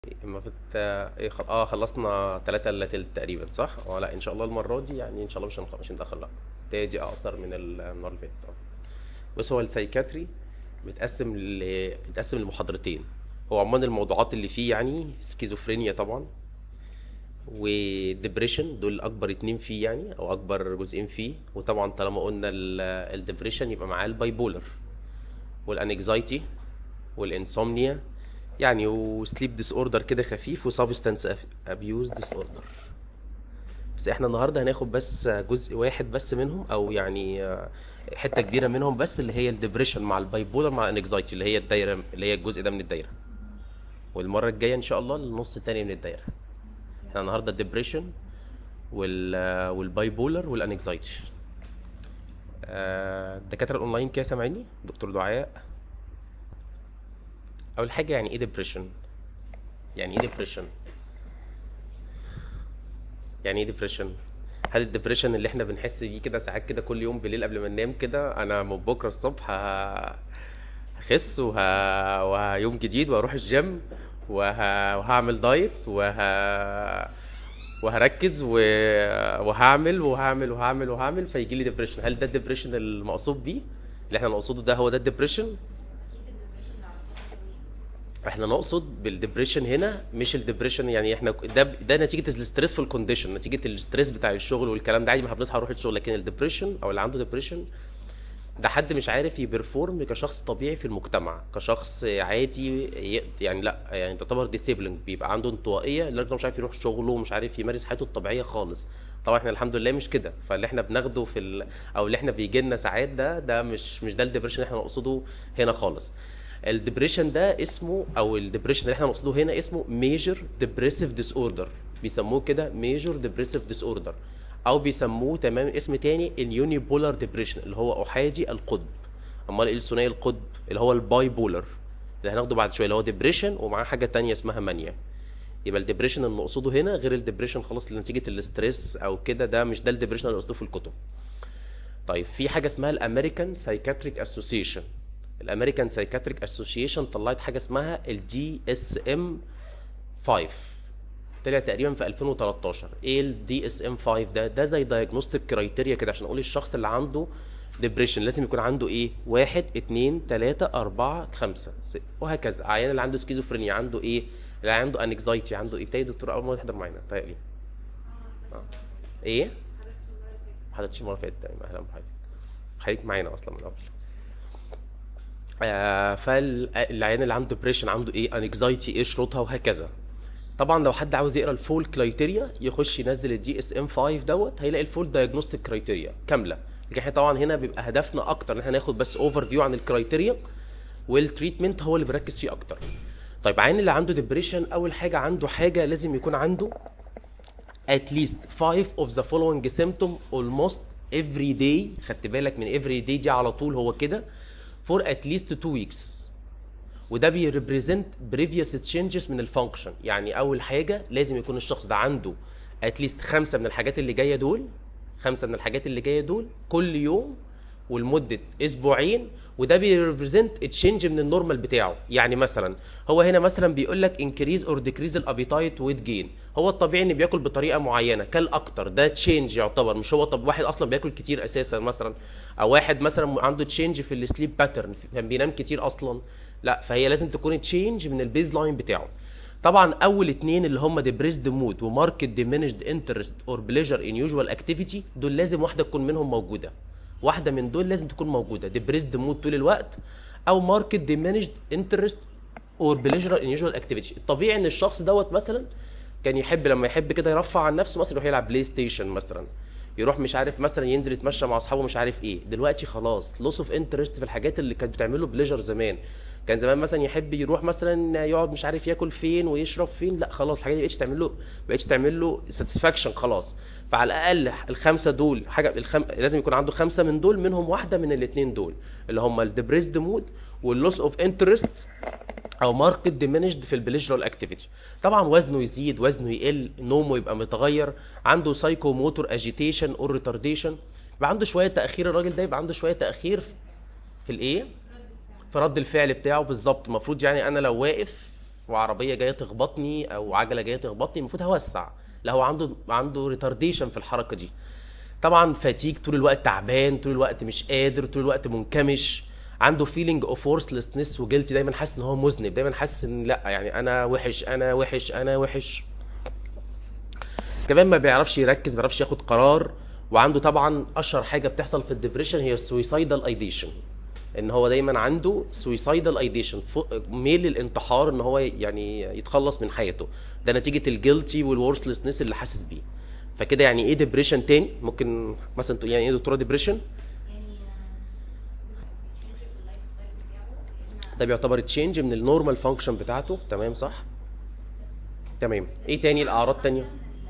المفروض ايه خل... اه خلصنا تلاتة الا تلت تقريبا صح؟ اه لا ان شاء الله المرة دي يعني ان شاء الله مش هنخ... مش هنتأخر لا تاجي اقصر من ال- المرة اللي فاتت اه بص هو السايكاتري متقسم ل... متقسم لمحاضرتين هو عموما الموضوعات اللي فيه يعني سكيزوفرينيا طبعا وديبريشن دول اكبر اتنين فيه يعني او اكبر جزئين فيه وطبعا طالما قلنا الديبريشن يبقى معاه الباي بولر والانكزايتي والانسومنيا يعني وسليب ديس اوردر كده خفيف وسبستانس ابيوز ديس اوردر بس احنا النهارده هناخد بس جزء واحد بس منهم او يعني آه، حته كبيره منهم بس اللي هي الديبريشن مع الباي بولر مع الانكزايتي اللي هي الدايره اللي هي الجزء ده من الدايره والمره الجايه ان شاء الله النص التاني من الدايره احنا النهارده الديبريشن وال آه، والباي بولر والانكزايتي آه، الدكاتره الاونلاين كده سامعيني دكتور دعاء اول حاجه يعني ايه ديبريشن يعني ايه ديبريشن يعني ايه ديبريشن هل الديبريشن اللي احنا بنحس بيه كده ساعات كده كل يوم بالليل قبل ما ننام كده انا من بكره الصبح ه- هخس وه... ويوم جديد وهروح الجيم وه... وهعمل دايت وه... وهركز و... وهعمل وهعمل وهعمل وهعمل فيجي لي ديبريشن هل ده الديبريشن المقصود بيه اللي احنا نقصده ده هو ده الديبريشن احنا نقصد بالدبريشن هنا مش الدبريشن يعني احنا ده ده نتيجه الستريسفul كونديشن نتيجه الستريس بتاع الشغل والكلام ده عادي ما احنا بنصحى نروح الشغل لكن الدبريشن او اللي عنده ديبريشن ده حد مش عارف يبرفورم كشخص طبيعي في المجتمع كشخص عادي ي- يعني لا يعني تعتبر ديسيبلينج بيبقى عنده انطوائيه لدرجه إنه مش عارف يروح شغله ومش عارف يمارس حياته الطبيعيه خالص طبعا احنا الحمد لله مش كده فاللي احنا بناخده في ال... او اللي احنا بيجي لنا ساعات ده ده مش مش ده الدبريشن اللي احنا نقصده هنا خالص الدبريشن ده اسمه او الدبريشن اللي احنا نقصده هنا اسمه ميجر ديبريسيف ديس اوردر بيسموه كده ميجر ديبريسيف ديس اوردر او بيسموه تمام اسم تاني اليوني بولار ديبريشن اللي هو احادي القطب امال ايه الثنائي القطب اللي هو الباي بولر اللي هناخده بعد شويه اللي هو ديبريشن ومعاه حاجه تانية اسمها مانيا يبقى الديبريشن اللي نقصده هنا غير الديبريشن خلاص نتيجه الاستريس او كده ده مش ده الديبريشن اللي نقصده في الكتب طيب في حاجه اسمها الامريكان سايكاتريك اسوسيشن الامريكان سايكاتريك اسوسيشن طلعت حاجه اسمها الدي اس ام 5 طلع تقريبا في 2013 ايه الدي اس ام 5 ده ده زي دايجنوستيك كرايتيريا كده عشان اقول الشخص اللي عنده ديبريشن لازم يكون عنده ايه واحد اتنين تلاتة اربعة خمسة ست وهكذا عيان اللي عنده سكيزوفرينيا عنده ايه اللي عنده انكزايتي عنده ايه بتاعي دكتور اول مره تحضر معانا طيب ايه آه. ايه ما حضرتش المره اللي فاتت تمام اهلا بحضرتك خليك معانا اصلا من قبل آه فالعيان اللي عنده ديبريشن عنده ايه انكزايتي ايه شروطها وهكذا طبعا لو حد عاوز يقرا الفول كرايتيريا يخش ينزل الدي اس ام 5 دوت هيلاقي الفول دايجنوستيك كرايتيريا كامله لكن احنا طبعا هنا بيبقى هدفنا اكتر ان احنا ناخد بس اوفر فيو عن الكرايتيريا والتريتمنت هو اللي بنركز فيه اكتر طيب عين اللي عنده ديبريشن اول حاجه عنده حاجه لازم يكون عنده at least five of the following symptom almost every day خدت بالك من every day دي على طول هو كده for at least two weeks وده بيريبريزنت بريفيوس تشينجز من الفانكشن يعني اول حاجه لازم يكون الشخص ده عنده اتليست خمسه من الحاجات اللي جايه دول خمسه من الحاجات اللي جايه دول كل يوم ولمده اسبوعين وده بيريبريزنت تشينج من النورمال بتاعه يعني مثلا هو هنا مثلا بيقول لك انكريز اور ديكريز الابيتايت ويت جين هو الطبيعي ان بياكل بطريقه معينه كل اكتر ده تشينج يعتبر مش هو طب واحد اصلا بياكل كتير اساسا مثلا او واحد مثلا عنده تشينج في السليب باترن كان بينام كتير اصلا لا فهي لازم تكون تشينج من البيز لاين بتاعه طبعا اول اتنين اللي هم ديبريسد مود وماركت ديمينشد انترست اور بليجر ان يوجوال اكتيفيتي دول لازم واحده تكون منهم موجوده واحده من دول لازم تكون موجوده ديبريسد مود طول الوقت او ماركت ديمينشد انترست اور بليجر ان يوجوال اكتيفيتي الطبيعي ان الشخص دوت مثلا كان يحب لما يحب كده يرفع عن نفسه مثلا يروح يلعب بلاي ستيشن مثلا يروح مش عارف مثلا ينزل يتمشى مع اصحابه مش عارف ايه دلوقتي خلاص لوس اوف انترست في الحاجات اللي كانت بتعمله بليجر زمان كان زمان مثلا يحب يروح مثلا يقعد مش عارف ياكل فين ويشرب فين لا خلاص الحاجات دي بقتش تعمل له بقتش تعمل له ساتسفاكشن خلاص فعلى الاقل الخمسه دول حاجه الخم... لازم يكون عنده خمسه من دول منهم واحده من الاثنين دول اللي هم الديبريسد مود واللوس اوف انترست او ماركت ديمينشد في البليجرال اكتيفيتي طبعا وزنه يزيد وزنه يقل نومه يبقى متغير عنده سايكو موتور اجيتيشن اور ريتارديشن يبقى عنده شويه تاخير الراجل ده يبقى عنده شويه تاخير في الايه في رد الفعل بتاعه بالظبط المفروض يعني انا لو واقف وعربيه جايه تخبطني او عجله جايه تخبطني المفروض هوسع لا هو عنده عنده ريتارديشن في الحركه دي طبعا فاتيك طول الوقت تعبان طول الوقت مش قادر طول الوقت منكمش عنده فيلينج اوف وورثلessness وجلتي دايما حاسس ان هو مذنب دايما حاسس ان لا يعني انا وحش انا وحش انا وحش كمان ما بيعرفش يركز ما بيعرفش ياخد قرار وعنده طبعا اشهر حاجه بتحصل في الدبريشن هي السويسايدال ايديشن ان هو دايما عنده سويسايدال ايديشن ميل للانتحار ان هو يعني يتخلص من حياته ده نتيجه الجلتي والورثلessness اللي حاسس بيه فكده يعني ايه ديبريشن تاني ممكن مثلا تقول يعني ايه دكتوره ديبريشن يعني تشينج في اللايف ستايل بتاعه ده بيعتبر تشينج من النورمال فانكشن بتاعته تمام صح تمام ايه تاني الاعراض تانية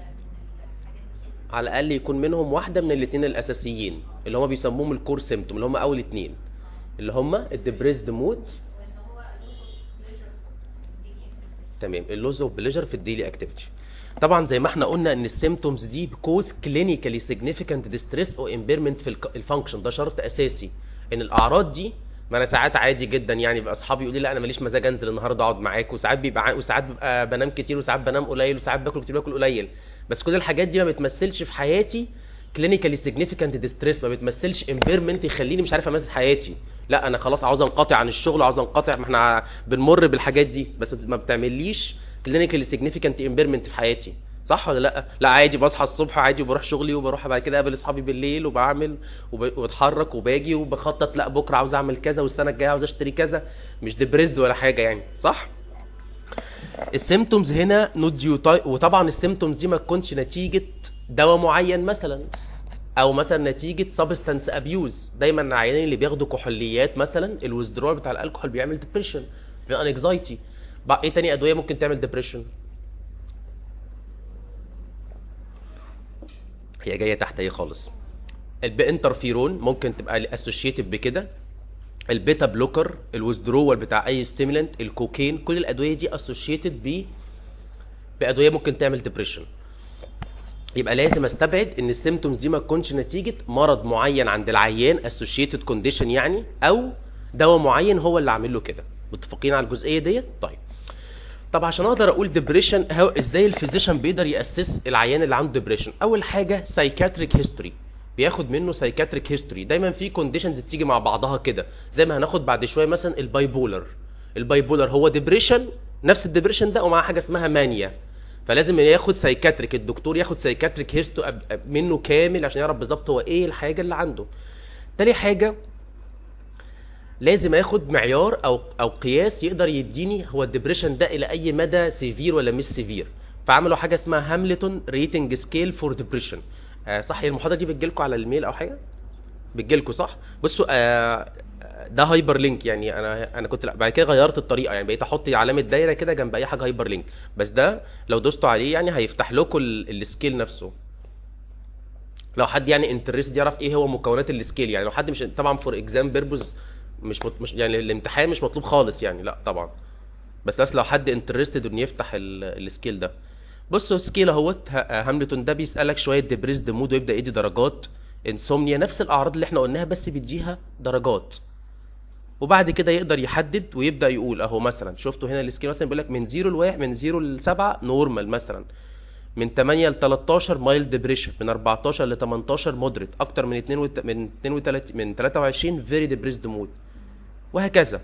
على الاقل يكون منهم واحده من الاثنين الاساسيين اللي هم بيسموهم الكور سيمتوم اللي هم اول اتنين اللي هم الديبريسد مود وان هو لوس اوف بليجر تمام اللوز اوف بليجر في الديلي اكتيفيتي طبعا زي ما احنا قلنا ان السيمتومز دي بكوز كلينيكالي سيجنيفيكانت ديستريس او امبيرمنت في الفانكشن ده شرط اساسي ان الاعراض دي ما انا ساعات عادي جدا يعني بيبقى اصحابي يقولوا لي لا انا ماليش مزاج انزل النهارده اقعد معاك وساعات بيبقى ع- وساعات بيبقى بنام كتير وساعات بنام قليل وساعات باكل كتير باكل قليل بس كل الحاجات دي ما بتمثلش في حياتي كلينيكالي سيجنيفيكانت ديستريس ما بتمثلش امبيرمنت يخليني مش عارف امارس حياتي لا انا خلاص عاوز انقطع عن الشغل عاوز انقطع ما احنا بنمر بالحاجات دي بس ما بتعمليش كلينيكالي سيجنيفيكانت امبيرمنت في حياتي صح ولا لا لا عادي بصحى الصبح عادي وبروح شغلي وبروح بعد كده اقابل اصحابي بالليل وبعمل وب- وبتحرك وباجي وبخطط لا بكره عاوز اعمل كذا والسنه الجايه عاوز اشتري كذا مش ديبريسد ولا حاجه يعني صح السيمتومز هنا نوت ديو وطبعا السيمتومز دي ما تكونش نتيجه دواء معين مثلا او مثلا نتيجه سبستانس ابيوز دايما العيانين اللي بياخدوا كحوليات مثلا الويزدرول بتاع الكحول بيعمل ديبريشن بيعمل انكزايتي ايه تاني ادويه ممكن تعمل ديبريشن هي جايه تحت ايه خالص البانترفيرون ممكن تبقى اسوشيتد بكده البيتا بلوكر الويزدرول بتاع اي ستيمولنت الكوكين كل الادويه دي اسوشيتد ب بادويه ممكن تعمل ديبريشن يبقى لازم استبعد ان السيمتومز دي ما تكونش نتيجه مرض معين عند العيان اسوشيتد كونديشن يعني او دواء معين هو اللي عامل له كده متفقين على الجزئيه ديت طيب طب عشان اقدر اقول ديبريشن ازاي الفيزيشن بيقدر ياسس العيان اللي عنده ديبريشن اول حاجه سايكاتريك هيستوري بياخد منه سايكاتريك هيستوري دايما في كونديشنز بتيجي مع بعضها كده زي ما هناخد بعد شويه مثلا البايبولر البايبولر هو ديبريشن نفس الديبريشن ده ومعاه حاجه اسمها مانيا فلازم ياخد سايكاتريك الدكتور ياخد سايكاتريك هيستو منه كامل عشان يعرف بالظبط هو ايه الحاجه اللي عنده تاني حاجه لازم اخد معيار او او قياس يقدر يديني هو الدبريشن ده الى اي مدى سيفير ولا مش سيفير فعملوا حاجه اسمها هاملتون ريتنج سكيل فور ديبريشن آه صح هي المحاضره دي بتجيلكوا على الميل او حاجه بتجيلكوا صح بصوا آه ده هايبر لينك يعني انا انا كنت لا بعد كده غيرت الطريقه يعني بقيت احط علامه دايره كده جنب اي حاجه هايبر لينك بس ده لو دوستوا عليه يعني هيفتح لكم ال- السكيل نفسه لو حد يعني انترست يعرف ايه هو مكونات السكيل يعني لو حد مش طبعا فور اكزام بيربوز مش مط... مش يعني الامتحان مش مطلوب خالص يعني لا طبعا بس بس لو حد انترستد انه يفتح ال- السكيل ده بصوا السكيل اهوت ه- هاملتون ده بيسالك شويه ديبريسد مود ويبدا يدي درجات انسومنيا نفس الاعراض اللي احنا قلناها بس بيديها درجات وبعد كده يقدر يحدد ويبدا يقول اهو مثلا شفتوا هنا السكيل مثلا بيقول لك من 0 ل 1 من 0 ل 7 نورمال مثلا من 8 ل 13 مايل ديبريشن من 14 ل 18 مودريت اكتر من 2 وت... من 32 من 23 فيري ديبريسد مود وهكذا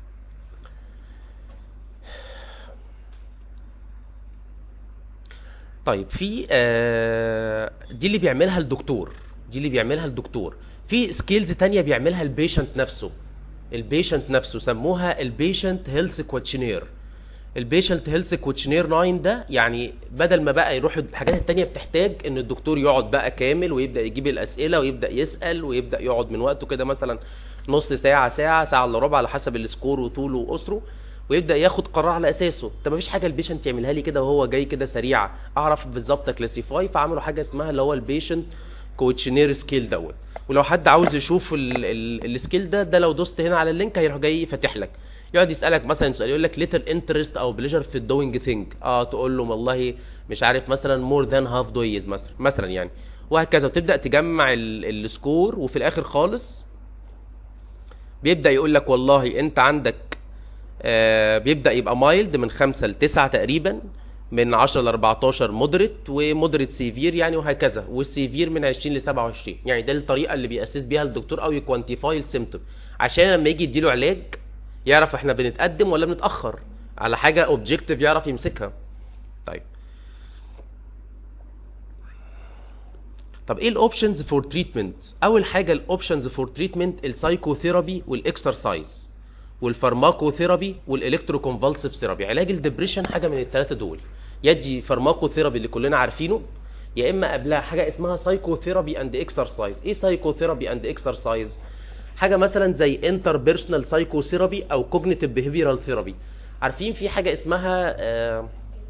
طيب في آه دي اللي بيعملها الدكتور دي اللي بيعملها الدكتور في سكيلز تانية بيعملها البيشنت نفسه البيشنت نفسه سموها البيشنت هيلث كوتشنير البيشنت هيلث كوتشنير 9 ده يعني بدل ما بقى يروح الحاجات التانية بتحتاج ان الدكتور يقعد بقى كامل ويبدا يجيب الاسئله ويبدا يسال ويبدا يقعد من وقته كده مثلا نص ساعه ساعه ساعه الا ربع على حسب السكور وطوله واسره ويبدا ياخد قرار على اساسه طب مفيش حاجه البيشنت يعملها لي كده وهو جاي كده سريع اعرف بالظبط كلاسيفاي فعملوا حاجه اسمها اللي هو البيشنت كوتشنير سكيل دوت ولو حد عاوز يشوف ال- ال- السكيل ده ده لو دوست هنا على اللينك هيروح جاي فاتح لك يقعد يسالك مثلا سؤال يقول لك ليتل انترست او بليجر في الدوينج ثينج اه تقول له والله مش عارف مثلا مور ذان هاف دويز مثلا مثلا يعني وهكذا وتبدا تجمع ال- السكور وفي الاخر خالص بيبدا يقول لك والله انت عندك آه بيبدا يبقى مايلد من 5 ل 9 تقريبا من 10 ل 14 مودريت ومودريت سيفير يعني وهكذا والسيفير من 20 ل 27 يعني ده الطريقه اللي بيأسس بيها الدكتور او يكوانتيفاي السيمتوم عشان لما يجي يديله علاج يعرف احنا بنتقدم ولا بنتاخر على حاجه اوبجكتيف يعرف يمسكها طيب طب ايه الاوبشنز فور تريتمنت اول حاجه الاوبشنز فور تريتمنت السايكوثيرابي والاكسرسايز والفارماكوثيرابي والالكتروكونفالسيف ثيرابي علاج الدبريشن حاجه من الثلاثه دول يدي فارماكوثيرابي اللي كلنا عارفينه يا اما قبلها حاجه اسمها سايكوثيرابي اند اكسرسايز ايه سايكوثيرابي اند اكسرسايز حاجه مثلا زي انتر بيرسونال سايكوثيرابي او كوجنيتيف بيهيفيرال ثيرابي عارفين في حاجه اسمها آه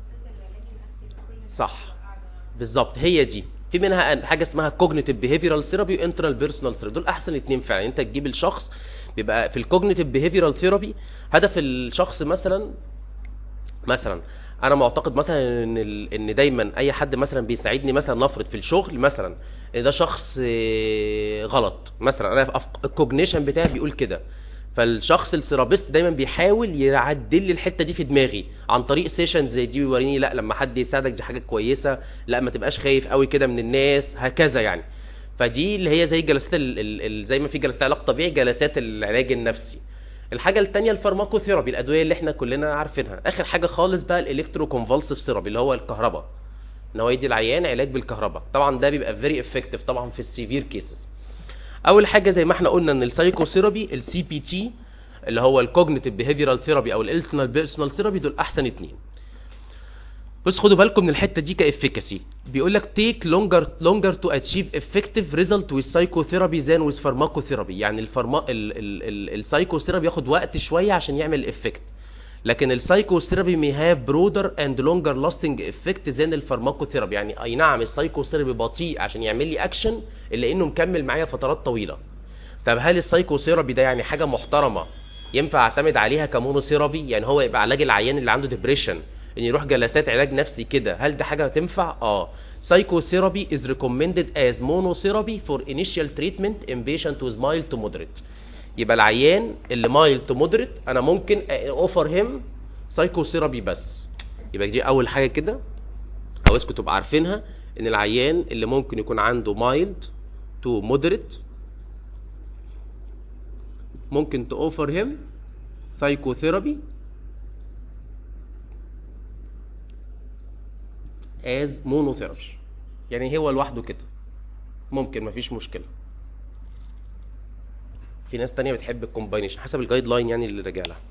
صح بالظبط هي دي في منها حاجه اسمها كوجنيتيف بيهيفيرال ثيرابي وانترنال بيرسونال ثيرابي دول احسن اتنين فعلا انت تجيب الشخص بيبقى في الكوجنيتيف بيهيفيرال ثيرابي هدف الشخص مثلا مثلا انا معتقد مثلا ان ال... ان دايما اي حد مثلا بيساعدني مثلا نفرض في الشغل مثلا ان ده شخص آه، غلط مثلا انا في أف- الكوجنيشن بتاعي بيقول كده فالشخص الثيرابيست دايما بيحاول يعدل لي الحته دي في دماغي عن طريق سيشن زي دي ويوريني لا لما حد يساعدك دي حاجه كويسه لا ما تبقاش خايف قوي كده من الناس هكذا يعني فدي اللي هي زي جلسات ال... ال... ال... زي ما في جلسات علاج طبيعي جلسات العلاج النفسي الحاجه الثانيه الفارماكوثيرابي الادويه اللي احنا كلنا عارفينها اخر حاجه خالص بقى الالكترو كونفالسيف ثيرابي اللي هو الكهرباء ان هو يدي العيان علاج بالكهرباء طبعا ده بيبقى فيري افكتيف طبعا في السيفير كيسز اول حاجه زي ما احنا قلنا ان السايكوثيرابي السي بي تي اللي هو الكوجنيتيف بيهيفيرال ثيرابي او الالترنال بيرسونال ثيرابي دول احسن اتنين بس خدوا بالكم من الحته دي كافيكاسي بيقول لك تيك لونجر لونجر تو اتشيف افكتيف ريزلت ويز سايكوثيرابي ذان ويز فارماكوثيرابي يعني الفارما ال ال ال السايكوثيرابي ياخد وقت شويه عشان يعمل افكت لكن السايكوثيرابي مي هاف برودر اند لونجر لاستنج افكت ذان الفارماكوثيرابي يعني اي نعم السايكوثيرابي بطيء عشان يعمل لي اكشن الا انه مكمل معايا فترات طويله طب هل السايكوثيرابي ده يعني حاجه محترمه ينفع اعتمد عليها كمونوثيرابي يعني هو يبقى علاج العيان اللي عنده ديبريشن ان يروح جلسات علاج نفسي كده هل ده حاجه تنفع اه psychotherapy is recommended as monotherapy for initial treatment in patient with mild to moderate يبقى العيان اللي mild to moderate انا ممكن اوفر هيم psychotherapy بس يبقى دي اول حاجه كده عاوزكم تبقوا عارفينها ان العيان اللي ممكن يكون عنده mild to moderate ممكن تأوفر هيم psychotherapy as monotherapy يعني هو لوحده كده ممكن مفيش مشكله في ناس تانية بتحب الكومباينيشن حسب الجايد لاين يعني اللي راجع لها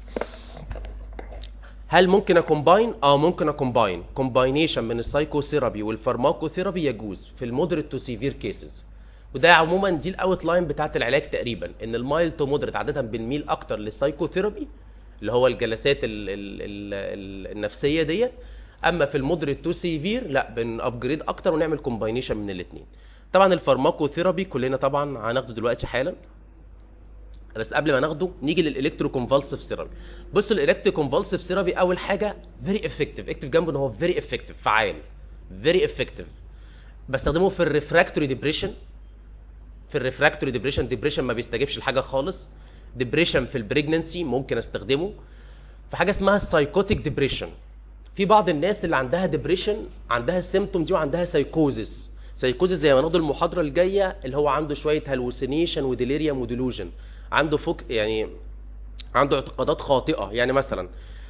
هل ممكن اكومباين اه ممكن اكومباين كومباينيشن من السايكوثيرابي والفارماكوثيرابي يجوز في المودريت تو سيفير كيسز وده عموما دي الاوت لاين بتاعت العلاج تقريبا ان المايل تو مودريت عاده بنميل اكتر للسايكوثيرابي اللي هو الجلسات ال ال ال ال النفسيه ديت اما في المودريت تو سيفير لا بنابجريد اكتر ونعمل كومباينيشن من الاثنين طبعا الفارماكوثيرابي كلنا طبعا هناخده دلوقتي حالا بس قبل ما ناخده نيجي للالكترو كونفالسيف ثيرابي بصوا الالكترو كونفالسيف ثيرابي اول حاجه فيري افكتيف اكتب جنبه ان هو فيري افكتيف فعال فيري افكتيف بستخدمه في الريفراكتوري ديبريشن في الريفراكتوري ديبريشن ديبريشن ما بيستجيبش لحاجه خالص ديبريشن في البريجننسي ممكن استخدمه في حاجه اسمها السايكوتيك ديبريشن في بعض الناس اللي عندها ديبريشن عندها السيمتوم دي وعندها سايكوزس سايكوزس زي ما ناخد المحاضره الجايه اللي هو عنده شويه هلوسينيشن وديليريوم وديلوجن عنده فوق يعني عنده اعتقادات خاطئه يعني مثلا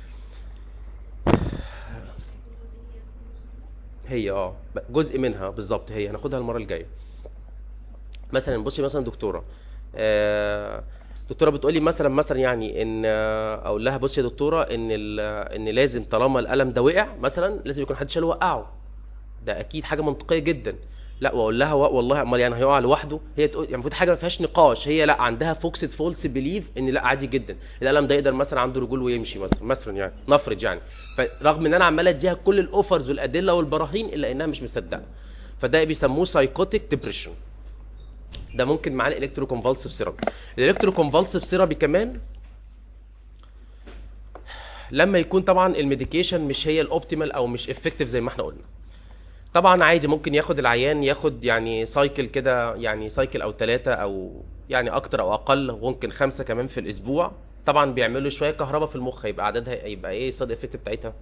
هي اه جزء منها بالظبط هي هناخدها المره الجايه مثلا بصي مثلا دكتوره آه دكتوره بتقولي مثلا مثلا يعني ان آه، اقول لها بصي يا دكتوره ان ال- ان لازم طالما القلم ده وقع مثلا لازم يكون حد شال وقعه ده اكيد حاجه منطقيه جدا لا واقول لها و- والله امال يعني هيقع لوحده هي تقول يعني المفروض حاجه ما فيهاش نقاش هي لا عندها فوكسد فولس بليف ان لا عادي جدا القلم ده يقدر مثلا عنده رجول ويمشي مثلا مثلا يعني نفرض يعني فرغم ان انا عمال اديها كل الاوفرز والادله والبراهين الا انها مش مصدقه فده بيسموه سايكوتيك ديبريشن ده ممكن معاه الالكترو كونفالسيف ثيرابي الالكترو كونفالسيف ثيرابي كمان لما يكون طبعا الميديكيشن مش هي الاوبتيمال او مش افكتيف زي ما احنا قلنا طبعا عادي ممكن ياخد العيان ياخد يعني سايكل كده يعني سايكل او ثلاثة او يعني اكتر او اقل ممكن خمسة كمان في الاسبوع طبعا بيعملوا شويه كهرباء في المخ يبقى عددها يبقى ايه السايد افكت بتاعتها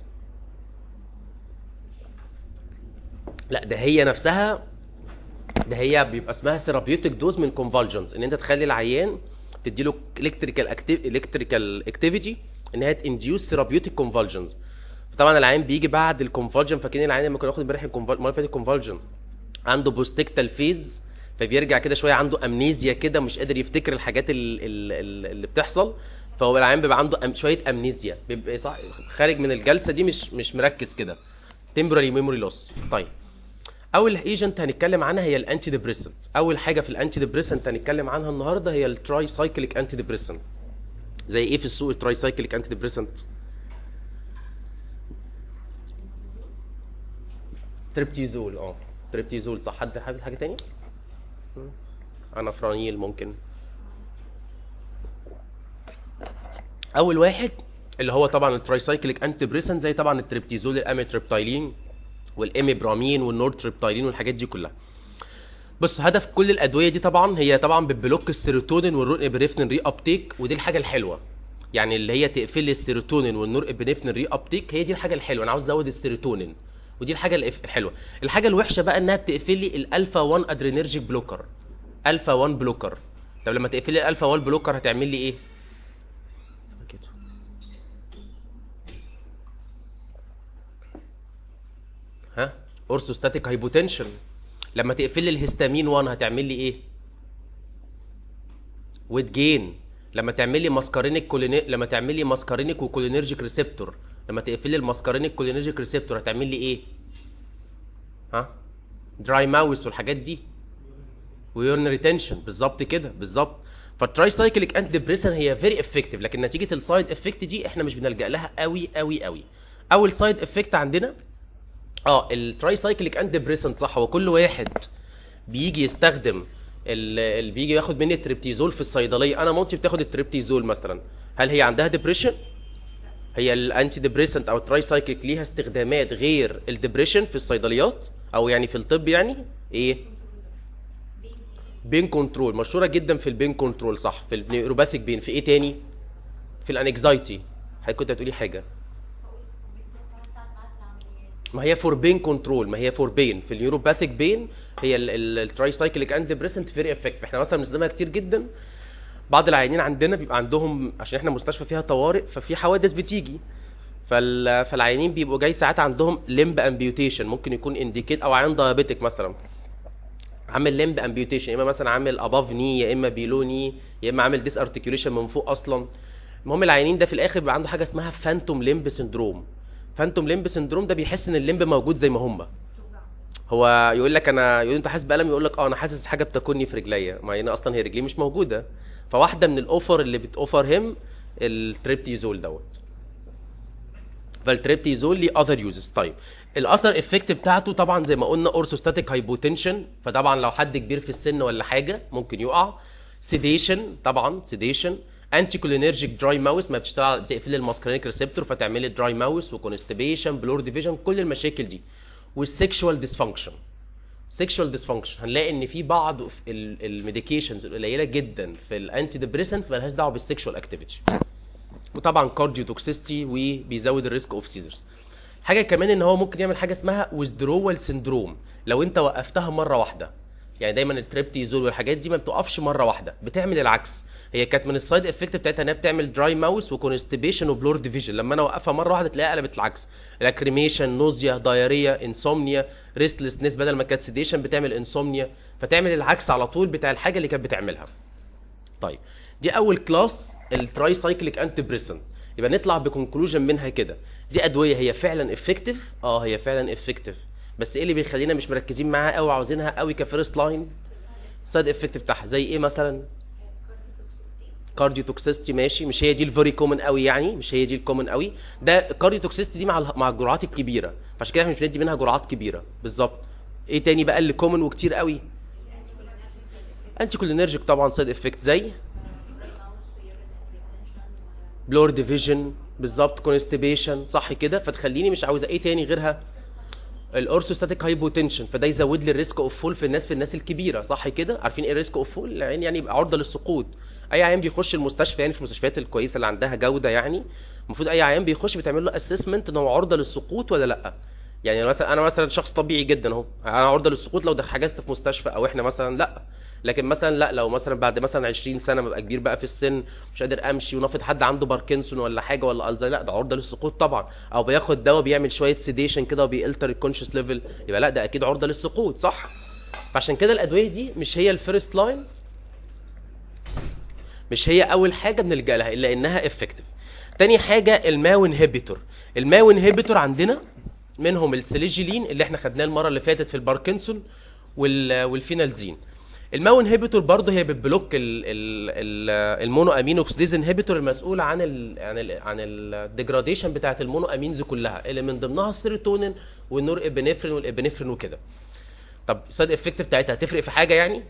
لا ده هي نفسها ده هي بيبقى اسمها ثيرابيوتيك دوز من كونفالجنز ان انت تخلي العيان تديله الكتريكال الكتريكال اكتيفيتي ان هي تنديوس ثيرابيوتيك كونفالجنز طبعا العيان بيجي بعد الكونفالجن فاكرين العيان لما كنا ناخد امبارح الكونفال- المره اللي فاتت الكونفالجن عنده بوستيكتال فيز فبيرجع كده شويه عنده امنيزيا كده مش قادر يفتكر الحاجات ال- ال- ال- اللي بتحصل فهو العيان بيبقى عنده أم شويه امنيزيا بيبقى صح خارج من الجلسه دي مش مش مركز كده temporary memory loss طيب اول ايجنت هنتكلم عنها هي الانتي ديبريسنت اول حاجه في الانتي ديبريسنت هنتكلم عنها النهارده هي التراي سايكليك انتي ديبريسنت زي ايه في السوق التراي سايكليك انتي ديبريسنت تريبتيزول اه تريبتيزول صح حد حابب حاجه تاني مم. انافرانيل ممكن اول واحد اللي هو طبعا الترايسايكليك انتي ديبريسنت زي طبعا التريبتيزول الاميتريبتايلين والاميبرامين والنورتريبتايلين والحاجات دي كلها بص هدف كل الادويه دي طبعا هي طبعا بتبلوك السيروتونين والنور ابريفرين ري ابتيك ودي الحاجه الحلوه يعني اللي هي تقفل لي السيروتونين والنور ابريفرين ري ابتيك هي دي الحاجه الحلوه انا عاوز ازود السيروتونين ودي الحاجه الإف- الحلوه الحاجه الوحشه بقى انها بتقفل لي الالفا 1 ادرينرجيك بلوكر الفا 1 بلوكر طب لما تقفل لي الالفا 1 بلوكر هتعمل لي ايه كده ها اورثوستاتيك هايبوتنشن لما تقفل لي الهستامين 1 هتعمل لي ايه ويت جين لما تعمل لي ماسكارينيك كوليني لما تعمل لي ماسكارينيك وكولينرجيك ريسبتور لما تقفل لي الماسكارينيك كولينرجيك ريسبتور هتعمل لي ايه ها دراي ماوس والحاجات دي ويورن ريتنشن بالظبط كده بالظبط فالتراي سايكليك انتي ديبريسن هي فيري افكتيف لكن نتيجه السايد افكت دي احنا مش بنلجا لها قوي قوي قوي اول سايد افكت عندنا اه التراي سايكليك انتي ديبريسنت صح هو كل واحد بيجي يستخدم اللي بيجي ياخد مني التريبتيزول في الصيدليه انا مامتي بتاخد التريبتيزول مثلا هل هي عندها ديبريشن هي الانتي ديبريسنت او التراي سايكليك ليها استخدامات غير الديبريشن في الصيدليات او يعني في الطب يعني ايه بين كنترول مشهوره جدا في البين كنترول صح في النيوروباثيك بين في ايه تاني في الانكزايتي حضرتك كنت هتقولي حاجه ما هي فور بين كنترول ما هي فور بين في النيوروباثيك بين هي التراي سايكليك انتي ديبريسنت فيري افكتيف احنا مثلا بنستخدمها كتير جدا بعض العيانين عندنا بيبقى عندهم عشان احنا مستشفى فيها طوارئ ففي حوادث بتيجي فال... فالعيانين بيبقوا جاي ساعات عندهم لمب امبيوتيشن ممكن يكون انديكيت او عيان دايابيتك مثلا عامل لمب امبيوتيشن يا اما مثلا عامل اباف ني يا اما بيلو ني يا اما عامل ديس ارتكيوليشن من فوق اصلا المهم العيانين ده في الاخر بيبقى عنده حاجه اسمها فانتوم لمب سندروم فانتوم لمب سندروم ده بيحس ان اللمب موجود زي ما هم هو يقول لك انا يقول انت حاسس بالم يقول لك اه انا حاسس حاجه بتاكلني في رجليا مع ان اصلا هي رجليه مش موجوده فواحده من الاوفر اللي بتوفر هيم التريبتيزول دوت فالتريبتيزول ليه اذر يوزز طيب الاثر افكت بتاعته طبعا زي ما قلنا اورثوستاتيك هايبوتنشن فطبعا لو حد كبير في السن ولا حاجه ممكن يقع سيديشن طبعا سيديشن انتي كولينرجيك دراي ماوس ما بتشتغل بتقفل الماسكرينيك ريسبتور فتعمل لي دراي ماوس وكونستيبيشن بلور ديفيجن كل المشاكل دي والسكشوال ديسفانكشن سيكشوال ديسفانكشن هنلاقي ان في بعض الميديكيشنز القليله جدا في الانتي ديبريسنت مالهاش دعوه بالسكشوال اكتيفيتي وطبعا كارديو توكسيستي وبيزود الريسك اوف سيزرز حاجه كمان ان هو ممكن يعمل حاجه اسمها withdrawal سندروم لو انت وقفتها مره واحده يعني دايما التريبتيزول والحاجات دي ما بتقفش مره واحده بتعمل العكس هي كانت من السايد افكت بتاعتها انها بتعمل دراي ماوس وكونستيبيشن وبلور ديفيجن لما انا اوقفها مره واحده تلاقيها قلبت العكس لاكريميشن نوزيا دايريا انسومنيا ريستلسنس بدل ما كانت سيديشن بتعمل انسومنيا فتعمل العكس على طول بتاع الحاجه اللي كانت بتعملها طيب دي اول كلاس التراي سايكليك انتي بريسنت يبقى نطلع بكونكلوجن منها كده دي ادويه هي فعلا افكتيف اه هي فعلا افكتيف بس ايه اللي بيخلينا مش مركزين معاها قوي وعاوزينها قوي كفيرست لاين سايد افكت بتاعها زي ايه مثلا كارديو توكسيستي ماشي مش هي دي الفيري كومن قوي يعني مش هي دي الكومن قوي ده كارديو توكسيستي دي مع ال- مع الجرعات الكبيره فعشان كده احنا مش بندي منها جرعات كبيره بالظبط ايه تاني بقى اللي كومن وكتير قوي انتي كولينرجيك طبعا سايد افكت زي بلور ديفيجن بالظبط كونستيبيشن صح كده فتخليني مش عاوزه ايه تاني غيرها الاورثوستاتيك هايبوتنشن فده يزود لي الريسك اوف فول في الناس في الناس الكبيره صح كده عارفين ايه الريسك اوف فول العين يعني يبقى عرضه للسقوط اي عيان بيخش المستشفى يعني في المستشفيات الكويسه اللي عندها جوده يعني المفروض اي عيان بيخش بتعمل له اسسمنت ان هو عرضه للسقوط ولا لا يعني مثلا انا مثلا شخص طبيعي جدا اهو انا عرضه للسقوط لو ده حجزت في مستشفى او احنا مثلا لا لكن مثلا لا لو مثلا بعد مثلا 20 سنه ببقى كبير بقى في السن مش قادر امشي ونفرض حد عنده باركنسون ولا حاجه ولا الزهايمر لا ده عرضه للسقوط طبعا او بياخد دواء بيعمل شويه سيديشن كده وبيالتر الكونشس ليفل يبقى لا ده اكيد عرضه للسقوط صح فعشان كده الادويه دي مش هي الفيرست لاين مش هي اول حاجه بنلجا لها الا انها افكتيف تاني حاجه الماو انهبيتور الماو انهبيتور عندنا منهم السليجيلين اللي احنا خدناه المره اللي فاتت في الباركنسون وال والفينالزين الماو انهبيتور برضه هي بتبلوك ال ال ال المونو امين اوكسيديز انهبيتور المسؤول عن ال عن ال عن الديجراديشن بتاعه المونو امينز كلها اللي من ضمنها السيروتونين والنور ابنفرين والابنفرين وكده طب السايد افكت بتاعتها هتفرق في حاجه يعني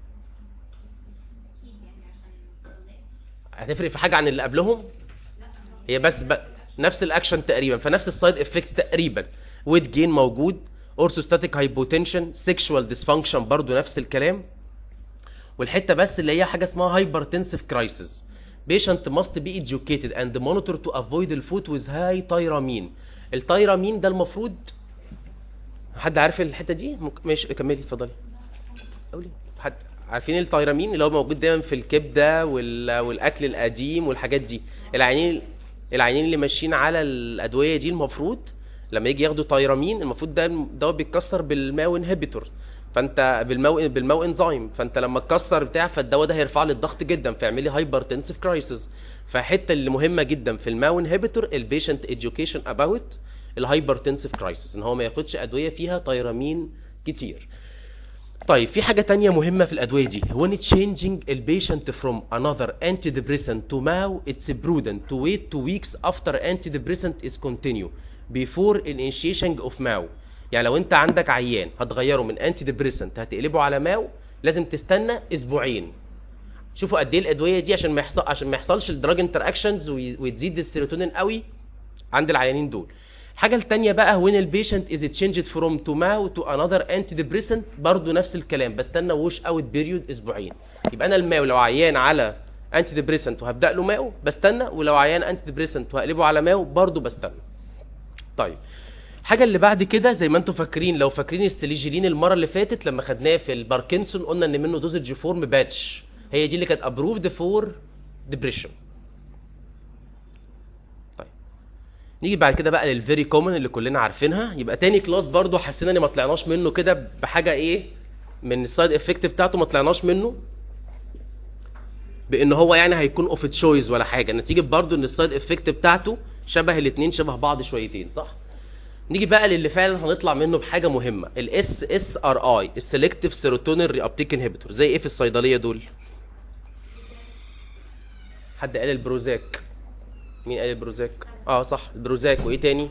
اكيد يعني عشان الناس هتفرق في حاجه عن اللي قبلهم هي بس ب... نفس الاكشن تقريبا فنفس السايد افكت تقريبا ويت جين موجود اورثوستاتيك هايبوتنشن سيكشوال ديسفانكشن برضو نفس الكلام والحته بس اللي هي حاجه اسمها هايبرتنسيف كرايسيس patient must be educated and monitored to avoid the food with high tyramine التايرامين ده المفروض حد عارف الحته دي ممكن- ماشي كملي اتفضلي قولي حد عارفين التايرامين اللي هو موجود دايما في الكبده وال... والاكل القديم والحاجات دي العيانين العيانين اللي ماشيين على الادويه دي المفروض لما يجي ياخدوا تايرامين المفروض ده ده بيتكسر بالماو انهبيتور فانت بالماو بالماو انزيم فانت لما تكسر بتاع فالدواء ده هيرفع لي الضغط جدا فيعمل لي هايبرتنسيف كرايسيس فحته اللي مهمه جدا في الماو انهبيتور البيشنت education اباوت الهايبرتنسيف كرايسيس ان هو ما ياخدش ادويه فيها تايرامين كتير طيب في حاجة تانية مهمة في الأدوية دي when changing a patient from another antidepressant to MAO it's prudent to wait two weeks after antidepressant is continue before initiation of MAO يعني لو انت عندك عيان هتغيره من antidepressant هتقلبه على MAO لازم تستنى اسبوعين شوفوا قد ايه الادويه دي عشان ما يحصل عشان ما يحصلش الدراج انتر اكشنز وتزيد السيروتونين قوي عند العيانين دول الحاجه التانية بقى when البيشنت is changed from to MAO to another antidepressant برضو نفس الكلام بستنى ووش اوت بيريود اسبوعين يبقى انا الماو لو عيان على انتي ديبريسنت وهبدا له ماو بستنى ولو عيان انتي ديبريسنت وهقلبه على ماو برضو بستنى طيب الحاجه اللي بعد كده زي ما انتم فاكرين لو فاكرين السليجيلين المره اللي فاتت لما خدناه في الباركنسون قلنا ان منه دوزج فورم باتش هي دي اللي كانت ابروفد فور ديبريشن طيب نيجي بعد كده بقى للفيري كومن اللي كلنا عارفينها يبقى تاني كلاس برضو حسينا ان ما طلعناش منه كده بحاجه ايه من السايد افكت بتاعته ما طلعناش منه بان هو يعني هيكون اوف تشويز ولا حاجه نتيجه برضو ان السايد افكت بتاعته شبه الاثنين شبه بعض شويتين صح نيجي بقى للي فعلا هنطلع منه بحاجه مهمه الاس اس ار اي السلكتيف سيروتونين ري ابتيك انهبيتور زي ايه في الصيدليه دول حد قال البروزاك مين قال البروزاك اه صح البروزاك وايه تاني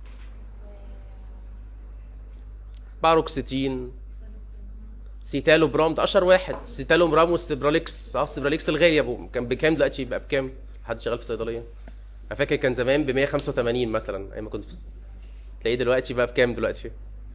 باروكسيتين سيتالوبرام ده اشهر واحد سيتالوبرام وستبراليكس اه ستبراليكس الغالي يا ابو كان بكام دلوقتي يبقى بكام حد شغال في صيدليه انا فاكر كان زمان ب 185 مثلا ايام ما كنت في تلاقيه دلوقتي بقى بكام دلوقتي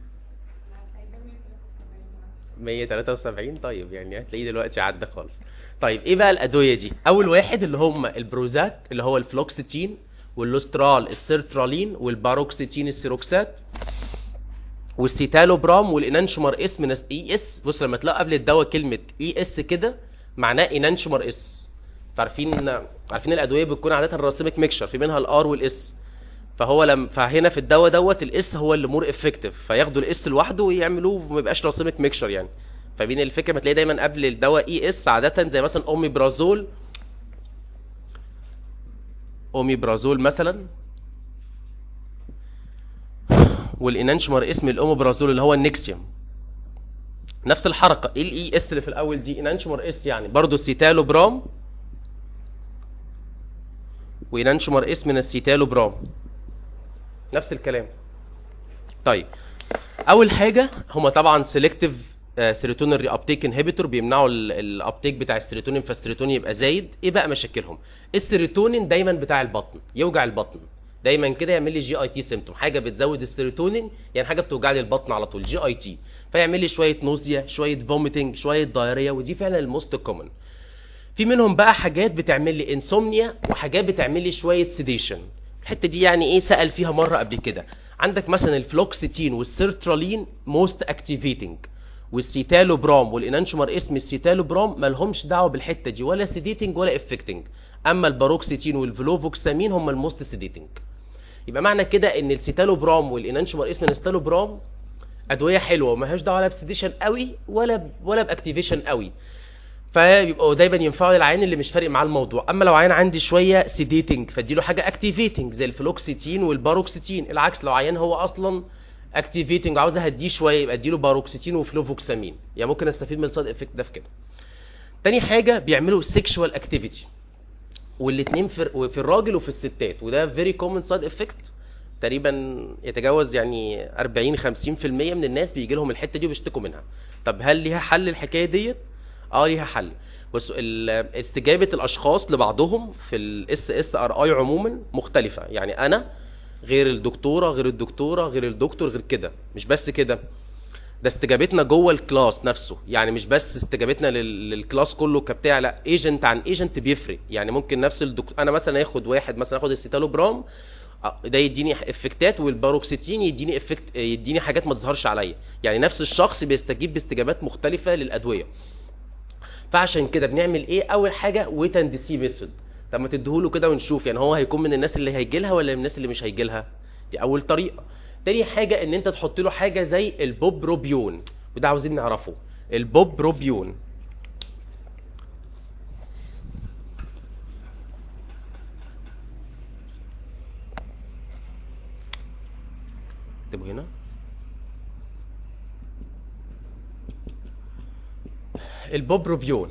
173 طيب يعني هتلاقيه دلوقتي عدى خالص طيب ايه بقى الادويه دي اول واحد اللي هم البروزاك اللي هو الفلوكسيتين واللوسترال السيرترالين والباروكسيتين السيروكسات والسيتالوبرام والانانشومر اس من اي اس بص لما تلاقوا قبل الدواء كلمه اي اس كده معناه انانشومر اس عارفين عارفين الادويه بتكون عاده راسمك ميكشر في منها الار والاس فهو لم فهنا في الدواء دوت الاس هو اللي مور افكتيف فياخدوا الاس لوحده ويعملوه ما يبقاش راسمك ميكشر يعني فبين الفكره ما تلاقي دايما قبل الدواء اي اس عاده زي مثلا اوميبرازول اوميبرازول مثلا والانانشمر اسم الاوميبرازول اللي هو النكسيوم نفس الحركه ايه الاي اس اللي في الاول دي انانشمر اس يعني برضه سيتالوبرام وينانشمر اس من السيتالوبرام نفس الكلام طيب اول حاجه هما طبعا سيلكتيف سيروتونين ري ابتيك انهبيتور بيمنعوا الابتيك بتاع السيروتونين فالسيروتونين يبقى زايد ايه بقى مشاكلهم السيروتونين دايما بتاع البطن يوجع البطن دايما كده يعمل لي جي اي تي سيمتوم حاجه بتزود السيروتونين يعني حاجه بتوجع لي البطن على طول جي اي تي فيعمل لي شويه نوزيا شويه فوميتنج شويه دايريا ودي فعلا الموست كومن في منهم بقى حاجات بتعمل لي انسومنيا وحاجات بتعمل لي شويه سيديشن الحته دي يعني ايه سال فيها مره قبل كده عندك مثلا الفلوكسيتين والسيرترالين موست اكتيفيتنج والسيتالوبرام والانانشومر اسم السيتالوبرام مالهمش دعوه بالحته دي ولا سيديتنج ولا افكتنج اما الباروكسيتين والفلوفوكسامين هم الموست سيديتنج يبقى معنى كده ان السيتالوبرام والانانشومر اسم الستالوبرام ادويه حلوه ومالهاش دعوه لا بسيديشن قوي ولا ب... ولا باكتيفيشن قوي فيبقوا دايما ينفعوا للعيان اللي مش فارق معاه الموضوع اما لو عيان عندي شويه سيديتنج فاديله حاجه اكتيفيتنج زي الفلوكسيتين والباروكسيتين العكس لو عيان هو اصلا اكتيفيتنج وعاوز اهديه شويه يبقى اديله باروكسيتين وفلوفوكسامين يعني ممكن استفيد من السايد افكت ده في كده تاني حاجه بيعملوا سيكشوال اكتيفيتي والاثنين في في الراجل وفي الستات وده فيري كومن سايد افكت تقريبا يتجاوز يعني 40 50% من الناس بيجي لهم الحته دي وبيشتكوا منها طب هل ليها حل الحكايه ديت اه ليها حل بس ال- استجابه الاشخاص لبعضهم في الاس اس ار اي عموما مختلفه يعني انا غير الدكتوره غير الدكتوره غير الدكتور غير كده مش بس كده ده استجابتنا جوه الكلاس نفسه يعني مش بس استجابتنا لل- للكلاس كله كبتاع لا ايجنت عن ايجنت بيفرق يعني ممكن نفس الدكتور انا مثلا اخد واحد مثلا اخد السيتالوبرام آه، ده يديني افكتات والباروكسيتين يديني افكت يديني حاجات ما تظهرش عليا يعني نفس الشخص بيستجيب باستجابات مختلفه للادويه فعشان كده بنعمل ايه اول حاجه ويت اند سي ميثود طب ما تديهوله كده ونشوف يعني هو هيكون من الناس اللي هيجي لها ولا من الناس اللي مش هيجي لها دي اول طريقه تاني حاجه ان انت تحط له حاجه زي البوبروبيون وده عاوزين نعرفه البوبروبيون اكتبه هنا البوبروبيون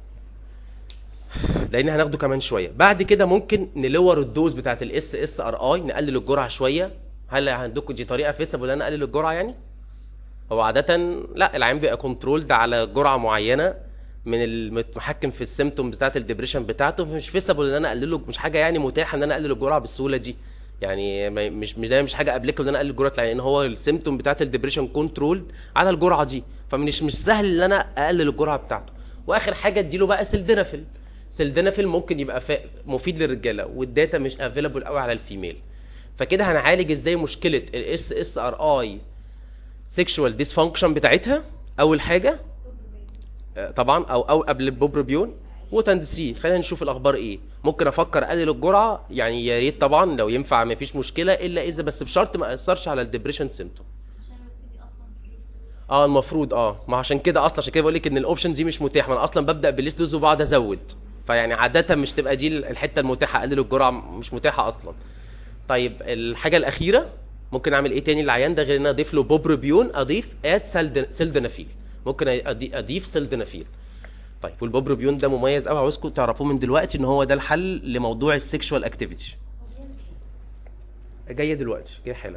لان هناخده كمان شويه بعد كده ممكن نلور الدوز بتاعت الاس اس ار اي نقلل الجرعه شويه هل عندكم دي طريقه فيسبل ان انا اقلل الجرعه يعني هو عاده لا العين بيبقى كنترولد على جرعه معينه من المتحكم في السيمتومز بتاعت الدبريشن بتاعته مش فيسبل ان انا اقلله مش حاجه يعني متاحه ان انا اقلل الجرعه بالسهوله دي يعني ما- مش مش ده مش حاجه ابليكابل ان انا اقلل جرعه لان هو السيمتوم بتاعت الدبريشن كنترولد على الجرعه دي فمش مش سهل ان انا اقلل الجرعه بتاعته واخر حاجه اديله بقى سلدنافيل سلدنافيل ممكن يبقى فا... مفيد للرجاله والداتا مش افيلابل قوي على الفيميل فكده هنعالج ازاي مشكله الاس اس ار اي سيكشوال ديسفانكشن بتاعتها اول حاجه آه، طبعا او او قبل البوبروبيون وتند سي خلينا نشوف الاخبار ايه ممكن افكر اقلل الجرعه يعني يا ريت طبعا لو ينفع ما فيش مشكله الا اذا بس بشرط ما اثرش على الدبريشن سيمتوم عشان ببتدي اصلا في اه المفروض اه ما عشان كده اصلا عشان كده بقول لك ان الاوبشن دي مش متاحه ما انا اصلا ببدا بالليست دوز وبقعد ازود فيعني عاده مش تبقى دي الحته المتاحه اقلل الجرعه مش متاحه اصلا طيب الحاجه الاخيره ممكن اعمل ايه تاني للعيان ده غير ان انا اضيف له بوبروبيون اضيف اد سلد- سلدنافيل ممكن أدي- اضيف سلدنافيل طيب والبوبروبيون ده مميز قوي عاوزكم تعرفوه من دلوقتي ان هو ده الحل لموضوع السكشوال اكتيفيتي جايه دلوقتي جايه حالا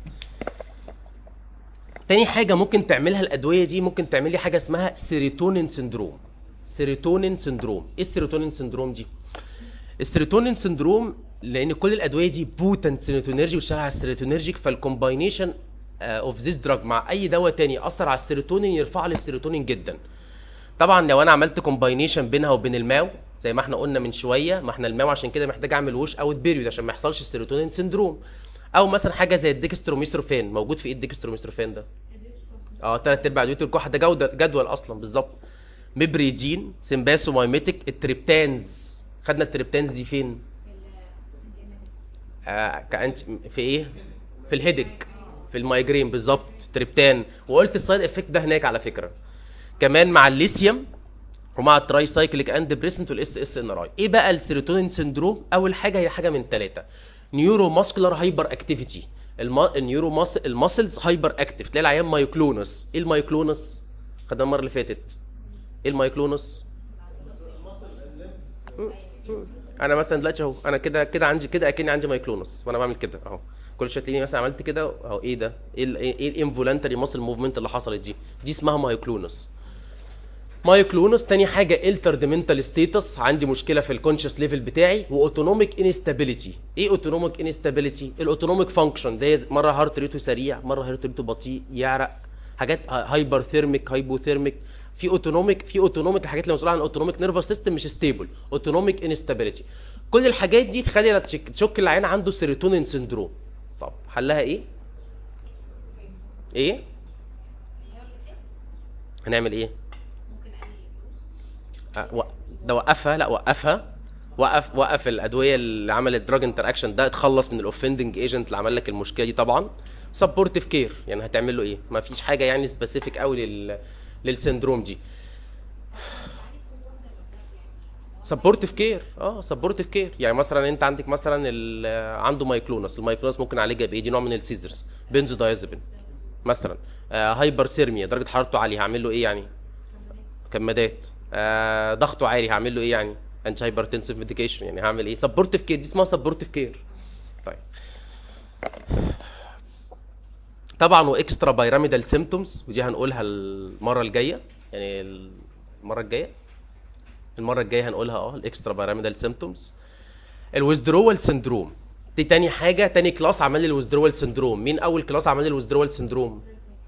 تاني حاجة ممكن تعملها الأدوية دي ممكن تعملي حاجة اسمها سيروتونين سندروم سيروتونين سندروم ايه السيروتونين سندروم دي السيروتونين سندروم لان كل الادويه دي بوتنت سيروتونيرجي وشغال على السيروتونيرجيك فالكومباينيشن اوف ذيس دراج مع اي دواء تاني اثر على السيروتونين يرفع لي السيروتونين جدا طبعا لو انا عملت كومباينيشن بينها وبين الماو زي ما احنا قلنا من شويه ما احنا الماو عشان كده محتاج اعمل ووش اوت بيريود عشان ما يحصلش السيروتونين سندروم او مثلا حاجه زي الديكستروميثروفين موجود في ايه الديكستروميثروفين ده اه تلات ارباع ادويه الكحه ده جوده جدول اصلا بالظبط ميبريدين سمباسومايميتك التريبتانز خدنا التريبتانز دي فين آه كأنت في ايه في الهيدك في المايجرين بالظبط تريبتان وقلت السايد افكت ده هناك على فكره كمان مع الليثيوم ومع التراي سايكليك اند بريسنت والاس اس ان ار اي ايه بقى السيروتونين سندروم اول حاجه هي حاجه من ثلاثه نيورو ماسكولار هايبر اكتيفيتي النيورو ماس الماسلز هايبر اكتيف تلاقي العيان مايكلونس ايه المايكلونس خدناه المره اللي فاتت ايه المايكلونس انا مثلا دلوقتي اهو انا كده كده عندي كده اكني عندي مايكلونس وانا بعمل كده اهو كل شويه تلاقيني مثلا عملت كده اهو ايه ده ايه ال- ايه الانفولانتري ماسل موفمنت اللي حصلت دي دي اسمها مايكلونس مايوكلونس تاني حاجه الترد منتال ستيتس عندي مشكله في الكونشس ليفل بتاعي واوتونوميك انستابيليتي ايه اوتونوميك انستابيليتي الاوتونوميك فانكشن ده يز- مره هارت ريته سريع مره هارت ريته بطيء يعرق حاجات هايبر ثيرميك هايبوثيرميك في اوتونوميك في اوتونوميك الحاجات اللي مسؤوله عن الاوتونوميك نيرفس سيستم مش ستيبل اوتونوميك انستابيليتي كل الحاجات دي تخلي تشك- تشك العين عنده سيروتونين سندروم طب حلها ايه ايه هنعمل ايه أه، و- ده وقفها لا وقفها وقف وقف الادويه اللي عملت دراج انتر اكشن ده اتخلص من الاوفندنج ايجنت اللي عمل لك المشكله دي طبعا سبورتيف كير يعني هتعمل له ايه ما فيش حاجه يعني سبيسيفيك قوي لل للسندروم دي سبورتيف كير اه سبورتيف كير يعني مثلا انت عندك مثلا ال- عنده مايكلونس المايكلونس ممكن عالجها بايه دي نوع من السيزرز بنزودايزابين مثلا آه هايبر سيرميا درجه حرارته عاليه هعمل له ايه يعني كمادات آه ضغطه عالي هعمل له ايه يعني انتي هايبرتنسيف ميديكيشن يعني هعمل ايه سبورتيف كير دي اسمها سبورتيف كير طيب طبعا واكسترا بايراميدال سيمتومز ودي هنقولها المره الجايه يعني المره الجايه المره الجايه هنقولها اه الاكسترا بايراميدال سيمتومز الويزدرول سندروم دي تاني حاجه تاني كلاس عمل لي الويزدرول سندروم مين اول كلاس عمل لي الويزدرول سندروم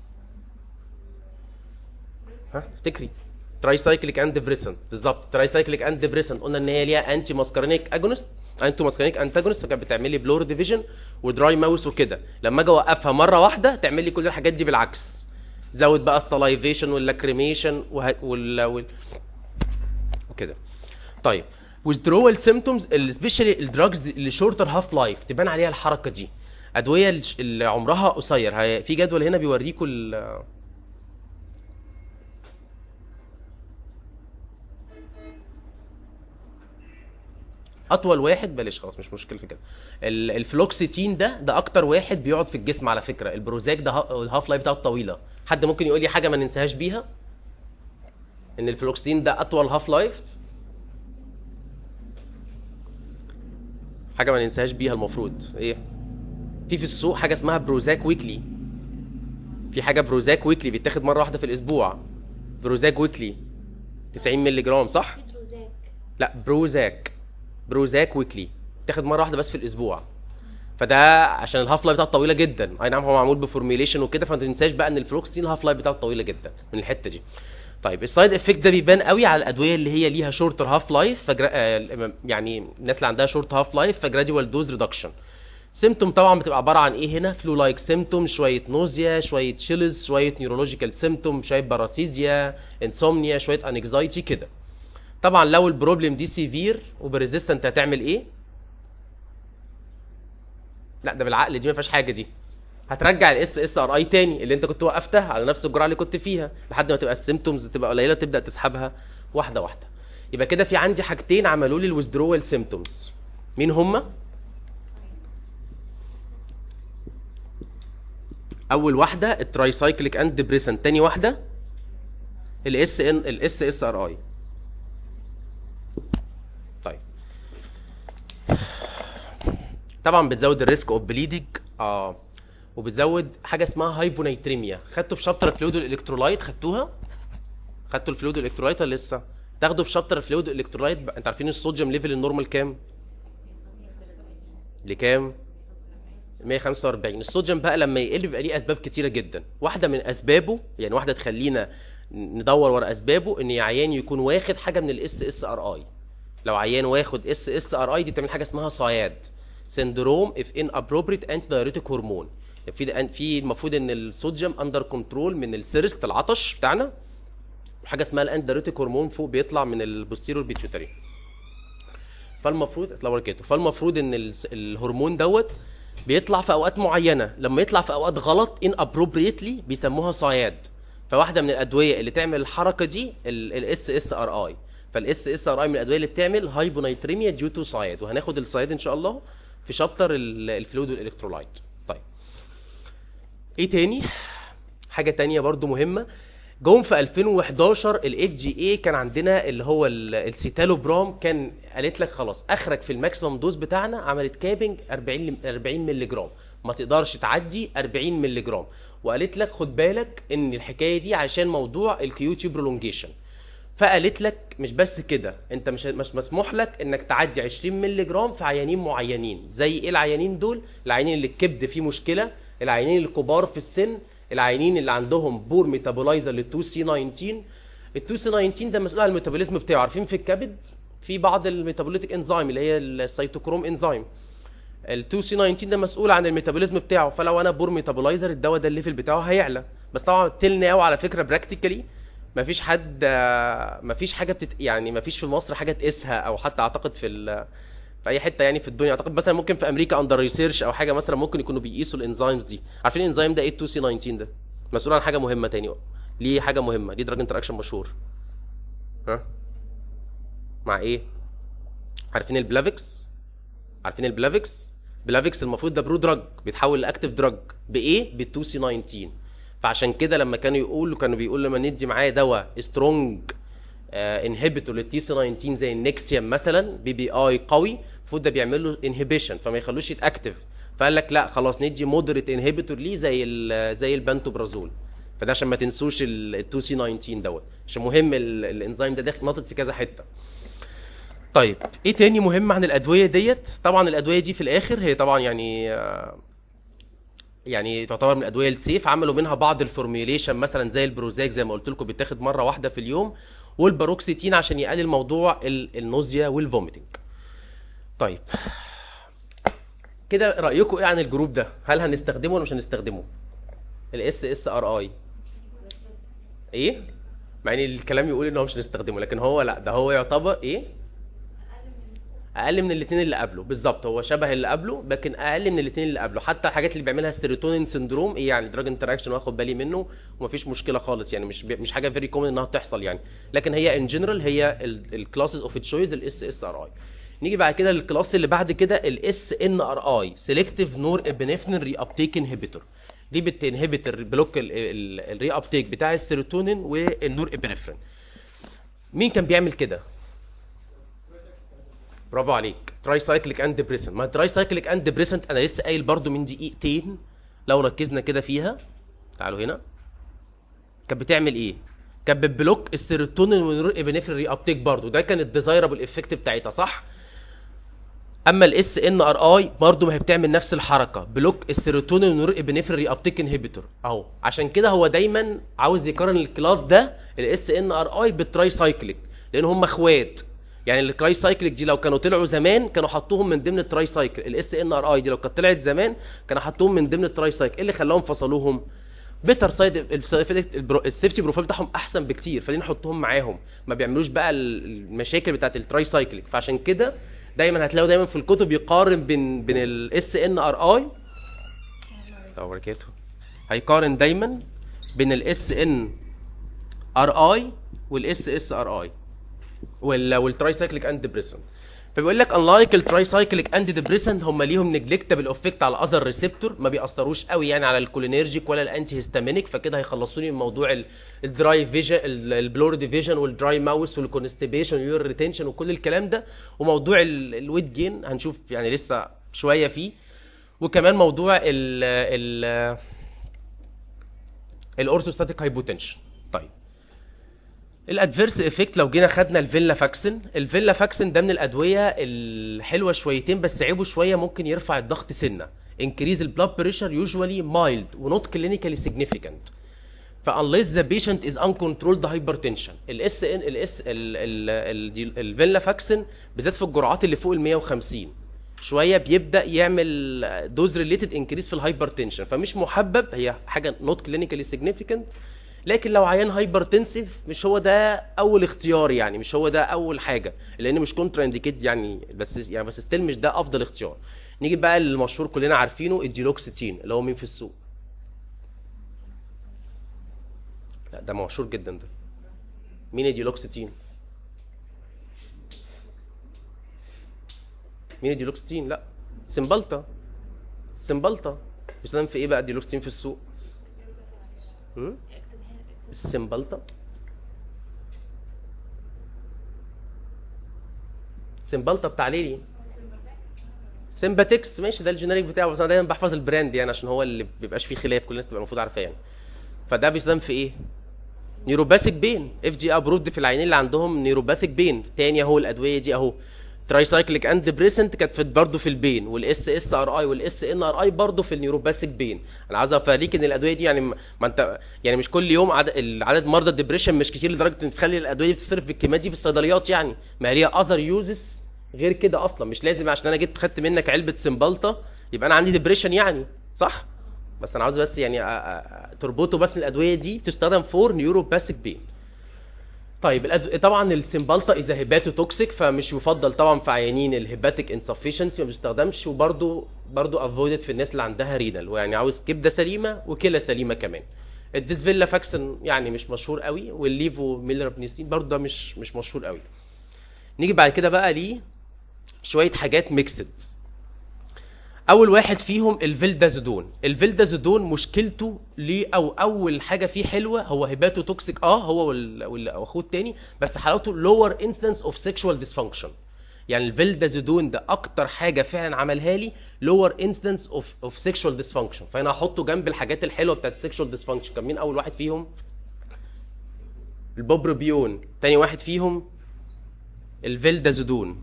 ها افتكري تراي سايكليك اند ديبريسن بالظبط تراي سايكليك اند ديبريسن قلنا ان هي ليها انتي ماسكارينيك اجونست انتي ماسكارينيك انتاجونست فكانت بتعمل لي بلور ديفيجن ودراي ماوس وكده لما اجي اوقفها مره واحده تعمل لي كل الحاجات دي بالعكس زود بقى السلايفيشن واللاكريميشن وه... وال... وال... وكده طيب withdrawal symptoms especially الدراجز اللي شورتر هاف لايف تبان عليها الحركه دي ادويه الش- اللي عمرها قصير هي- في جدول هنا بيوريكوا ال- اطول واحد بلاش خلاص مش مشكله في كده ال- الفلوكسيتين ده ده اكتر واحد بيقعد في الجسم على فكره البروزاك ده ها- الهاف لايف بتاعته طويله حد ممكن يقول لي حاجه ما ننساهاش بيها ان الفلوكسيتين ده اطول هاف لايف حاجه ما ننساهاش بيها المفروض ايه في في السوق حاجه اسمها بروزاك ويكلي في حاجه بروزاك ويكلي بيتاخد مره واحده في الاسبوع بروزاك ويكلي 90 مللي جرام صح بتروزاك لا بروزاك بروزاك ويكلي تاخد مره واحده بس في الاسبوع فده عشان الهاف لايف بتاعته طويله جدا اي نعم هو معمول بفورميليشن وكده فما تنساش بقى ان الفلوكسين الهاف لايف بتاعته طويله جدا من الحته دي طيب السايد افكت ده بيبان قوي على الادويه اللي هي ليها شورتر هاف لايف فجرا... آه، يعني الناس اللي عندها شورت هاف لايف فجراديوال دوز ريدكشن سيمتوم طبعا بتبقى عباره عن ايه هنا فلو لايك سيمتوم شويه نوزيا شويه شيلز شويه نيورولوجيكال سيمتوم شويه باراسيزيا انسومنيا شويه انكزايتي كده طبعا لو البروبلم دي سيفير وبريزيستنت هتعمل ايه لا ده بالعقل دي ما فيهاش حاجه دي هترجع الاس اس ار اي تاني اللي انت كنت وقفتها على نفس الجرعه اللي كنت فيها لحد ما تبقى السيمتومز تبقى قليله تبدا تسحبها واحده واحده يبقى كده في عندي حاجتين عملوا لي الويزدرول سيمتومز مين هما اول واحده الترايسايكليك اند ديبريسنت تاني واحده الاس ان الاس اس ار اي طيب طبعا بتزود الريسك اوف بليدنج اه وبتزود حاجه اسمها هايبونيتريميا خدتوا في شابتر الفلويد الالكترولايت خدتوها خدتوا الفلويد الالكترولايت ولا لسه تاخدوا في شابتر الفلويد الالكترولايت بقى- انت عارفين الصوديوم ليفل النورمال كام لكام 145 الصوديوم بقى لما يقل بيبقى ليه اسباب كتيره جدا واحده من اسبابه يعني واحده تخلينا ندور ورا اسبابه ان عيان يكون واخد حاجه من الاس اس ار اي لو عيان واخد اس اس ار اي دي بتعمل حاجه اسمها صياد سندروم اف ان ابروبريت انتي دايوريتيك هرمون في في المفروض ان الصوديوم اندر كنترول من السيرست العطش بتاعنا وحاجه اسمها الاندروتيك هرمون فوق بيطلع من البوستيرور بيتيوتري فالمفروض اطلع وركته فالمفروض ان ال- الهرمون دوت بيطلع في اوقات معينه لما يطلع في اوقات غلط ان ابروبريتلي بيسموها صياد فواحده من الادويه اللي تعمل الحركه دي الاس اس ار اي فالاس اس ار اي من الادويه اللي بتعمل هايبونيتريميا ديو تو صياد وهناخد الصياد ان شاء الله في شابتر ال- الفلويد والالكترولايت طيب ايه تاني حاجه تانية برضو مهمه جم في 2011 الاف جي اي كان عندنا اللي هو ال- السيتالوبرام كان قالت لك خلاص اخرك في الماكسيمم دوز بتاعنا عملت كابنج 40 ل- 40 مللي جرام ما تقدرش تعدي 40 مللي جرام وقالت لك خد بالك ان الحكايه دي عشان موضوع الكيوتي برولونجيشن فقالت لك مش بس كده انت مش مش مسموح لك انك تعدي 20 مللي جرام في عيانين معينين زي ايه العيانين دول العيانين اللي الكبد فيه مشكله العيانين الكبار في السن العيانين اللي عندهم بور ميتابولايزر لل 2 سي 19 ال 2 سي 19 ده مسؤول عن الميتابوليزم بتاعه عارفين في الكبد في بعض الميتابوليتيك انزيم اللي هي السيتوكروم انزيم ال 2 سي 19 ده مسؤول عن الميتابوليزم بتاعه فلو انا بور ميتابولايزر الدواء ده الليفل بتاعه هيعلى بس طبعا تل ناو على فكره براكتيكالي مفيش حد آه، مفيش حاجه بتت... يعني مفيش في مصر حاجه تقيسها او حتى اعتقد في ال... في اي حته يعني في الدنيا اعتقد مثلا ممكن في امريكا اندر ريسيرش او حاجه مثلا ممكن يكونوا بيقيسوا الانزيمز دي عارفين الانزيم ده ايه 2 سي 19 ده مسؤول عن حاجه مهمه تاني ليه حاجه مهمه ليه دراج انتراكشن مشهور ها مع ايه عارفين البلافكس عارفين البلافكس بلافكس المفروض ده برو دراج بيتحول لاكتيف دراج بايه ب 2 سي 19 فعشان كده لما كانوا يقولوا كانوا بيقولوا لما ندي معاه دواء سترونج انهبيتور للتي سي 19 زي النكسيوم مثلا بي بي اي قوي المفروض ده بيعمل له انهبيشن فما يخلوش يتاكتف فقال لك لا خلاص ندي مودريت انهبيتور ليه زي ال زي البنتوبرازول فده عشان ما تنسوش ال 2 سي 19 دوت عشان مهم ال- الانزيم ده داخل ناطط في كذا حته طيب ايه تاني مهم عن الادويه ديت طبعا الادويه دي في الاخر هي طبعا يعني آه، يعني تعتبر من الادويه السيف عملوا منها بعض الفورميوليشن مثلا زي البروزاك زي ما قلت لكم بيتاخد مره واحده في اليوم والباروكسيتين عشان يقلل موضوع ال- النوزيا والفوميتنج طيب كده رايكم ايه عن الجروب ده هل هنستخدمه ولا مش هنستخدمه الاس اس ار اي ايه مع ان الكلام يقول ان هو مش هنستخدمه لكن هو لا ده هو يعتبر ايه اقل من الاثنين اللي قبله بالظبط هو شبه اللي قبله لكن اقل من الاثنين اللي قبله حتى الحاجات اللي بيعملها السيروتونين سندروم ايه يعني دراج انتراكشن واخد بالي منه ومفيش مشكله خالص يعني مش بي- مش حاجه فيري كومن انها تحصل يعني لكن هي ان جنرال هي الكلاسز اوف تشويز الاس اس ار اي نيجي بعد كده للكلاس اللي بعد كده الاس ان ار اي سيلكتيف نور ابنفرين ري ابتيك انهبيتور دي بتنهبت البلوك الري ابتيك بتاع السيروتونين والنور ابنفرين مين كان بيعمل كده برافو عليك تراي سايكليك اند ديبريسنت ما تراي سايكليك اند ديبريسنت انا لسه قايل برضو من دقيقتين لو ركزنا كده فيها تعالوا هنا كانت بتعمل ايه كانت بتبلوك السيروتونين والنور ابنفرين ري ابتيك برضو ده كان الديزايربل افكت بتاعتها صح اما الاس ان ار اي برضه ما هي بتعمل نفس الحركه بلوك السيروتونين ونور ابنفرين ري ابتيك انهبيتور اهو عشان كده هو دايما عاوز يقارن الكلاس ده الاس ان ار اي بالتراي سايكليك لان هم اخوات يعني التراي سايكليك دي لو كانوا طلعوا زمان كانوا حطوهم من ضمن التراي سايكل الاس ان ار اي دي لو كانت طلعت زمان كانوا حطوهم من ضمن التراي سايكل ايه اللي خلاهم فصلوهم بيتر سايد السيفتي بروفايل بتاعهم احسن بكتير فدي نحطهم معاهم ما بيعملوش بقى المشاكل بتاعت التراي سايكليك فعشان كده دايما هتلاقوا دايما في الكتب يقارن بين بين الاس ان ار اي وبركاته هيقارن دايما بين الاس ان ار اي والاس اس ار اي والتراي سايكليك اند ديبريسنت فبيقول لك unlike التراي سايكليك اند ديبريسنت هم ليهم نجلكتابل افكت على الاذر ريسبتور ما بيأثروش قوي يعني على الكولينرجيك ولا الانتي هيستامينيك فكده هيخلصوني من موضوع الدراي فيجن البلور ديفيجن والدراي ماوس والكونستيبيشن واليور ريتنشن وكل الكلام ده وموضوع الويت جين هنشوف يعني لسه شويه فيه وكمان موضوع ال ال الاورثوستاتيك هايبوتنشن طيب الادفيرس افكت لو جينا خدنا الفيلا فاكسن الفيلا فاكسن ده من الادويه الحلوه شويتين بس عيبه شويه ممكن يرفع الضغط سنه increase البلاد بريشر usually mild ونوت clinically significant ف unless the patient is uncontrolled hypertension الاس ان الاس الفيلا فاكسن بالذات في الجرعات اللي فوق ال 150 شويه بيبدا يعمل دوز ريليتد انكريس في الهايبرتنشن فمش محبب هي حاجه نوت كلينيكالي سيجنيفيكانت لكن لو عيان هايبرتنسيف مش هو ده اول اختيار يعني مش هو ده اول حاجه لان مش كونترا انديكيت يعني بس يعني بس ستيل مش ده افضل اختيار نيجي بقى للمشهور كلنا عارفينه الديلوكسيتين اللي هو مين في السوق لا ده مشهور جدا ده مين الديلوكسيتين مين الديلوكسيتين لا سمبلتا سمبلتا بيستخدم في ايه بقى الديلوكسيتين في السوق هم؟ السمبلتا سمبلتا بتاع ليلي سمباتكس ماشي ده الجينيريك بتاعه بس انا دايما بحفظ البراند يعني عشان هو اللي بيبقاش فيه خلاف كل الناس تبقى المفروض عارفاه يعني فده بيستخدم في ايه نيوروباثيك بين اف دي ابرود في العينين اللي عندهم نيوروباثيك بين تاني اهو الادويه دي اهو ترايسايكليك اند بريسنت كانت في برضه في البين والاس اس ار اي والاس ان ار اي برضه في النيوروباثيك بين انا عايز اوريك ان الادويه دي يعني ما انت يعني مش كل يوم عدد عدد مرضى الدبريشن مش كتير لدرجه ان تخلي الادويه دي بتصرف بالكميات دي في الصيدليات يعني ما هي ليها اذر يوزز غير كده اصلا مش لازم عشان انا جيت خدت منك علبه سمبلطه يبقى انا عندي ديبريشن يعني صح بس انا عاوز بس يعني أ- أ- أ- تربطوا بس إن الادويه دي بتستخدم فور نيوروباثيك بين طيب الأد... طبعا السمبلطه اذا هيباتو توكسيك فمش يفضل طبعا في عيانين الهيباتيك انسفشنسي ما بيستخدمش وبرده برده افويدد في الناس اللي عندها رينال ويعني عاوز كبده سليمه وكلى سليمه كمان الديسفيلا فاكسن يعني مش مشهور قوي والليفو ميلرابنيسين برده ده مش مش مشهور قوي نيجي بعد كده بقى ليه شويه حاجات ميكسد اول واحد فيهم الفيلدازودون الفيلدازودون مشكلته ليه او اول حاجه فيه حلوه هو هيباتو توكسيك اه هو وال- وال- واخوه التاني بس حلاوته لور انستنس اوف سيكشوال ديسفانكشن يعني الفيلدازودون ده اكتر حاجه فعلا عملها لي لور انستنس اوف اوف سيكشوال ديسفانكشن فانا هحطه جنب الحاجات الحلوه بتاعت السيكشوال ديسفانكشن كان مين اول واحد فيهم البوبروبيون تاني واحد فيهم الفيلدازودون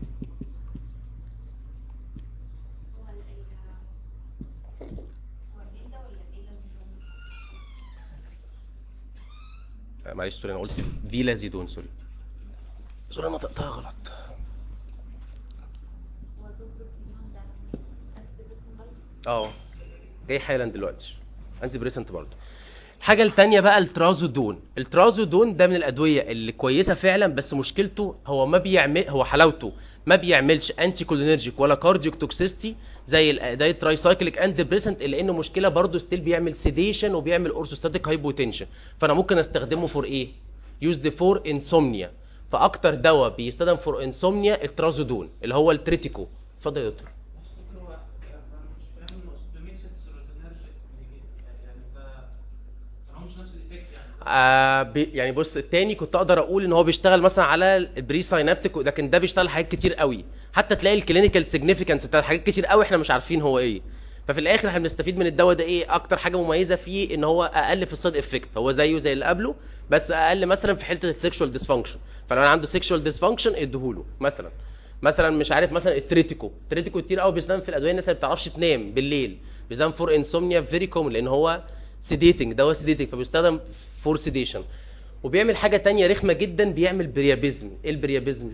هو ال ال هو الفيلا ولا الفيلا مش آه، معلش سوري انا قلت فيلازيدون سوري سوري انا نطقتها غلط هو الزوبروبيون ده antidepressant برضه؟ اه جاي حالا دلوقتي انتي بريسنت برضه الحاجه التانية بقى الترازودون الترازودون ده من الادويه اللي كويسه فعلا بس مشكلته هو ما بيعمل هو حلاوته ما بيعملش انتي كولينرجيك ولا كارديوك توكسيستي زي ال- زي الترايسايكليك اند بريسنت الا انه مشكله برضه ستيل بيعمل سيديشن وبيعمل اورثوستاتيك هايبوتنشن فانا ممكن استخدمه فور ايه يوزد فور انسومنيا فاكتر دواء بيستخدم فور انسومنيا الترازودون اللي هو التريتيكو اتفضل يا دكتور هو انا مش فاهم المقصود بميكسد سيروتونيرجيك يعني ده ما مش نفس الايفكت يعني آه بي يعني بص التاني كنت اقدر اقول ان هو بيشتغل مثلا على البري ساينابتيك لكن ده بيشتغل حاجات كتير قوي حتى تلاقي الكلينيكال سيجنيفيكانس بتاع حاجات كتير قوي احنا مش عارفين هو ايه ففي الاخر احنا بنستفيد من الدواء ده ايه اكتر حاجه مميزه فيه ان هو اقل في السايد افكت هو زيه زي اللي قبله بس اقل مثلا في حته السكشوال ديسفانكشن فلو انا عنده سكشوال ديسفانكشن اديهوله مثلا مثلا مش عارف مثلا التريتيكو التريتيكو كتير قوي بيستخدم في الادويه الناس اللي ما بتعرفش تنام بالليل بيستخدم فور انسومنيا فيري كومن لان هو سيديتنج دواء سيديتنج فبيستخدم فور سيديشن وبيعمل حاجه تانية رخمه جدا بيعمل بريابيزم ايه البريابيزم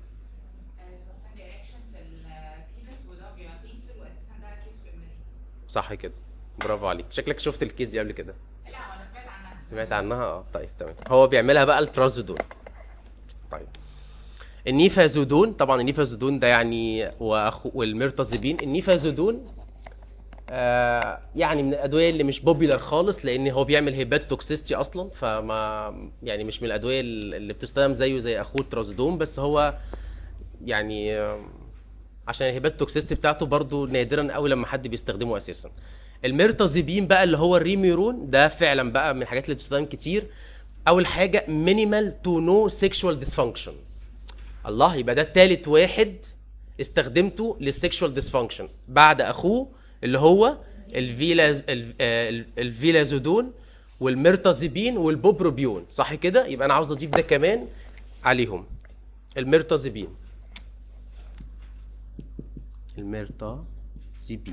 سسبند ايركشن في البينس وده بيبقى بينفل واساسا ده كيس في emergency. صح كده برافو عليك شكلك شفت الكيس دي قبل كده لا وانا سمعت عنها سمعت عنها اه طيب تمام هو بيعملها بقى الترازودون طيب النيفازودون طبعا النيفازودون ده يعني واخو والميرتازيبين النيفازودون آه يعني من الادويه اللي مش بوبيلر خالص لان هو بيعمل هيباتوتوكسيستي اصلا فما يعني مش من الادويه اللي بتستخدم زيه زي اخوه الترازودون بس هو يعني آه، عشان الهيباتوتوكسيستي بتاعته برضو نادرا قوي لما حد بيستخدمه اساسا الميرتازيبين بقى اللي هو الريميرون ده فعلا بقى من الحاجات اللي بتستخدم كتير اول حاجه مينيمال تو نو سيكشوال ديسفانكشن الله يبقى ده تالت واحد استخدمته للسيكشوال ديسفانكشن بعد اخوه اللي هو الفيلاز ال- آه، ال- الفيلازودون والميرتازيبين والبوبروبيون صح كده يبقى انا عاوز اضيف ده كمان عليهم الميرتازيبين الميرتازيبين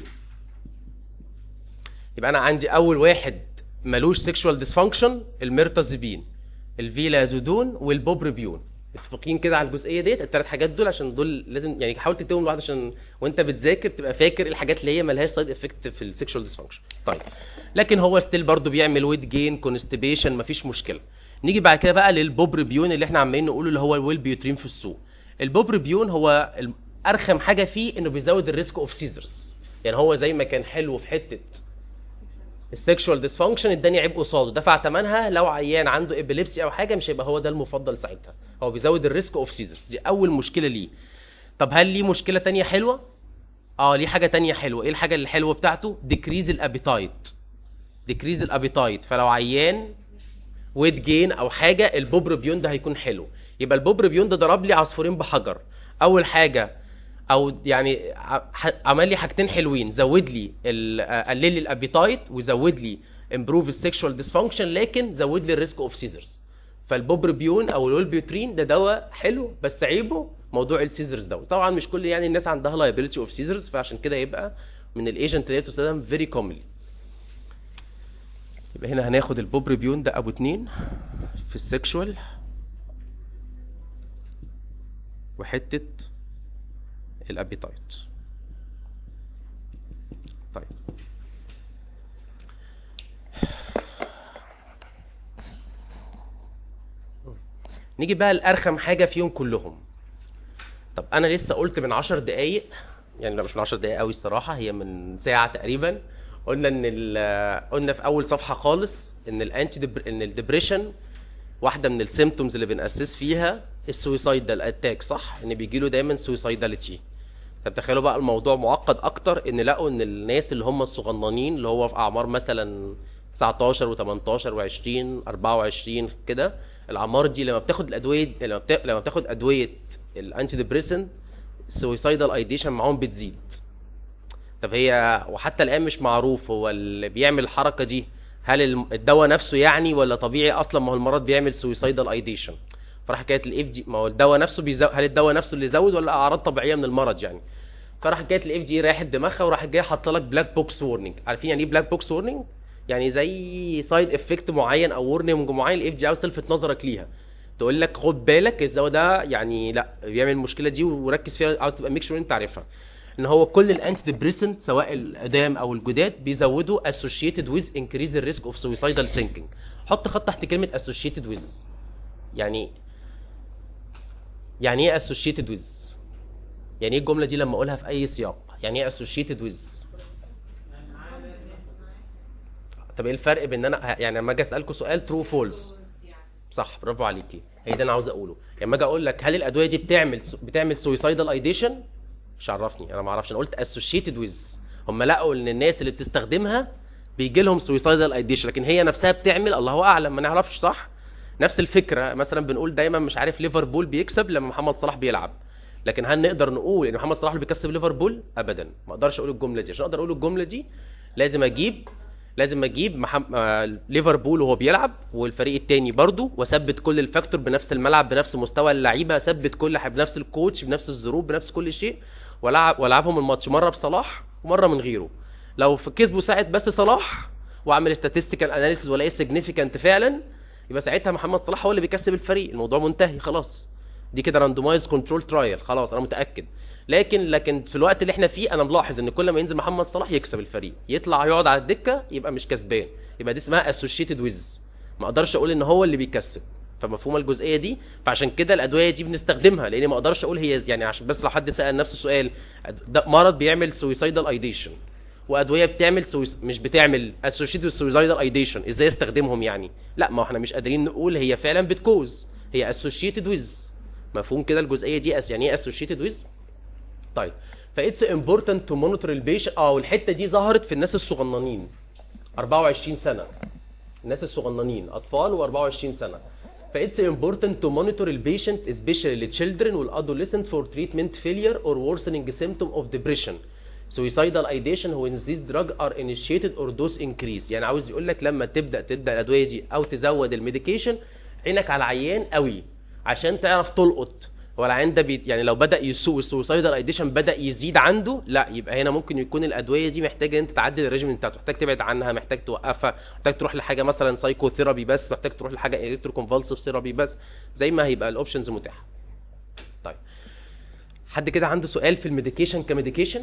يبقى انا عندي اول واحد ملوش سيكشوال ديسفانكشن الميرتازيبين الفيلازودون والبوبروبيون متفقين كده على الجزئيه ديت الثلاث حاجات دول عشان دول لازم يعني حاول تكتبهم لوحده عشان وانت بتذاكر تبقى فاكر الحاجات اللي هي ملهاش سايد افكت في السيكشوال ديسفانكشن طيب لكن هو ستيل برضو بيعمل ويت جين كونستيبيشن مفيش مشكله نيجي بعد كده بقى للبوبروبيون اللي احنا عمالين نقوله اللي هو الويل بيوترين في السوق البوبروبيون هو ال- ارخم حاجه فيه انه بيزود الريسك اوف سيزرز يعني هو زي ما كان حلو في حته السكشوال ديسفانكشن اداني عيب قصاده دفع ثمنها لو عيان عنده ابيليبسي او حاجه مش هيبقى هو ده المفضل ساعتها هو بيزود الريسك اوف سيزرز دي اول مشكله ليه طب هل ليه مشكله تانية حلوه اه ليه حاجه تانية حلوه ايه الحاجه الحلوه بتاعته ديكريز الابيتايت ديكريز الابيتايت فلو عيان ويت جين او حاجه البوبروبيون ده هيكون حلو يبقى البوبروبيون ده ضرب لي عصفورين بحجر اول حاجه او يعني ع- ح- عمل لي حاجتين حلوين زود لي ال- آه، قلل لي الابيتايت وزود لي امبروف السكشوال ديسفانكشن لكن زود لي الريسك اوف سيزرز فالبوبربيون او الولبيوترين ده دواء حلو بس عيبه موضوع السيزرز دوت طبعا مش كل يعني الناس عندها لايبيلتي اوف سيزرز فعشان كده يبقى من الايجنت اللي هي تستخدم فيري كومنلي يبقى هنا هناخد البوبربيون ده ابو اتنين في السكشوال وحته الابيتايت طيب نيجي بقى لارخم حاجه فيهم كلهم طب انا لسه قلت من 10 دقايق يعني لا مش من 10 دقايق قوي الصراحه هي من ساعه تقريبا قلنا ان ال- قلنا في اول صفحه خالص ان الانتي ديبر... ان الدبريشن واحده من السيمتومز اللي بنأسس فيها السويسايدال اتاك صح ان بيجي له دايما سويسايداليتي طب تخيلوا بقى الموضوع معقد اكتر ان لقوا ان الناس اللي هم الصغننين اللي هو في اعمار مثلا 19 و18 و20 24 كده الاعمار دي لما بتاخد الادويه لما بتا... لما بتاخد ادويه الانتي ديبريسنت السويسايدال ايديشن معاهم بتزيد طب هي وحتى الان مش معروف هو اللي بيعمل الحركه دي هل الم- الدواء نفسه يعني ولا طبيعي اصلا ما هو المرض بيعمل سويسايدال ايديشن فراح حكايه الاف دي ما هو الدواء نفسه بيزود هل الدواء نفسه اللي يزود ولا اعراض طبيعيه من المرض يعني فراح حكايه الاف دي رايحت دماغها وراح جاي حاطه لك بلاك بوكس وورنينج عارفين يعني ايه بلاك بوكس وورنينج يعني زي سايد افكت معين او ورنينج معين الاف دي عاوز تلفت نظرك ليها تقول لك خد بالك الدواء ده يعني لا بيعمل المشكله دي وركز فيها عاوز تبقى ميك شور انت عارفها ان هو كل الانتي ديبريسنت سواء القدام او الجداد بيزودوا associated with increase the risk of suicidal thinking حط خط تحت كلمه associated with يعني يعني ايه associated with يعني ايه الجمله دي لما اقولها في اي سياق يعني ايه associated with طب ايه الفرق بين ان انا يعني لما اجي اسالكم سؤال true false صح برافو عليكي هي ده انا عاوز اقوله لما اجي اقول لك هل الادويه دي بتعمل بتعمل سويسايدال ايديشن مش عرفني انا ما اعرفش انا قلت اسوشيتد ويز هم لقوا ان الناس اللي بتستخدمها بيجي لهم سويسايدال ايديشن لكن هي نفسها بتعمل الله اعلم ما نعرفش صح نفس الفكره مثلا بنقول دايما مش عارف ليفربول بيكسب لما محمد صلاح بيلعب لكن هل نقدر نقول ان محمد صلاح اللي بيكسب ليفربول ابدا ما اقدرش اقول الجمله دي عشان اقدر اقول الجمله دي لازم اجيب لازم اجيب محم... آه، ليفربول وهو بيلعب والفريق التاني برضه واثبت كل الفاكتور بنفس الملعب بنفس مستوى اللعيبه اثبت كل حاجه بنفس الكوتش بنفس الظروف بنفس كل شيء والعب والعبهم الماتش مره بصلاح ومره من غيره لو في كسبوا ساعه بس صلاح واعمل statistical analysis والاقي significant فعلا يبقى ساعتها محمد صلاح هو اللي بيكسب الفريق الموضوع منتهي خلاص دي كده راندومايز كنترول ترايل خلاص انا متاكد لكن لكن في الوقت اللي احنا فيه انا ملاحظ ان كل ما ينزل محمد صلاح يكسب الفريق يطلع يقعد على الدكه يبقى مش كسبان يبقى دي اسمها اسوشيتد ويز ما اقدرش اقول ان هو اللي بيكسب فمفهومه الجزئيه دي فعشان كده الادويه دي بنستخدمها لان ما اقدرش اقول هي يعني عشان بس لو حد سال نفسه سؤال ده مرض بيعمل سويسايدال ايديشن وادويه بتعمل سويس... مش بتعمل اسوشيتد سويسايدال ايديشن ازاي استخدمهم يعني لا ما احنا مش قادرين نقول هي فعلا بتكوز هي اسوشيتد ويز مفهوم كده الجزئيه دي أس يعني ايه اسوشيتد ويز طيب فايتس امبورتنت تو مونيتور البيشنت اه والحته دي ظهرت في الناس الصغننين 24 سنه الناس الصغننين اطفال و24 سنه فايتس امبورتنت تو مونيتور البيشنت سبيشالي للتشيلدرن والادوليسنت فور تريتمنت فيلير اور worsening symptom of depression suicidal ideation when these drugs are initiated or dose increase يعني عاوز يقول لك لما تبدا تبدا الادويه دي او تزود الميديكيشن عينك على العيان قوي عشان تعرف تلقط هو العيان ده بي يعني لو بدا يسوق السوسايدال ايديشن بدا يزيد عنده لا يبقى هنا ممكن يكون الادويه دي محتاجه انت تعدل الريجيم بتاعته محتاج تبعد عنها محتاج توقفها محتاج تروح لحاجه مثلا سايكو ثيرابي بس محتاج تروح لحاجه الكترو كونفالسيف ثيرابي بس زي ما هيبقى الاوبشنز متاحه طيب حد كده عنده سؤال في الميديكيشن كميديكيشن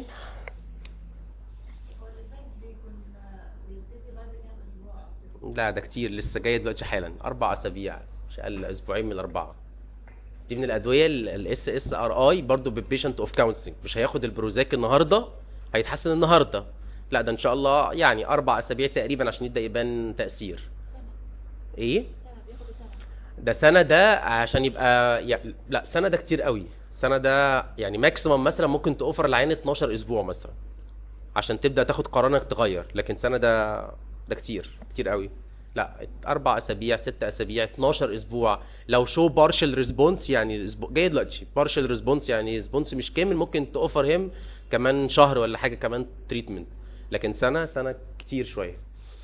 هو اللي فات بيكون بيبتدي بعد كام اسبوع لا ده كتير لسه جاي دلوقتي حالا اربع اسابيع مش اقل اسبوعين من الاربعه دي من الادويه الاس اس ار اي برضه بالبيشنت اوف كونسلنج مش هياخد البروزاك النهارده هيتحسن النهارده لا ده ان شاء الله يعني اربع اسابيع تقريبا عشان يبدا يبان تاثير ايه سنه بياخدوا سنه ده سنه ده عشان يبقى يعني لا سنه ده كتير قوي سنه ده يعني ماكسيمم مثلا ممكن توفر العين 12 اسبوع مثلا عشان تبدا تاخد قرار انك تغير لكن سنه ده ده كتير كتير قوي لا اربع اسابيع ست اسابيع 12 اسبوع لو شو بارشل ريسبونس يعني اسبوع جاي دلوقتي بارشل ريسبونس يعني ريسبونس مش كامل ممكن توفر هيم كمان شهر ولا حاجه كمان تريتمنت لكن سنه سنه كتير شويه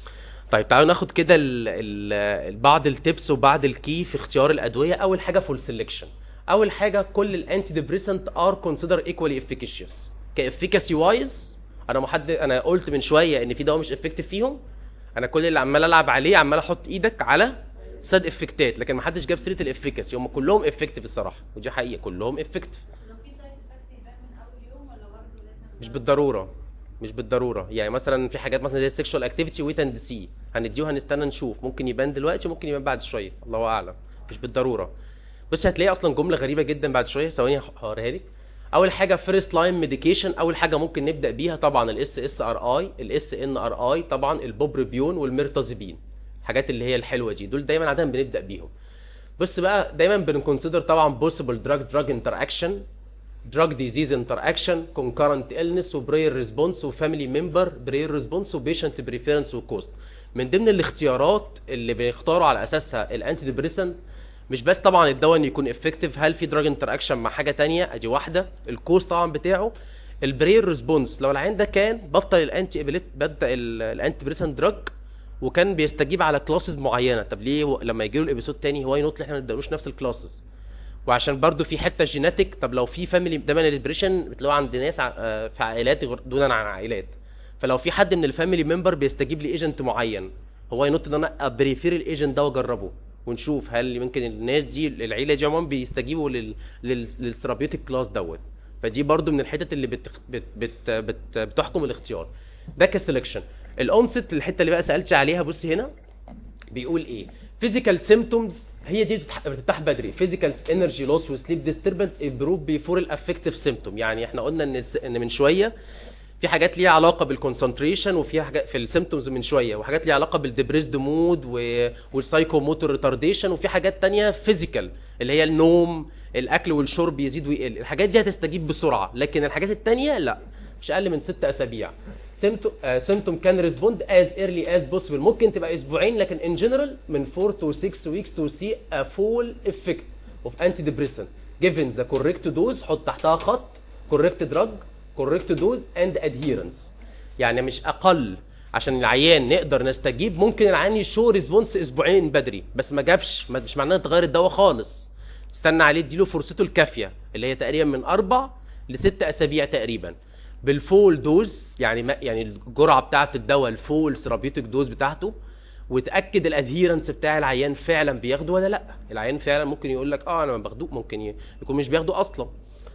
طيب تعالوا ناخد كده ال- ال- بعض التبس وبعض الكي في اختيار الادويه اول حاجه فول سelection اول حاجه كل الانتي ديبريسنت ار كونسيدر ايكوالي افيكيشيوس كافيكاسي وايز انا محدد انا قلت من شويه ان في دواء مش افكتيف فيهم انا كل اللي عمال العب عليه عمال احط ايدك على ساد افكتات لكن ما حدش جاب سيره الافيكاسي هم كلهم افكتيف الصراحه ودي حقيقه كلهم افكتيف لو في سايد افكت يبان من اول يوم ولا برضه لازم مش بالضروره مش بالضروره يعني مثلا في حاجات مثلا زي السكشوال اكتيفيتي ويت اند سي هنديه وهنستنى نشوف ممكن يبان دلوقتي وممكن يبان بعد شويه الله اعلم مش بالضروره بس هتلاقي اصلا جمله غريبه جدا بعد شويه ثواني هوريها لك اول حاجه فيرست لاين ميديكيشن اول حاجه ممكن نبدا بيها طبعا الاس اس ار اي الاس ان ار اي طبعا البوبريبيون والميرتازيبين الحاجات اللي هي الحلوه دي دول دايما عاده بنبدا بيهم بص بقى دايما بنكونسيدر طبعا بوسيبل دراج دراج انتراكشن drug disease interaction concurrent illness وبرير ريسبونس وفاميلي ممبر برير ريسبونس وبيشنت بريفيرنس وكوست من ضمن الاختيارات اللي بنختاره على اساسها الانتي ديبريسنت مش بس طبعا الدواء ان يكون افكتيف هل في دراج انتراكشن مع حاجه تانية ادي واحده الكوست طبعا بتاعه البرير ريسبونس لو العيان ده كان بطل الانتي ابيليت بدا الانتي ديبريسنت دراج وكان بيستجيب على كلاسز معينه طب ليه هو- لما يجي له الابيسود تاني هو ينوت احنا ما نديلوش نفس الكلاسز وعشان برضو في حته جيناتيك طب لو في فاميلي دايما الدبريشن بتلاقوه عند ناس ع- آه، في عائلات غير- دونا عن عائلات فلو في حد من الفاميلي ممبر بيستجيب لايجنت معين هو ينط ان انا ابريفير الايجنت ده واجربه ونشوف هل يمكن الناس دي العيله دي عموما بيستجيبوا لل لل للثيرابيوتيك كلاس دوت فدي برضو من الحتت اللي بت بت بت بت بتحكم الاختيار ده كسلكشن الاونست الحته اللي بقى سالت عليها بص هنا بيقول ايه فيزيكال سيمتومز هي دي بتتح- بترتاح بدري فيزيكال انرجي لوس وسليب ديستربنس امبروف بيفور الافكتيف سيمتوم يعني احنا قلنا ان الس- ان من شويه في حاجات ليها علاقه بالكونسنتريشن وفي حاجات في السيمتومز من شويه وحاجات ليها علاقه بالديبريسد مود والسايكو موتور ريتارديشن وفي حاجات تانية فيزيكال اللي هي النوم الاكل والشرب يزيد ويقل الحاجات دي هتستجيب بسرعه لكن الحاجات التانية لا مش اقل من ست اسابيع سيمتوم كان ريسبوند از ايرلي از بوسيبل ممكن تبقى اسبوعين لكن ان جنرال من 4 to 6 weeks to see a full effect of antidepressant given the correct dose حط تحتها خط correct drug correct dose and adherence يعني مش اقل عشان العيان نقدر نستجيب ممكن العيان يشو ريسبونس اسبوعين بدري بس ما جابش ما- مش معناه تغير الدواء خالص استنى عليه اديله فرصته الكافيه اللي هي تقريبا من اربع لست اسابيع تقريبا بالفول دوز يعني ما يعني الجرعه بتاعه الدواء الفول ثيرابيوتيك دوز بتاعته وتاكد الادهيرنس بتاع العيان فعلا بياخده ولا لا العيان فعلا ممكن يقول لك اه انا ما باخدوه ممكن ي- يكون مش بياخده اصلا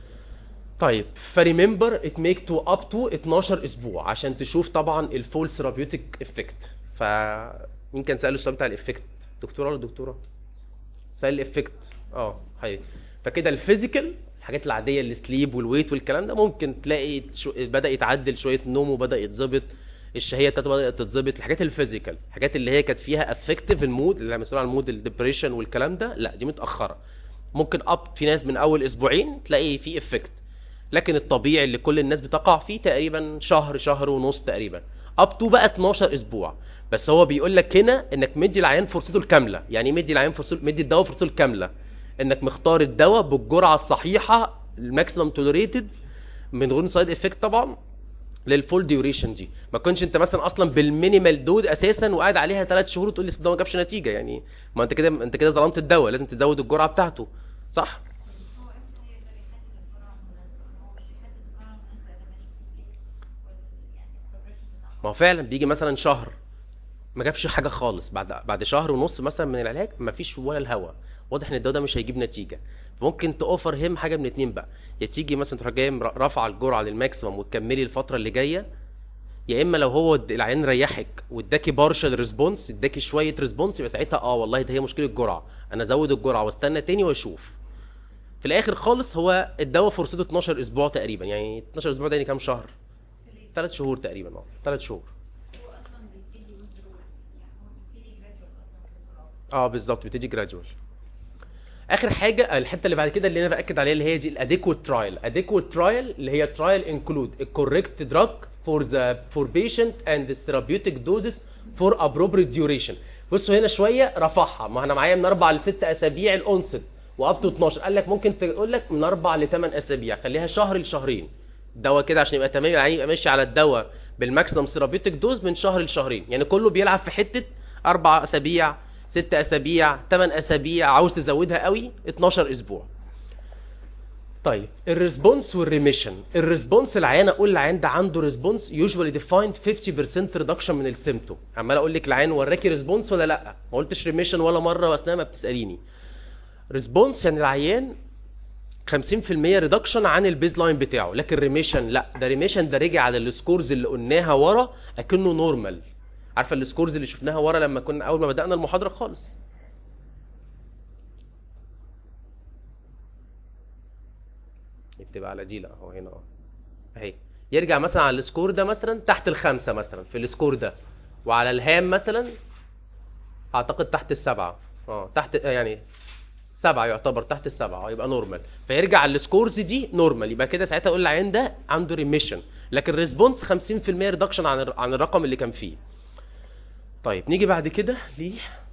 طيب فريمبر ات ميك تو اب تو 12 اسبوع عشان تشوف طبعا الفول ثيرابيوتيك افكت ف مين كان ساله السؤال بتاع الافكت دكتوره ولا دكتوره سؤال الافكت اه حقيقي فكده الفيزيكال الحاجات العاديه السليب والويت والكلام ده ممكن تلاقي شو... بدا يتعدل شويه نوم وبدا يتظبط الشهيه بتاعته بدات تتظبط الحاجات الفيزيكال الحاجات اللي هي كانت فيها افكتيف المود اللي مسؤول عن المود الدبريشن والكلام ده لا دي متاخره ممكن اب في ناس من اول اسبوعين تلاقي في افكت لكن الطبيعي اللي كل الناس بتقع فيه تقريبا شهر شهر ونص تقريبا اب تو بقى 12 اسبوع بس هو بيقول لك هنا انك مدي العيان فرصته الكامله يعني إيه مدي العيان فرصته مدي الدواء فرصته الكامله انك مختار الدواء بالجرعه الصحيحه الماكسيمم توليريتد من غير سايد افكت طبعا للفول ديوريشن دي ما كنتش انت مثلا اصلا بالمينيمال دود اساسا وقاعد عليها ثلاث شهور وتقول لي الدواء ما جابش نتيجه يعني ما انت كده انت كده ظلمت الدواء لازم تزود الجرعه بتاعته صح هو امتى يقدر يحدد الجرعه المناسبه؟ هو مش بيحدد الجرعه المناسبه ده ماشي يعني البروجريشن بتاعه ما هو فعلا بيجي مثلا شهر ما جابش حاجه خالص بعد بعد شهر ونص مثلا من العلاج ما فيش ولا الهوا واضح ان الدواء ده مش هيجيب نتيجه فممكن تاوفر هيم حاجه من اتنين بقى يا تيجي مثلا تروح جاي مر- رافعه الجرعه للماكسيمم وتكملي الفتره اللي جايه يا اما لو هو د- العيان ريحك واداكي بارشل ريسبونس اداكي شويه ريسبونس يبقى ساعتها اه والله ده هي مشكله الجرعه انا ازود الجرعه واستنى تاني واشوف في الاخر خالص هو الدواء فرصته 12 اسبوع تقريبا يعني 12 اسبوع ده يعني كام شهر ثلاث شهور تقريبا اه ثلاث شهور هو اصلا بيبتدي withdrawal يعني هو بيبتدي gradual اصلا في الجرعه اه بالظبط بتيجي جراديوال اخر حاجه الحته اللي بعد كده اللي انا باكد عليها اللي هي دي الاديكوت ترايل اديكوت ترايل اللي هي ترايل انكلود الكوريكت دراج فور ذا فور بيشنت اند ثيرابيوتيك دوزز فور ابروبريت ديوريشن بصوا هنا شويه رفعها ما انا معايا من اربع لست اسابيع الاونست واب تو 12 قال لك ممكن تقول لك من اربع لثمان اسابيع خليها شهر لشهرين دواء كده عشان يبقى تمام يعني يبقى ماشي على الدواء بالماكسيمم ثيرابيوتيك دوز من شهر لشهرين يعني كله بيلعب في حته اربع اسابيع ست اسابيع ثمان اسابيع عاوز تزودها قوي 12 اسبوع طيب الريسبونس والريميشن الريسبونس العيان اقول العيان ده عنده ريسبونس يوجوالي ديفايند 50% ريدكشن من السيمتوم عمال اقول لك العيان وراكي ريسبونس ولا لا ما قلتش ريميشن ولا مره واثناء ما بتساليني ريسبونس يعني العيان 50% ريدكشن عن البيز لاين بتاعه لكن ريميشن لا ده ريميشن ده رجع على السكورز اللي قلناها ورا اكنه نورمال عارفه السكورز اللي شفناها ورا لما كنا اول ما بدانا المحاضره خالص بتبقى على دي لا هو هنا اه اهي يرجع مثلا على السكور ده مثلا تحت الخمسه مثلا في السكور ده وعلى الهام مثلا اعتقد تحت السبعه اه تحت آه، يعني سبعة يعتبر تحت السبعة يبقى نورمال فيرجع على السكورز دي نورمال يبقى كده ساعتها اقول العيان ده عنده ريميشن لكن ريسبونس 50% ريدكشن عن الر- عن الرقم اللي كان فيه طيب نيجي بعد كده ل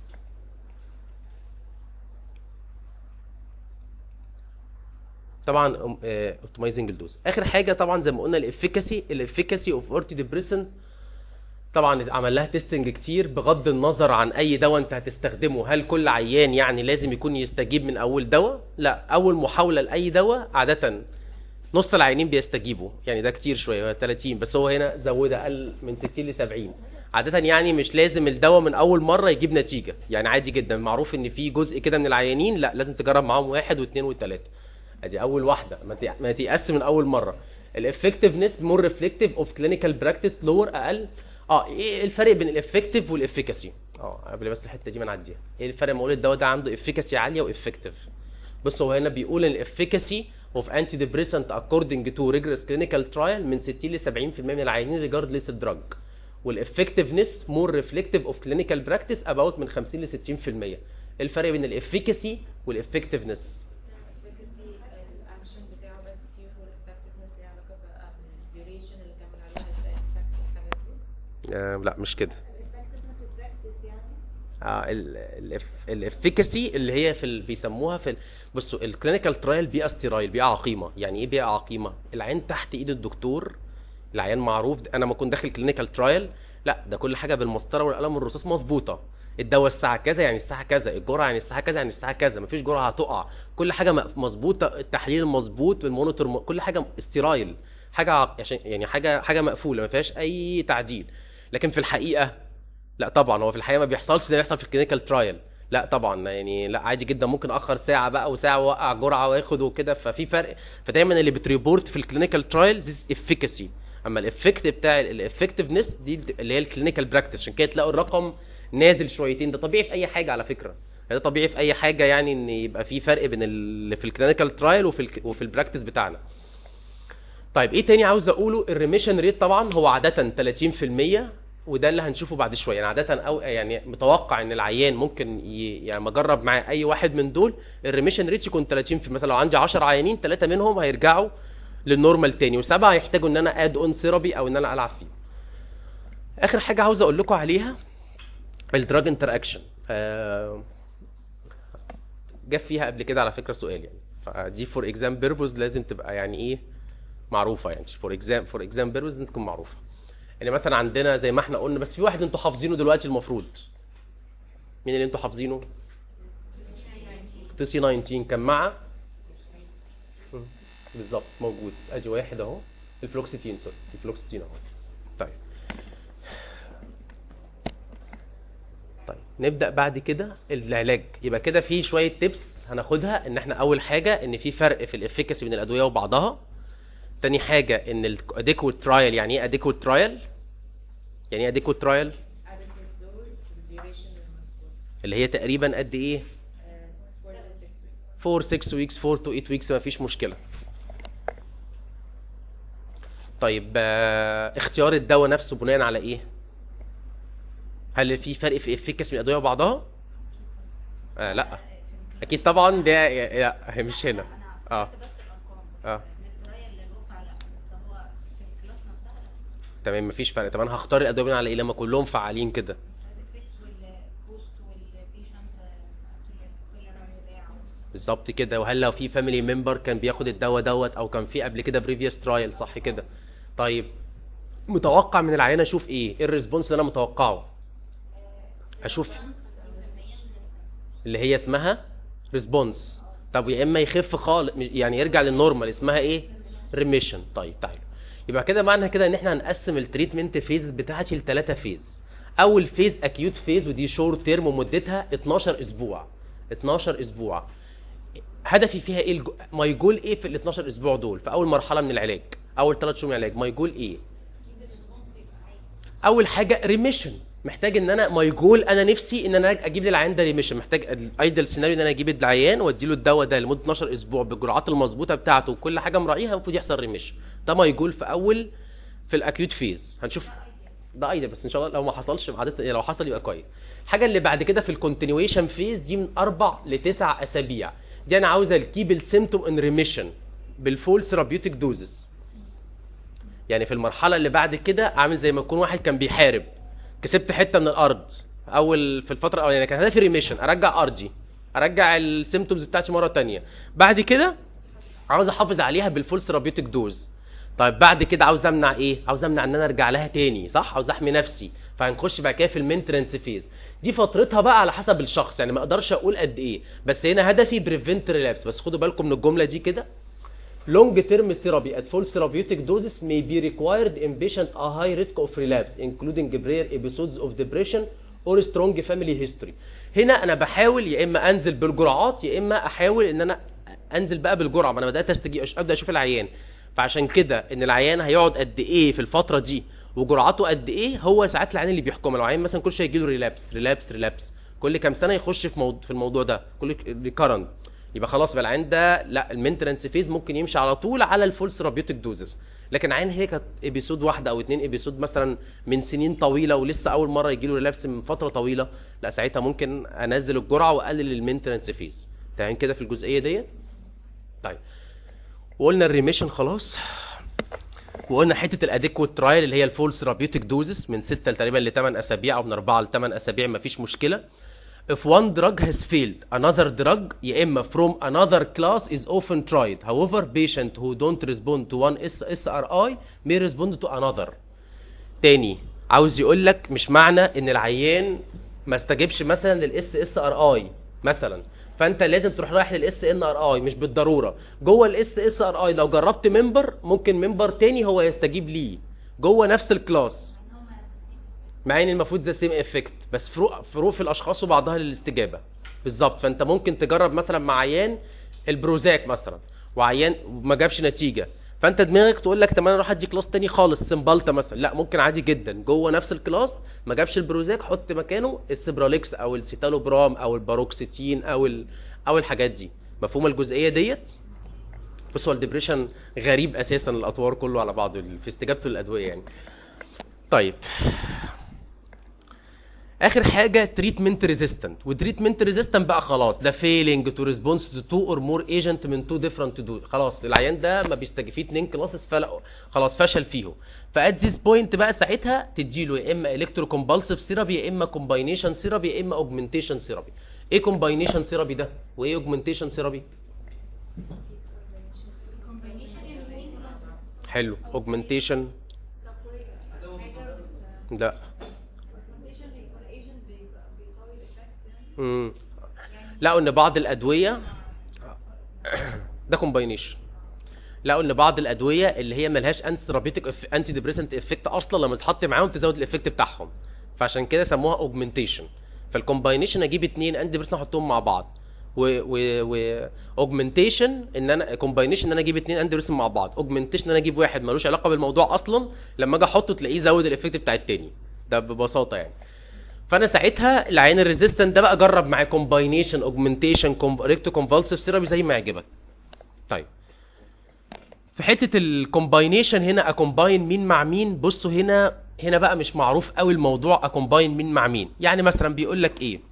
طبعا اوبتمايزنج الدوز اخر حاجه طبعا زي ما قلنا الافيكاسي الافيكاسي اوف اورتي ديبريسن طبعا عمل لها تيستنج كتير بغض النظر عن اي دواء انت هتستخدمه هل كل عيان يعني لازم يكون يستجيب من اول دواء لا اول محاوله لاي دواء عاده نص العيانين بيستجيبوا يعني ده كتير شويه 30 بس هو هنا زودها قل من 60 ل 70 عادة يعني مش لازم الدواء من أول مرة يجيب نتيجة، يعني عادي جدا معروف إن في جزء كده من العيانين لا لازم تجرب معاهم واحد واثنين وثلاثة. ادي اول واحده ما تي- ما تيأس من اول مره الافكتفنس مور ريفلكتيف اوف كلينيكال براكتس لور اقل اه ايه الفرق بين الافكتيف والافيكاسي اه قبل بس الحته دي ما نعديها ايه الفرق ما اقول الدواء ده عنده افيكاسي عاليه وافكتيف بص هو هنا بيقول ان الافيكاسي اوف انتي ديبريسنت اكوردنج تو ريجرس كلينيكال ترايل من 60 ل 70% من العيانين ريجاردلس الدراج والافكتفنس مور ريفلكتيف اوف كلينيكال براكتس اباوت من 50 ل 60% ايه الفرق بين الافيكاسي والافكتفنس efficacy الاكشن بتاعه بس pure والeffectiveness ليه علاقه بقى بالduration اللي كمل عليها ازاي effect والحاجات دي آه لا مش كده effectiveness البراكتس يعني اه الافيكاسي اللي هي في ال... بيسموها في ال... بصوا الكلينيكال ترايل بيئه ستيرايل بيئه عقيمه يعني ايه بيئه عقيمه العين تحت ايد الدكتور العيان معروف انا ما كنت داخل كلينيكال ترايل لا ده كل حاجه بالمسطره والقلم والرصاص مظبوطه الدواء الساعه كذا يعني الساعه كذا الجرعه يعني الساعه كذا يعني الساعه كذا مفيش جرعه هتقع كل حاجه م- مظبوطه التحليل مظبوط المونيتور م... كل حاجه ستيرايل حاجه ع- عشان يعني حاجه حاجه مقفوله ما فيهاش اي تعديل لكن في الحقيقه لا طبعا هو في الحقيقه ما بيحصلش زي ما بيحصل في الكلينيكال ترايل لا طبعا يعني لا عادي جدا ممكن اخر ساعه بقى وساعه واوقع جرعه واخد وكده ففي فرق فدايما اللي بتريبورت في الكلينيكال ترايل ذيس افيكاسي اما الافكت بتاع الافكتفنس دي اللي هي الكلينيكال براكتس عشان كده تلاقوا الرقم نازل شويتين ده طبيعي في اي حاجه على فكره ده طبيعي في اي حاجه يعني ان يبقى في فرق بين اللي في الكلينيكال ترايل وفي ال وفي البراكتس بتاعنا طيب ايه تاني عاوز اقوله الريميشن ريت طبعا هو عاده 30% وده اللي هنشوفه بعد شويه يعني عاده او يعني متوقع ان العيان ممكن ي... يعني ما اجرب معاه اي واحد من دول الريميشن ريت يكون 30 في مثلا لو عندي 10 عيانين ثلاثه منهم هيرجعوا للنورمال تاني وسبعه يحتاجوا ان انا اد اون ثيرابي او ان انا العب فيه اخر حاجه عاوز اقول لكم عليها الدراج انتر اكشن جاب فيها قبل كده على فكره سؤال يعني فدي فور اكزام بيربوز لازم تبقى يعني ايه معروفه يعني فور اكزام فور اكزام بيربوز لازم تكون معروفه يعني مثلا عندنا زي ما احنا قلنا بس في واحد انتوا حافظينه دلوقتي المفروض مين اللي انتوا حافظينه؟ 2 سي 19 كان مع مم. بالظبط موجود ادي واحد اهو الفلوكسيتين سوري الفلوكسيتين اهو طيب طيب نبدا بعد كده العلاج يبقى كده في شويه تيبس هناخدها ان احنا اول حاجه ان في فرق في الافيكاسي بين الادويه وبعضها تاني حاجه ان الاديكوت ترايل يعني ايه اديكوت ترايل يعني ايه اديكوت ترايل adequate dose والduration المظبوط اللي هي تقريبا قد ايه 4 ل 6 weeks 4 6 ويكس 4 تو 8 ويكس ما فيش مشكله طيب آه، اختيار الدواء نفسه بناء على ايه هل في فرق في افيكاس من الادويه وبعضها آه لا اكيد طبعا ده لا هي مش هنا انا اه عرفت بس الارقام اه من الدرايه اللي الواقع لا بس هو في الكلاس نفسها لا تمام مفيش فرق طب انا هختار الادويه بناء على ايه لما كلهم فعالين كده السايد افكتس والكوست والبيشنت توليرانس بتاعه بالظبط كده وهل لو في فاميلي ممبر كان بياخد الدواء دوت او كان في قبل كده بريفيوس ترايل صح كده طيب متوقع من العيان اشوف ايه ايه الريسبونس اللي انا متوقعه اشوف اللي هي اسمها ريسبونس طب يا اما يخف خالص يعني يرجع للنورمال اسمها ايه ريميشن طيب تعالوا يبقى كده معنى كده ان احنا هنقسم التريتمنت فيز بتاعتي لثلاثه فيز اول فيز اكيوت فيز ودي شورت تيرم ومدتها 12 اسبوع 12 اسبوع هدفي فيها ايه الج... ماي جول ايه في ال 12 اسبوع دول في اول مرحله من العلاج اول ثلاث شهور من العلاج ماي جول ايه اول حاجه ريميشن محتاج ان انا ماي جول انا نفسي ان انا اجيب للعيان ده ريميشن محتاج الايدل سيناريو ان انا اجيب العيان واديله الدواء ده لمده 12 اسبوع بالجرعات المظبوطه بتاعته وكل حاجه مراعيها المفروض يحصل ريميشن ده ماي جول في اول في الاكيوت فيز هنشوف ده ايدل بس ان شاء الله لو ما حصلش عادة لو حصل يبقى كويس الحاجه اللي بعد كده في الكونتينيويشن فيز دي من اربع لتسع اسابيع دي انا عاوز الكيب السيمتوم ان ريميشن بالفول ثيرابيوتيك دوزز يعني في المرحله اللي بعد كده عامل زي ما يكون واحد كان بيحارب كسبت حته من الارض اول في الفتره الاولانيه كان هدفي ريميشن ارجع ارضي ارجع السيمتومز بتاعتي مره تانية بعد كده عاوز احافظ عليها بالفول ثيرابيوتيك دوز طيب بعد كده عاوز امنع ايه عاوز امنع ان انا ارجع لها تاني صح عاوز احمي نفسي فهنخش بقى كده في المينترنس فيز دي فترتها بقى على حسب الشخص يعني ما اقدرش اقول قد ايه بس هنا هدفي بريفنت ريلابس بس خدوا بالكم من الجمله دي كده long term therapy at full therapeutic doses may be required in patient a high risk of relapse including rare episodes of depression or strong family history هنا انا بحاول يا اما انزل بالجرعات يا اما احاول ان انا انزل بقى بالجرعه ما انا بدات استجي ابدا اشوف العيان فعشان كده ان العيان هيقعد قد ايه في الفتره دي وجرعاته قد ايه هو ساعات العيان اللي بيحكمها لو عيان مثلا كل شويه يجي له ريلابس ريلابس ريلابس كل كام سنه يخش في موضوع في الموضوع ده كل ريكارنت يبقى خلاص بقى العين ده لا المينترنس فيز ممكن يمشي على طول على الفول ثيرابيوتيك دوزز لكن عين هي كانت ابيسود واحده او اتنين ابيسود مثلا من سنين طويله ولسه اول مره يجي له ريلابس من فتره طويله لا ساعتها ممكن انزل الجرعه واقلل المينترنس فيز تمام كده في الجزئيه ديت طيب وقلنا الريميشن خلاص وقلنا حته الاديكوت ترايل اللي هي الفول ثيرابيوتيك دوزز من 6 تقريبا ل 8 اسابيع او من 4 ل 8 اسابيع مفيش مشكله if one drug has failed another drug يا اما from another class is often tried however patient who don't respond to one SSRI may respond to another تاني عاوز يقول لك مش معنى ان العيان ما استجبش مثلا للاس اس ار اي مثلا فانت لازم تروح رايح للاس ان ار اي مش بالضروره جوه الاس اس ار اي لو جربت ممبر ممكن ممبر تاني هو يستجيب ليه جوه نفس الكلاس مع ان المفروض ذا سيم افكت بس فروق فروق في الاشخاص وبعضها للاستجابه بالظبط فانت ممكن تجرب مثلا مع عيان البروزاك مثلا وعيان ما جابش نتيجه فانت دماغك تقول لك طب انا اروح ادي كلاس تاني خالص سمبالتا مثلا لا ممكن عادي جدا جوه نفس الكلاس ما جابش البروزاك حط مكانه السيبراليكس او السيتالوبرام او الباروكسيتين او ال... او الحاجات دي مفهومه الجزئيه ديت بص هو الدبريشن غريب اساسا الاطوار كله على بعضه في استجابته للادويه يعني طيب اخر حاجه تريتمنت ريزيستنت وتريتمنت ريزيستنت بقى خلاص ده فيلينج تو ريسبونس تو تو اور مور ايجنت من تو ديفرنت دو خلاص العيان ده ما بيستجيب فيه اتنين كلاسز فلا خلاص فشل فيهم فات ذيس بوينت بقى ساعتها تديله يا اما الكترو كومبالسيف سيرابي يا اما كومباينيشن سيرابي يا اما اوجمنتيشن سيرابي ايه كومباينيشن سيرابي ده وايه اوجمنتيشن سيرابي حلو اوجمنتيشن لا امم لقوا ان بعض الادويه ده كومباينيشن لقوا ان بعض الادويه اللي هي ملهاش انتي ثيرابيوتيك انتي ديبريسنت افكت اصلا لما تتحط معاهم تزود الافكت بتاعهم فعشان كده سموها اوجمنتيشن فالكومباينيشن اجيب اتنين انتي ديبريسنت احطهم مع بعض و و و اوجمنتيشن ان انا كومباينيشن ان انا اجيب اتنين انتي ديبريسنت مع بعض اوجمنتيشن ان انا اجيب واحد ملوش علاقه بالموضوع اصلا لما اجي احطه تلاقيه زود الافكت بتاع التاني ده ببساطه يعني فانا ساعتها العين الريزيستنت ده بقى جرب معاه كومباينيشن اوجمنتيشن ريكتو كونفالسيف سيرابي زي ما يعجبك طيب في حته الكومباينيشن هنا اكومباين مين مع مين بصوا هنا هنا بقى مش معروف قوي الموضوع اكومباين مين مع مين يعني مثلا بيقول لك ايه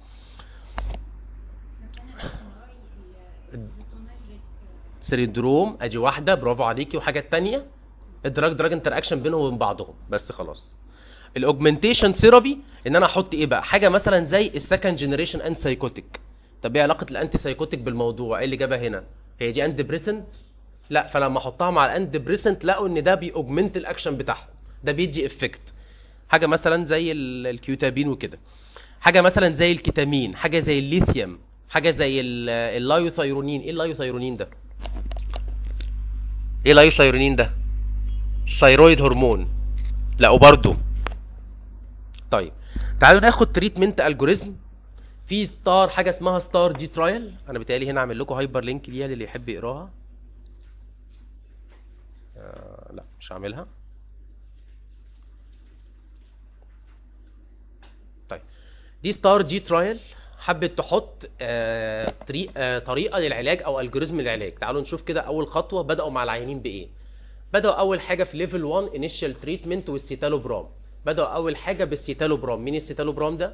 سيريدروم ادي واحده برافو عليكي وحاجه تانية الدراج دراج انتر اكشن بينهم وبين بعضهم بس خلاص الاوجمنتيشن ثيرابي ان انا احط ايه بقى حاجه مثلا زي السكند جنريشن انتي سايكوتيك طب ايه علاقه الانتي سايكوتيك بالموضوع ايه اللي جابها هنا هي دي انتي بريسنت لا فلما احطها مع الانتي بريسنت لقوا ان ده بيأوجمنت الاكشن بتاعهم ده بيدي افكت حاجه مثلا زي ال- الكيوتابين وكده حاجه مثلا زي الكيتامين حاجه زي الليثيوم حاجه زي ال- اللايوثايرونين ايه اللايوثايرونين ده ايه اللايوثايرونين ده ثايرويد هرمون لا وبرده طيب تعالوا ناخد تريتمنت الجوريزم في ستار حاجه اسمها ستار دي ترايل انا بتهيألي هنا اعمل لكم هايبر لينك ليها للي يحب يقراها آه لا مش هعملها طيب دي ستار جي ترايل حبت تحط آه طريق آه طريقه للعلاج او الجوريزم للعلاج تعالوا نشوف كده اول خطوه بداوا مع العيانين بايه بداوا اول حاجه في ليفل 1 انيشال تريتمنت والسيتالوبرام بداوا اول حاجه بالسيتالوبرام مين السيتالوبرام ده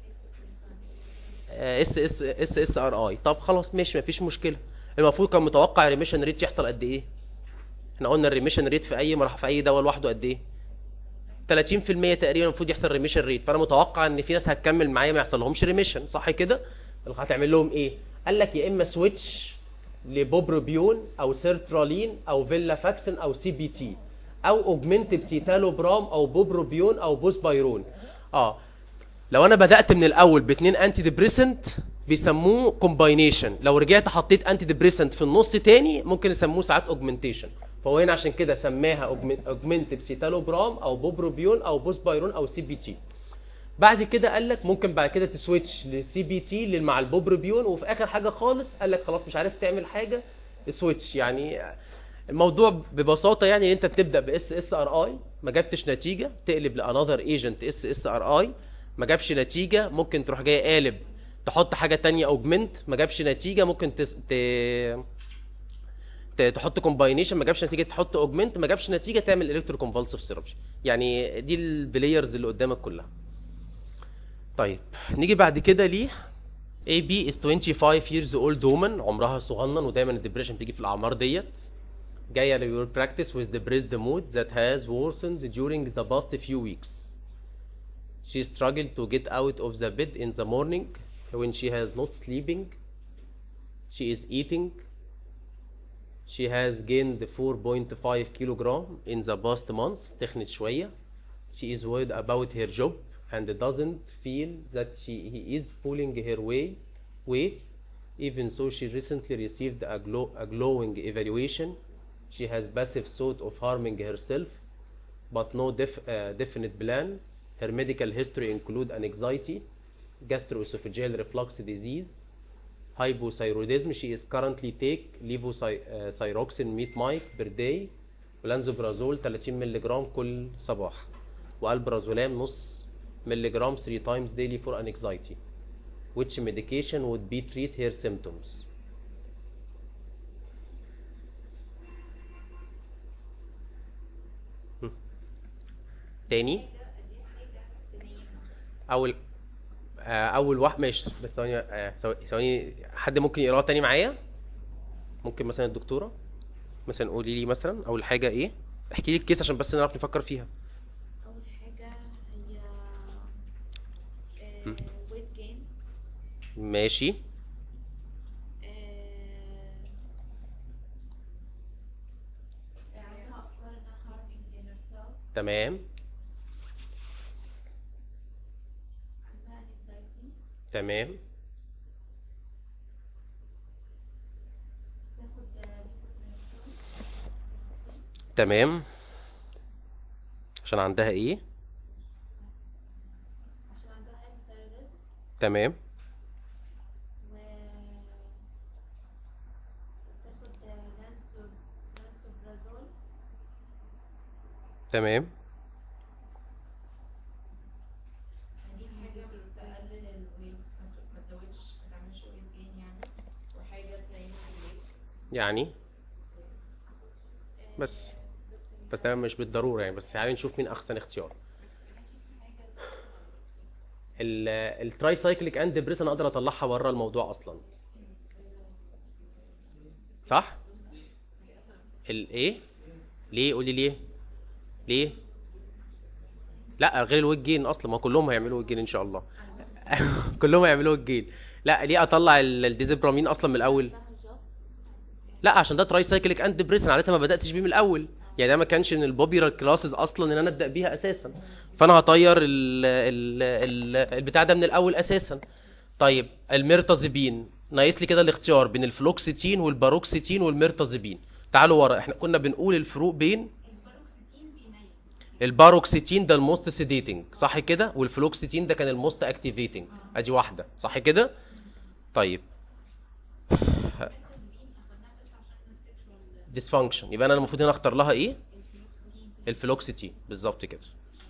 اس اس اس اس ار اي طب خلاص ماشي مفيش مشكله المفروض كان متوقع الريميشن ريت يحصل قد ايه احنا قلنا الريميشن ريت في اي مرحله في اي دواء لوحده قد ايه 30% تقريبا المفروض يحصل ريميشن ريت فانا متوقع ان في ناس هتكمل معايا ما يحصل لهمش ريميشن صح كده هتعمل لهم ايه قال لك يا اما سويتش لبوبروبيون او سيرترالين او فيلا فاكسن او سي بي تي او اوجمنت بسيتالوبرام او بوبروبيون او بوسبايرون اه لو انا بدات من الاول باثنين انتي ديبريسنت بيسموه كومباينيشن لو رجعت حطيت انتي ديبريسنت في النص تاني ممكن يسموه ساعات اوجمنتيشن فهو هنا عشان كده سماها اوجمنت بسيتالوبرام او بوبروبيون او بوسبايرون او سي بي تي بعد كده قال لك ممكن بعد كده تسويتش للسي بي تي مع البوبروبيون وفي اخر حاجه خالص قال لك خلاص مش عارف تعمل حاجه سويتش يعني الموضوع ببساطه يعني انت بتبدا باس اس ار اي ما جبتش نتيجه تقلب لانذر ايجنت اس اس ار اي ما جابش نتيجه ممكن تروح جاي قالب تحط حاجه تانية اوجمنت ما جابش نتيجه ممكن تس... ت... ت... تحط كومباينيشن ما جابش نتيجه تحط اوجمنت ما جابش نتيجه تعمل الكترو كونفالسيف ثيرابي يعني دي البلايرز اللي قدامك كلها طيب نيجي بعد كده ليه اي بي is 25 years old woman عمرها صغنن ودايما الدبريشن بتيجي في الاعمار ديت جايه ل your practice with depressed mood that has worsened during the past few weeks she struggled to get out of the bed in the morning when she has not sleeping she is eating she has gained 4.5 kilogram in the past months تخنت شوية she is worried about her job and doesn't feel that she he is pulling her way weight even so she recently received a, glow, a glowing evaluation she has passive thought of harming herself but no def, uh, definite plan her medical history include an anxiety gastroesophageal reflux disease hypothyroidism she is currently take levothyroxine 100 mic per day ولانزوبرازول 30 مللي جرام كل صباح والبرازولام نص مللي جرام 3 times daily for anxiety which medication would be treat her symptoms هم. تاني اول آه، اول واحد ماشي بس ثواني آه، ثو- ثواني حد ممكن يقراها تاني معايا ممكن مثلا الدكتوره مثلا قولي لي مثلا اول حاجه ايه احكي لي الكيس عشان بس نعرف نفكر فيها اول حاجه هي مم. ويت جين ماشي عندها افكار انها harming in herself تمام عندها anxiety تمام تاخد levothyroxine تمام عشان عندها ايه عشان عندها hypothyroidism تمام و تاخد لانسو لانسوبرازول تمام عايزين حاجه تقلل الويت ما تزودش ما تعملش ويت جين يعني وحاجه تنيم الليل يعني بس بس ده مش بالضروره يعني بس تعالي نشوف مين احسن اختيار ال التراي سايكليك اند بريس انا اقدر اطلعها بره الموضوع اصلا صح الايه ليه قولي ليه ليه لا غير الويت جين اصلا ما كلهم هيعملوا ويت جين ان شاء الله كلهم هيعملوا ويت جين لا ليه اطلع ال- الديزيبرامين اصلا من الاول لا عشان ده تراي سايكليك اند بريس انا عادة ما بداتش بيه من الاول يعني ده ما كانش من البوبيلر كلاسز اصلا ان انا ابدا بيها اساسا فانا هطير ال ال ال البتاع ده من الاول اساسا طيب الميرتازيبين ناقص لي كده الاختيار بين الفلوكسيتين والباروكسيتين والميرتازيبين تعالوا ورا احنا كنا بنقول الفروق بين الباروكسيتين ده الموست سيديتنج صح كده والفلوكسيتين ده كان الموست اكتيفيتنج ادي واحده صح كده طيب ديسفانكشن يبقى انا المفروض هنا اختار لها ايه الفلوكسيتين بالظبط كده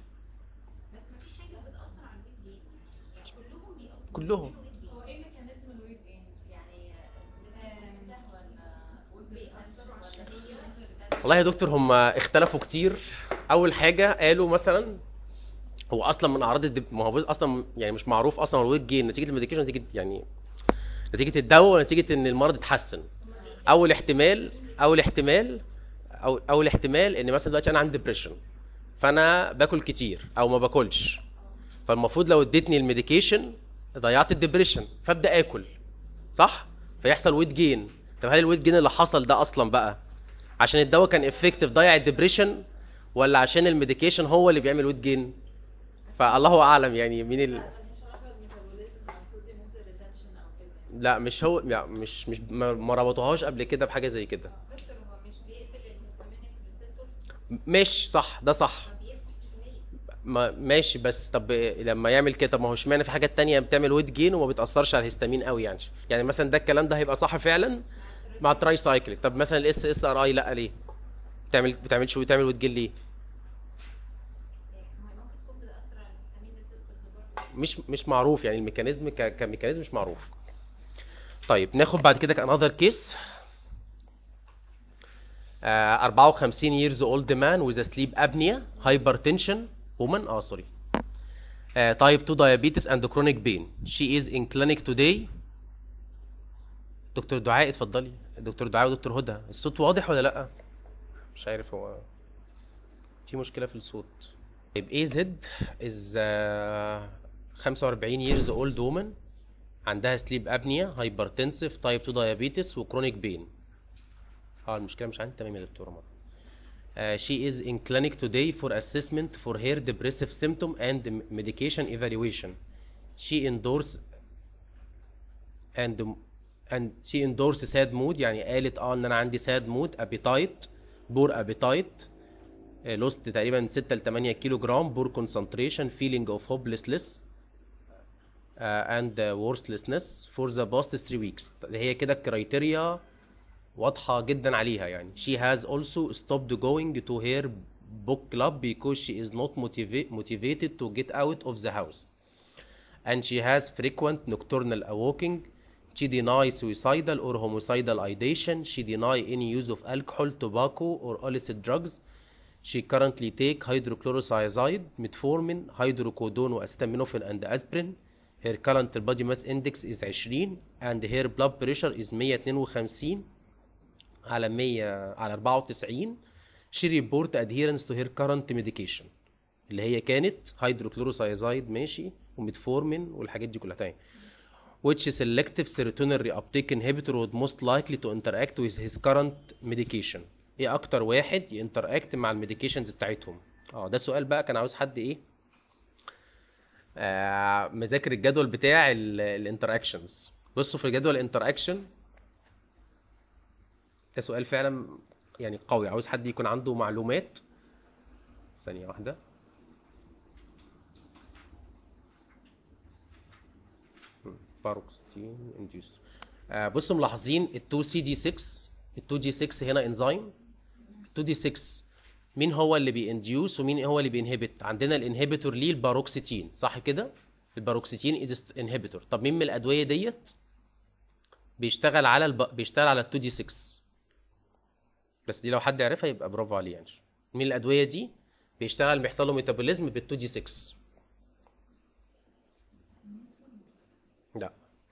كلهم هو ايه ميكانيزم الويب جين؟ يعني ده ولا بيأثروا عشان هي والله يا دكتور هم اختلفوا كتير اول حاجه قالوا مثلا هو اصلا من اعراض الدب... ما هو بص- اصلا يعني مش معروف اصلا الويت جين نتيجه الميديكيشن نتيجه يعني نتيجه الدواء ونتيجه ان المرض اتحسن اول احتمال اول احتمال او اول احتمال ان مثلا دلوقتي انا عندي ديبريشن فانا باكل كتير او ما باكلش فالمفروض لو اديتني الميديكيشن ضيعت الديبريشن فابدا اكل صح فيحصل ويت جين طب هل الويت جين اللي حصل ده اصلا بقى عشان الدواء كان افكتيف ضيع الديبريشن ولا عشان الميديكيشن هو اللي بيعمل ويت جين فالله اعلم يعني مين ال... لا مش هو لا مش مش ما ما ربطوهاش قبل كده بحاجه زي كده دكتور هو مش بيقفل الهستامينيك ريسبتورز ماشي صح ده صح ما ماشي بس طب لما يعمل كده طب ما هو اشمعنى في حاجات تانية بتعمل ويت جين وما بتأثرش على الهستامين قوي يعني يعني مثلا ده الكلام ده هيبقى صح فعلا مع التراي سايكليك طب مثلا الاس اس ار اي لا ليه بتعمل بتعملش بتعمل ويت جين ليه ما هي ممكن تكون بتأثر على الهستامين ريسبتورز برضه مش مش معروف يعني الميكانيزم ك... كميكانيزم مش معروف طيب ناخد بعد كده كانذر كيس 54 years old man with a sleep apnea hypertension woman اه سوري uh, type 2 diabetes and chronic pain she is in clinic today دكتور دعاء اتفضلي دكتور دعاء ودكتور هدى الصوت واضح ولا لا مش عارف هو في مشكلة في الصوت طيب اي زد از 45 years old woman عندها سليب ابنيا هايبرتنسيف تايب 2 diabetes وكرونيك بين اه المشكلة مش عندي تمام يا دكتورة مرة Uh, she is in clinic today for assessment for her depressive symptom and medication evaluation. She endorse and and she endorse sad mood يعني قالت اه ان انا عندي sad mood appetite poor appetite uh, lost تقريبا 6 ل 8 كيلو جرام poor concentration feeling of hopelessness uh, and uh, worthlessness for the past 3 weeks هي كده الكرايتيريا واضحة جدا عليها يعني she has also stopped going to her book club because she is not motiva- motivated to get out of the house and she has frequent nocturnal awaking she denies suicidal or homicidal ideation she deny any use of alcohol tobacco or illicit drugs she currently take hydrochlorothiazide metformin hydrocodone acetaminophen and aspirin her current body mass index is 20 and her blood pressure is 152 على 100 على 94 she report adherence to her current medication اللي هي كانت هيدروكلوروسايزايد ماشي وميتفورمين والحاجات دي كلها تاني which selective serotonin reuptake inhibitor would most likely to interact with his current medication ايه اكتر واحد ينتراكت مع الميديكيشنز بتاعتهم اه ده سؤال بقى كان عاوز حد ايه آه مذاكر الجدول بتاع الانتراكشنز بصوا في جدول الانتراكشن ده سؤال فعلا يعني قوي عاوز حد يكون عنده معلومات ثانية واحدة باروكستين انديوس آه بصوا ملاحظين ال 2 سي دي 6 ال 2 جي 6 هنا انزيم 2 دي 6 مين هو اللي بينديوس ومين هو اللي بينهبت عندنا الانهبيتور ليه الباروكسيتين صح كده الباروكسيتين از انهبيتور طب مين من الادويه ديت بيشتغل على الب... بيشتغل على ال 2 دي 6 بس دي لو حد عرفها يبقى برافو عليه يعني مين الادويه دي بيشتغل بيحصل له ميتابوليزم بال 2 دي 6 لا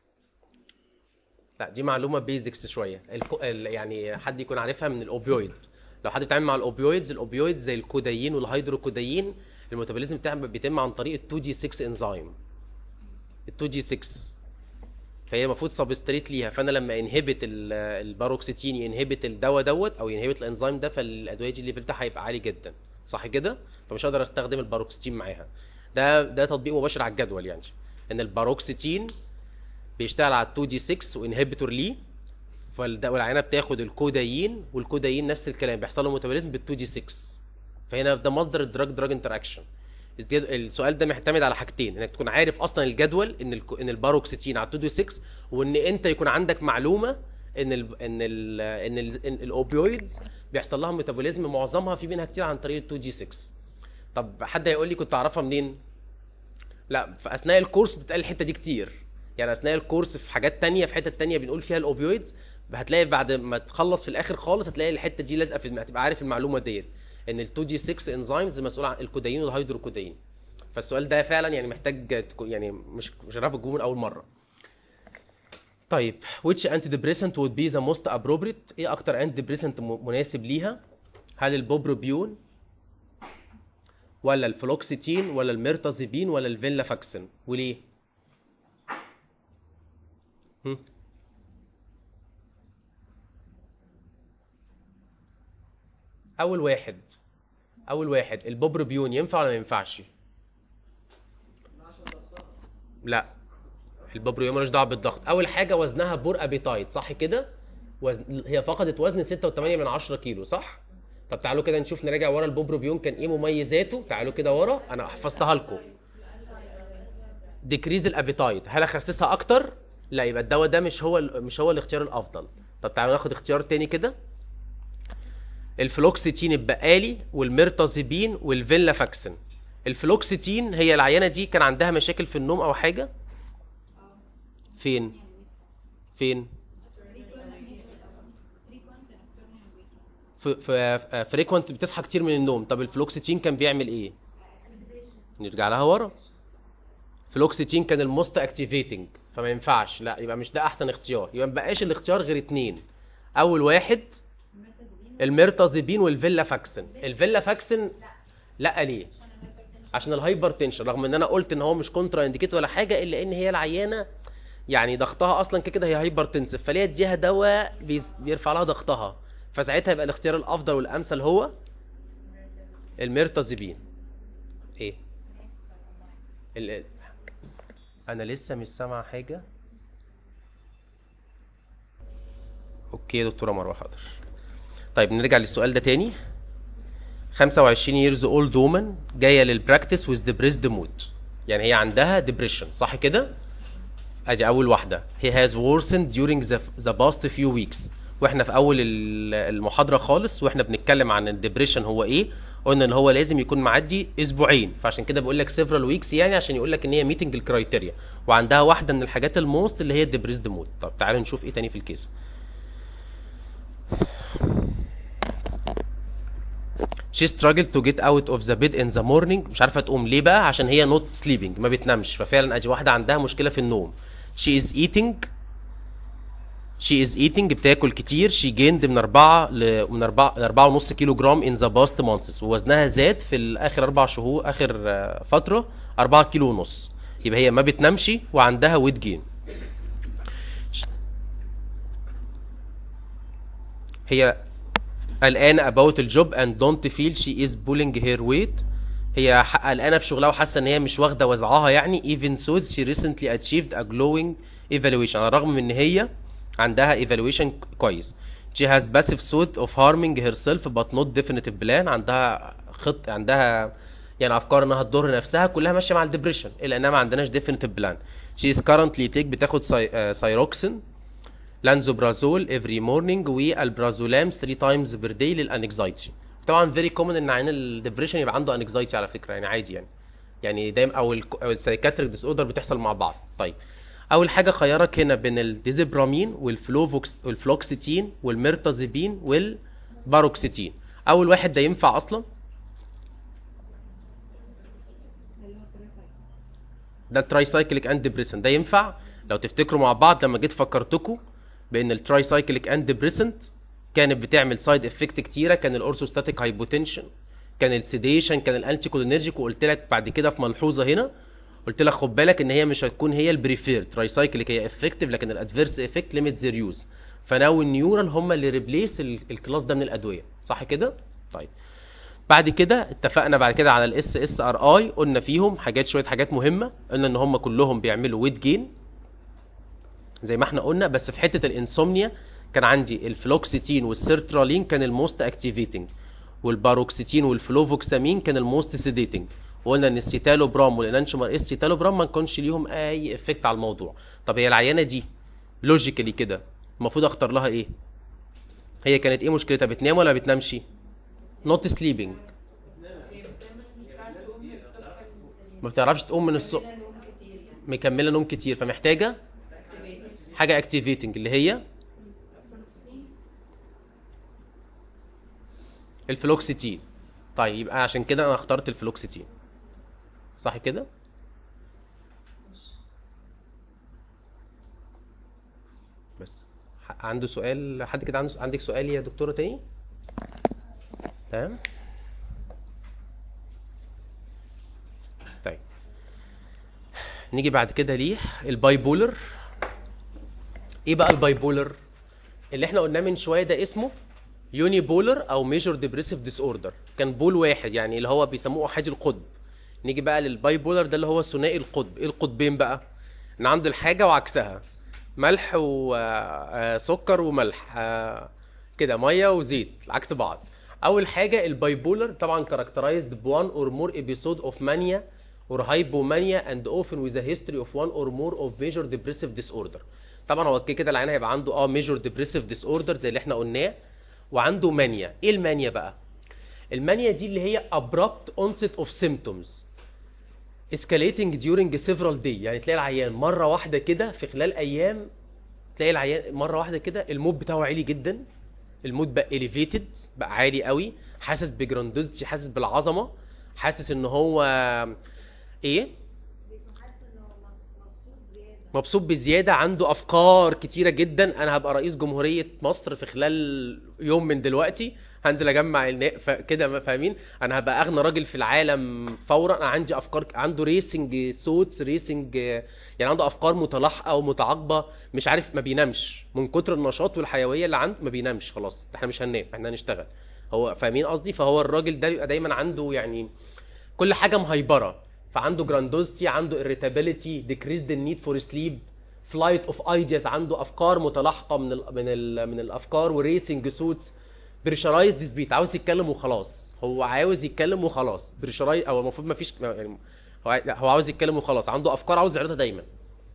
لا دي معلومه بيزكس شويه الكو... ال... يعني حد يكون عارفها من الاوبيويد لو حد بيتعامل مع الاوبيويدز الاوبيويد زي الكودايين والهيدروكودايين الميتابوليزم بتاعهم بيتم عن طريق ال 2 جي 6 انزيم ال 2 جي 6 فهي المفروض سبستريت ليها فانا لما انهبت الباروكسيتين ينهبت الدواء دوت او ينهبت الانزيم ده فالادويه دي الليفل بتاعها هيبقى عالي جدا صح كده فمش هقدر استخدم الباروكسيتين معاها ده ده تطبيق مباشر على الجدول يعني ان الباروكسيتين بيشتغل على 2 دي 6 وانهبيتور ليه فالد- والعينه بتاخد الكودايين والكودايين نفس الكلام بيحصل له ميتابوليزم بال 2 دي 6 فهنا ده مصدر الدراج دراج انتراكشن السؤال ده معتمد على حاجتين انك تكون عارف اصلا الجدول ان ال ان الباروكسيتين على 2 دي 6 وان انت يكون عندك معلومه ان ال ان ال ان ال ان الاوبيويدز بيحصل لها ميتابوليزم معظمها في منها كتير عن طريق ال 2 دي 6 طب حد هيقول لي كنت اعرفها منين لا في اثناء الكورس بتتقال الحته دي كتير يعني اثناء الكورس في حاجات تانية في حتت تانية بنقول فيها الاوبيويدز هتلاقي بعد ما تخلص في الاخر خالص هتلاقي الحته دي لازقه في دماغك هتبقى عارف المعلومه ديت ان ال 2 جي 6 انزيمز مسؤول عن الكودايين والهيدروكودايين فالسؤال ده فعلا يعني محتاج تكون يعني مش مش هنعرف تجيبه من اول مره طيب which antidepressant would be the most appropriate ايه اكتر antidepressant م- مناسب ليها هل البوبروبيون ولا الفلوكسيتين ولا الميرتازيبين ولا الفيلافاكسين وليه هم؟ اول واحد اول واحد البوبروبيون ينفع ولا ما ينفعش لا البوبروبيون ملوش دعوه بالضغط اول حاجه وزنها بور ابيتايت صح كده وزن... هي فقدت وزن 6.8 من 10 كيلو صح طب تعالوا كده نشوف نراجع ورا البوبروبيون كان ايه مميزاته تعالوا كده ورا انا حفظتها لكم ديكريز الابيتايت هل اخسسها اكتر لا يبقى الدواء ده مش هو مش هو الاختيار الافضل طب تعالوا ناخد اختيار تاني كده الفلوكسيتين البقالي والميرتازيبين والفيلافاكسين الفلوكسيتين هي العيانه دي كان عندها مشاكل في النوم او حاجه فين فين في في فريكوانت بتصحى كتير من النوم طب الفلوكسيتين كان بيعمل ايه نرجع لها ورا فلوكسيتين كان الموست اكتيفيتنج فما ينفعش لا يبقى مش ده احسن اختيار يبقى ما بقاش الاختيار غير اتنين اول واحد الميرتازيبين والفيلافاكسين الفيلافاكسين لا ليه عشان الهايبر تنشن رغم ان انا قلت ان هو مش كونترا انديكيت ولا حاجه الا ان هي العيانه يعني ضغطها اصلا كده كده هي هايبر تنسف فليه اديها دواء بيز- بيرفع لها ضغطها فساعتها يبقى الاختيار الافضل والامثل هو الميرتازيبين ايه ال... انا لسه مش سامع حاجه اوكي يا دكتوره مروه حاضر طيب نرجع للسؤال ده تاني 25 years old woman جايه للبراكتس with depressed mood يعني هي عندها depression صح كده ادي اول واحده he has worsened during the, the past few weeks واحنا في اول ال- المحاضره خالص واحنا بنتكلم عن الدبريشن هو ايه قلنا ان هو لازم يكون معدي اسبوعين فعشان كده بقول لك several weeks يعني عشان يقول لك ان هي meeting الكرايتيريا وعندها واحده من الحاجات الموست اللي هي الدبريسد مود طب تعالوا نشوف ايه تاني في الكيس she struggled to get out of the bed in the morning مش عارفه تقوم ليه بقى عشان هي not sleeping ما بتنامش ففعلا ادي واحده عندها مشكله في النوم she is eating she is eating بتاكل كتير she gained من 4 ل من 4 ل 4 ونص كيلو جرام in the past months ووزنها زاد في الاخر اربع شهور اخر آه، فتره 4 كيلو ونص يبقى هي ما بتنامش وعندها ويت جين هي قلقانه about الجوب and don't feel she is pulling her weight هي ح- قلقانه في شغلها وحاسه ان هي مش واخده وضعها يعني even so she recently achieved a glowing evaluation على الرغم من ان هي عندها evaluation كويس she has passive thought of harming herself but not definitive plan عندها خط عندها يعني افكار انها تضر نفسها كلها ماشيه مع الدبريشن الا انها ما عندناش definitive plan she is currently take بتاخد سايروكسين لانزوبرازول افري مورنينج والبرازولام 3 تايمز بير داي للانكزايتي طبعا فيري كومن ان عين الدبريشن يبقى عنده انكزايتي على فكره يعني عادي يعني يعني دايما او ال او السايكاتريك ديس اوردر بتحصل مع بعض طيب اول حاجه خيارك هنا بين الديزيبرامين والفلوفوكس والفلوكسيتين والميرتازيبين والباروكسيتين اول واحد ده ينفع اصلا ده التراي سايكليك اند ديبريسنت ده ينفع لو تفتكروا مع بعض لما جيت فكرتكم بان التراي سايكليك اند ديبريسنت كانت بتعمل سايد افكت كتيره كان الاورثوستاتيك هايبوتنشن كان السيديشن كان الانتي كولينرجيك وقلت لك بعد كده في ملحوظه هنا قلت لك خد بالك ان هي مش هتكون هي البريفير ترايسايكليك هي افكتيف لكن الادفيرس افكت ليميت زير يوز فناو النيورال هم اللي ريبليس الكلاس ده من الادويه صح كده طيب بعد كده اتفقنا بعد كده على الاس اس ار اي قلنا فيهم حاجات شويه حاجات مهمه قلنا ان هم كلهم بيعملوا ويت جين زي ما احنا قلنا بس في حته الانسومنيا كان عندي الفلوكسيتين والسيرترالين كان الموست اكتيفيتنج والباروكسيتين والفلوفوكسامين كان الموست سيديتنج وقلنا ان السيتالوبرام والانانشومار اس سيتالوبرام ما كانش ليهم اي افكت على الموضوع طب هي العيانه دي لوجيكالي كده المفروض اختار لها ايه هي كانت ايه مشكلتها بتنام ولا بتنامش نوت سليبنج ما بتعرفش تقوم من الصبح مكمله نوم كتير فمحتاجه حاجه اكتيفيتنج اللي هي الفلوكسيتين طيب يبقى عشان كده انا اخترت الفلوكسيتين صح كده بس ح- عنده سؤال حد كده عنده عندك سؤال يا دكتوره تاني تمام طيب نيجي بعد كده ليه الباي بولر ايه بقى الباي بولر اللي احنا قلناه من شويه ده اسمه يوني بولر او ميجور ديبريسيف ديس اوردر كان بول واحد يعني اللي هو بيسموه احاج القطب نيجي بقى للباي بولر ده اللي هو ثنائي القطب ايه القطبين بقى ان عنده الحاجه وعكسها ملح وسكر وملح آه، كده ميه وزيت عكس بعض اول حاجه الباي بولر طبعا كاركترايزد بوان اور مور ابيسود اوف مانيا or hypomania and often with a history of one or more of major depressive disorder طبعا هو كده كده العيان هيبقى عنده اه major depressive disorder زي اللي احنا قلناه وعنده مانيا ايه المانيا بقى المانيا دي اللي هي abrupt onset of symptoms escalating during several day يعني تلاقي العيان مره واحده كده في خلال ايام تلاقي العيان مره واحده كده المود بتاعه عالي جدا المود بقى elevated بقى عالي قوي حاسس بجراندوزتي حاسس بالعظمه حاسس ان هو ايه بيكون حاسس ان هو مبسوط زياده مبسوط بزياده عنده افكار كتيره جدا انا هبقى رئيس جمهوريه مصر في خلال يوم من دلوقتي هنزل اجمع النا- ف- كده فاهمين انا هبقى اغنى راجل في العالم فورا انا عندي افكار عنده ريسنج سوتس ريسنج يعني عنده افكار متلاحقه ومتعاقبه مش عارف ما بينامش من كتر النشاط والحيويه اللي عنده ما بينامش خلاص احنا مش هننام احنا هنشتغل هو فاهمين قصدي فهو الراجل ده بيبقى دايما عنده يعني كل حاجه مهيبره فعنده جراندوزتي عنده irritability decreased the need for sleep flight of ideas عنده افكار متلاحقه من ال من ال من الافكار وريسنج سوتس بريشرايز سبيت عاوز يتكلم وخلاص هو عاوز يتكلم وخلاص بريشرايز او المفروض ما فيش يعني هو لا، هو عاوز يتكلم وخلاص عنده افكار عاوز يعرضها دايما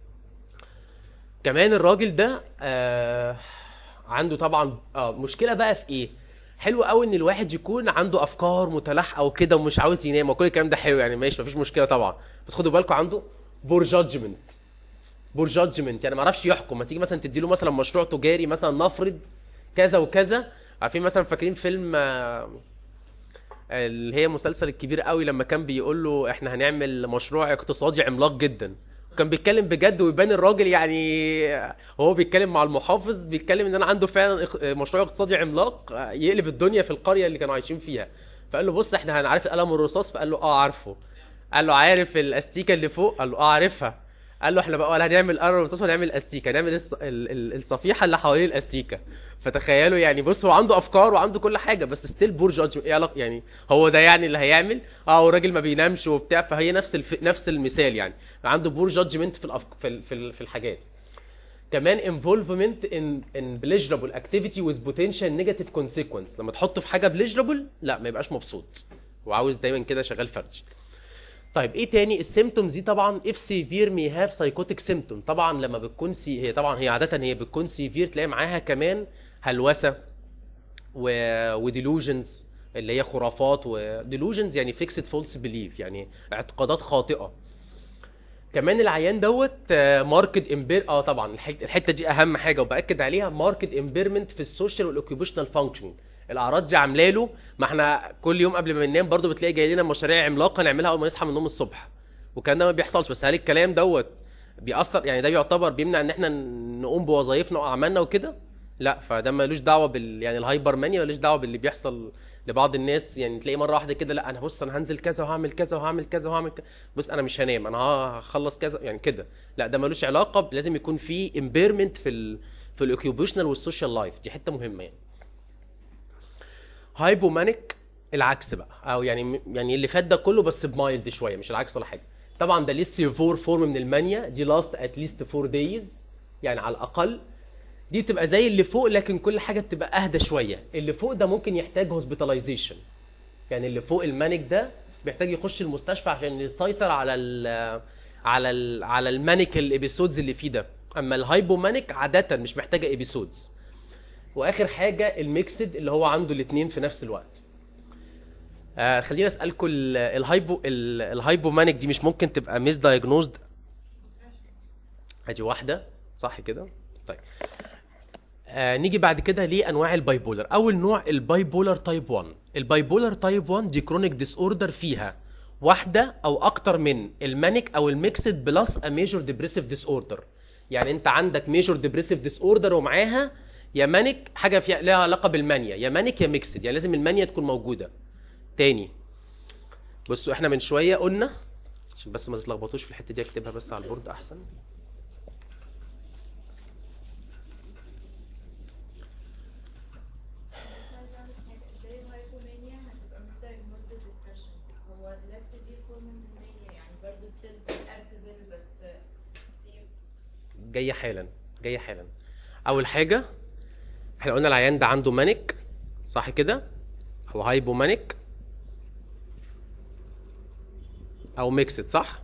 كمان الراجل ده آه عنده طبعا آه مشكله بقى في ايه حلو قوي ان الواحد يكون عنده افكار متلاحقه وكده ومش عاوز ينام وكل الكلام ده حلو يعني ماشي مفيش مشكله طبعا بس خدوا بالكم عنده بور جادجمنت بور جادجمنت يعني ما يعرفش يحكم ما تيجي مثلا تدي له مثلا مشروع تجاري مثلا نفرض كذا وكذا عارفين مثلا فاكرين فيلم آه، اللي هي مسلسل الكبير قوي لما كان بيقول له احنا هنعمل مشروع اقتصادي عملاق جدا وكان بيتكلم بجد ويبان الراجل يعني هو بيتكلم مع المحافظ بيتكلم ان انا عنده فعلا اق- مشروع اقتصادي عملاق يقلب الدنيا في القريه اللي كانوا عايشين فيها فقال له بص احنا هنعرف القلم والرصاص فقال له اه عارفه قال له عارف الاستيكه اللي فوق قال له اه عارفها قال له احنا بقى ولا هنعمل قلم والرصاص ولا هنعمل استيكه هنعمل الص- ال- ال- الصفيحه اللي حوالين الاستيكه فتخيلوا يعني بص هو عنده افكار وعنده كل حاجه بس ستيل بور جادج ايه علاقه يعني هو ده يعني اللي هيعمل اه والراجل ما بينامش وبتاع فهي نفس الف... نفس المثال يعني عنده بور جادجمنت في الأفك... في ال... في, ال... في الحاجات كمان involvement in in pleasurable activity with potential negative consequence لما تحطه في حاجه pleasurable لا ما يبقاش مبسوط وعاوز دايما كده شغال فرجي طيب ايه تاني السيمتومز دي طبعا if severe may have psychotic symptom طبعا لما بتكون سي هي طبعا هي عاده هي بتكون سيفير تلاقي معاها كمان هلوسه و وديلوجنز اللي هي خرافات وديلوجنز يعني فيكسد فولس بليف يعني اعتقادات خاطئه كمان العيان دوت ماركت امبير اه طبعا الحته الحته دي اهم حاجه وباكد عليها ماركت امبيرمنت في السوشيال والاوكيوبيشنال فانكشننج الاعراض دي عامله له ما احنا كل يوم قبل ما ننام برضو بتلاقي جاي لنا مشاريع عملاقه نعملها اول ما نصحى من النوم الصبح والكلام ده ما بيحصلش بس هل الكلام دوت بيأثر يعني ده بيعتبر بيمنع ان احنا نقوم بوظائفنا واعمالنا وكده لا فده ملوش دعوه بال يعني الهايبر مانيا ملوش دعوه باللي بيحصل لبعض الناس يعني تلاقي مره واحده كده لا انا بص انا هنزل كذا وهعمل كذا وهعمل كذا وهعمل كذا بص انا مش هنام انا هخلص كذا يعني كده لا ده ملوش علاقه ب- لازم يكون في امبيرمنت في ال في الاوكيوبيشنال والسوشيال لايف دي حته مهمه يعني هايبومانيك العكس بقى او يعني يعني اللي فات ده كله بس بمايلد شويه مش العكس ولا حاجه طبعا ده لسه سيفور فورم من المانيا دي لاست ات ليست 4 دايز يعني على الاقل دي تبقى زي اللي فوق لكن كل حاجه بتبقى اهدى شويه اللي فوق ده ممكن يحتاج هوسبيتاليزيشن يعني اللي فوق المانيك ده بيحتاج يخش المستشفى عشان يسيطر على ال على ال على المانيك الابيسودز اللي فيه ده اما الهايبومانيك عاده مش محتاجه ابيسودز واخر حاجه الميكسد اللي هو عنده الاثنين في نفس الوقت آه خليني اسالكم ال- الهايبو ال- الهايبومانيك دي مش ممكن تبقى ميس دايجنوزد ادي واحده صح كده طيب آه نيجي بعد كده لانواع البايبولر اول نوع البايبولر تايب 1 البايبولر تايب 1 دي كرونيك ديس اوردر فيها واحده او اكتر من المانيك او الميكسد بلس ا ميجور ديبريسيف ديس اوردر يعني انت عندك ميجور ديبريسيف ديس اوردر ومعاها يا مانيك حاجه فيها لها علاقه بالمانيا يا مانيك يا ميكسد يعني لازم المانيا تكون موجوده تاني بصوا احنا من شويه قلنا عشان بس ما تتلخبطوش في الحته دي اكتبها بس على البورد احسن بس عايزة أعرف حاجة ازاي الهايبومانيا هتبقى misdiagnosed بالdepression هو less severe form من المانيا يعني برضه still active بس في جايه حالا جايه حالا اول حاجه احنا قلنا العيان ده عنده مانيك صح كده او هايبومانيك او ميكسد صح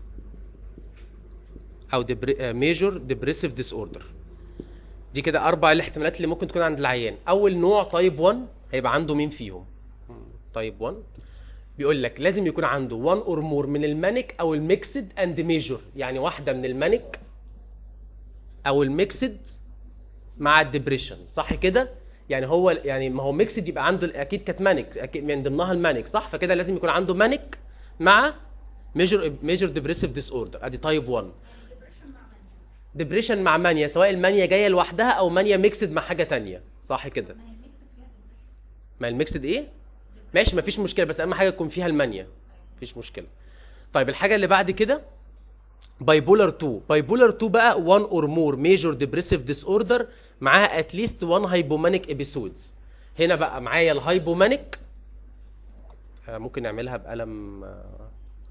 او ميجور ديبريسيف ديس اوردر دي كده اربع الاحتمالات اللي ممكن تكون عند العيان اول نوع تايب 1 هيبقى عنده مين فيهم تايب 1 بيقول لك لازم يكون عنده 1 اور مور من المانيك او الميكسد اند ميجور يعني واحده من المانيك او الميكسد مع الدبريشن صح كده يعني هو يعني ما هو ميكسد يبقى عنده اكيد كانت مانيك اكيد من ضمنها المانيك صح فكده لازم يكون عنده مانيك مع ميجور ميجور ديبريسيف ديس اوردر ادي تايب 1 ديبريشن مع مانيا سواء المانيا جايه لوحدها او مانيا ميكسد مع حاجه تانية صح كده ما الميكسد ايه ماشي مفيش مشكله بس اهم حاجه يكون فيها المانيا مفيش مشكله طيب الحاجه اللي بعد كده بايبولار 2 بايبولار 2 بقى 1 اور مور ميجور ديبريسيف ديس اوردر معاها اتليست 1 هايبومانيك ابيسودز هنا بقى معايا الهايبومانيك آه، ممكن نعملها بقلم آه،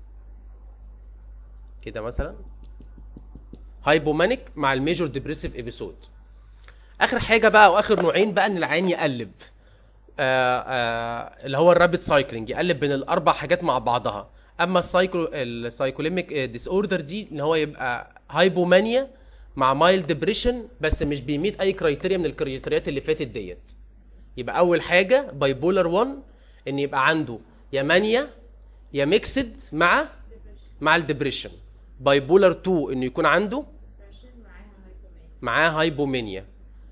كده مثلا هايبومانيك مع الميجور ديبريسيف ابيسود اخر حاجه بقى واخر نوعين بقى ان العين يقلب آه آه اللي هو الرابid سايكلينج يقلب بين الاربع حاجات مع بعضها اما السايكلو السايكوليميك ديس اوردر دي ان هو يبقى هايبومانيا مع مايل ديبريشن بس مش بيميت اي كرايتيريا من الكرايتيريات اللي فاتت ديت يبقى اول حاجه بايبولار 1 ان يبقى عنده يا مانيا يا ميكسد مع مع الدبريشن بايبولار 2 انه يكون عنده depression معاها هايبومانيا معاه هايبومانيا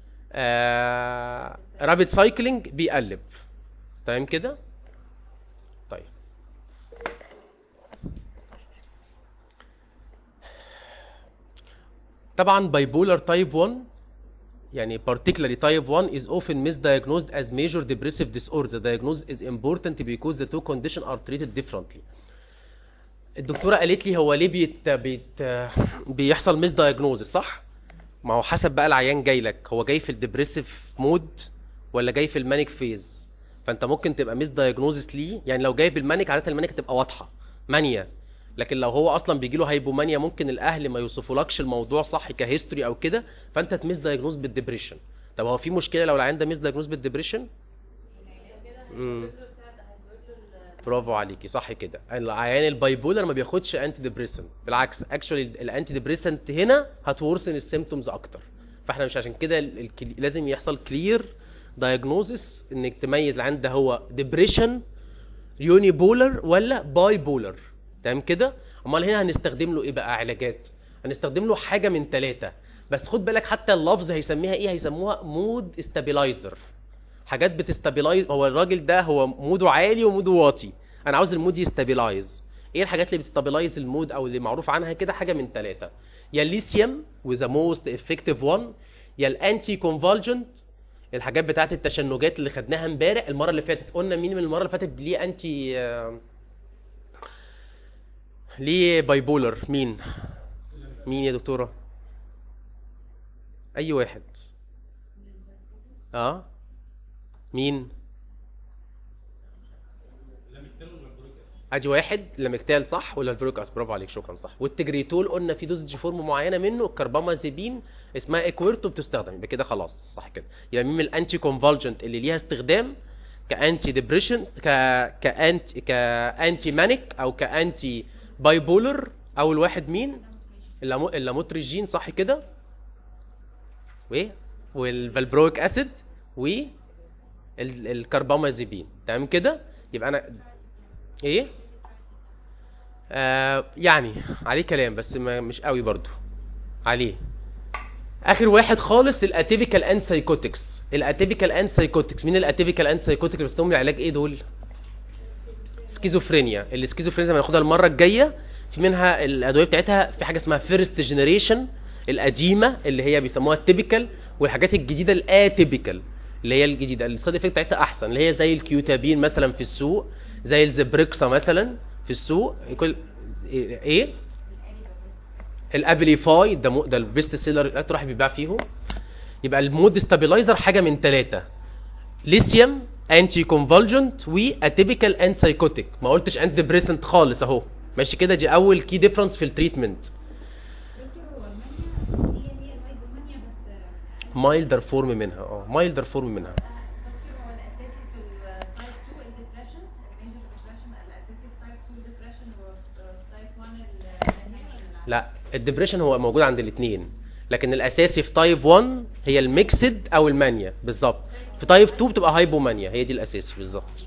آه رابid سايكلينج بيقلب تمام كده طيب طبعا بايبولار تايب 1 يعني particularly type 1 is often misdiagnosed as major depressive disorder. The diagnosis is important because the two conditions are treated differently. الدكتوره قالت لي هو ليه بيت بيت بيحصل ميس دايجنوزس صح؟ ما هو حسب بقى العيان جاي لك هو جاي في الدبريسيف مود ولا جاي في المانيك فيز فانت ممكن تبقى ميس دايجنوزس ليه يعني لو جاي بالمانيك عاده المانيك تبقى واضحه مانيا لكن لو هو اصلا بيجي له هايبومانيا ممكن الاهل ما يوصفولكش الموضوع صح كهيستوري او كده فانت تميس دايجنوز بالدبريشن طب هو في مشكله لو العيان ده ميس دايجنوز بالدبريشن امم برافو عليكي صح كده العيان البايبولر ما بياخدش انتي ديبريسنت بالعكس اكشولي الانتي ديبريسنت هنا هتورسن السيمتومز اكتر فاحنا مش عشان كده ال- الكلي- لازم يحصل كلير دايجنوزس انك تميز العيان ده هو ديبريشن يوني بولر ولا باي بولر تمام كده امال هنا هنستخدم له ايه بقى علاجات هنستخدم له حاجه من ثلاثه بس خد بالك حتى اللفظ هيسميها ايه هيسموها مود استابيلايزر حاجات بتستابيلايز هو الراجل ده هو موده عالي وموده واطي انا عاوز المود يستابيلايز ايه الحاجات اللي بتستابيلايز المود او اللي معروف عنها كده حاجه من ثلاثه يا الليثيوم وذا موست افكتيف وان يا الانتي كونفالجنت الحاجات بتاعت التشنجات اللي خدناها امبارح المره اللي فاتت قلنا مين من المره اللي فاتت ليه انتي آه، ليه باي بولر مين مين يا دكتوره اي واحد اه مين ادي واحد لامكتال صح ولا الفيروكاس برافو عليك شكرا صح والتجريتول قلنا في دوزج فورم معينه منه الكربامازيبين اسمها اكويرتو بتستخدم يبقى كده خلاص صح كده يبقى مين من الانتي كونفالجنت اللي ليها استخدام كانتي ديبريشن ك كانتي كانتي مانيك او كانتي باي بولر اول واحد مين اللامو... اللاموتريجين صح كده و والفالبرويك اسيد و ال- الكربامازيبين تمام كده يبقى انا ايه آه يعني عليه كلام بس ما مش قوي برضو عليه اخر واحد خالص الاتيبيكال اند سايكوتكس الاتيبيكال اند سايكوتكس مين الاتيبيكال اند سايكوتكس اللي بيستخدموا العلاج ايه دول سكيزوفرينيا السكيزوفرينيا زي ما هناخدها المره الجايه في منها الادويه بتاعتها في حاجه اسمها فيرست جنريشن القديمه اللي هي بيسموها التيبيكال والحاجات الجديده الاتيبيكال اللي هي الجديده السايد افكت بتاعتها احسن اللي هي زي الكيوتابين مثلا في السوق زي الزبريكسا مثلا في السوق كل ايه الابليفاي ده مو- ده البيست سيلر اكتر واحد بيتباع فيهم يبقى المود ستابلايزر حاجه من ثلاثه ليثيوم انتي كونفولجنت واتيبيكال اند سايكوتيك ما قلتش انت ديبريسنت خالص اهو ماشي كده دي اول كي ديفرنس في التريتمنت دكتور هو المانيا هي هي الهايبومانيا بس مايلدر فورم منها اه مايلدر فورم منها دكتور هو الاساسي في التايب 2 الديبريشن الميجر ديبريشن الاساسي في تايب 2 ديبريشن وتايب 1 المانيا ولا لا الدبريشن هو موجود عند الاثنين لكن الاساسي في تايب 1 هي الميكسد او المانيا بالظبط في تايب 2 بتبقى هايبومانيا هي دي الاساسي بالظبط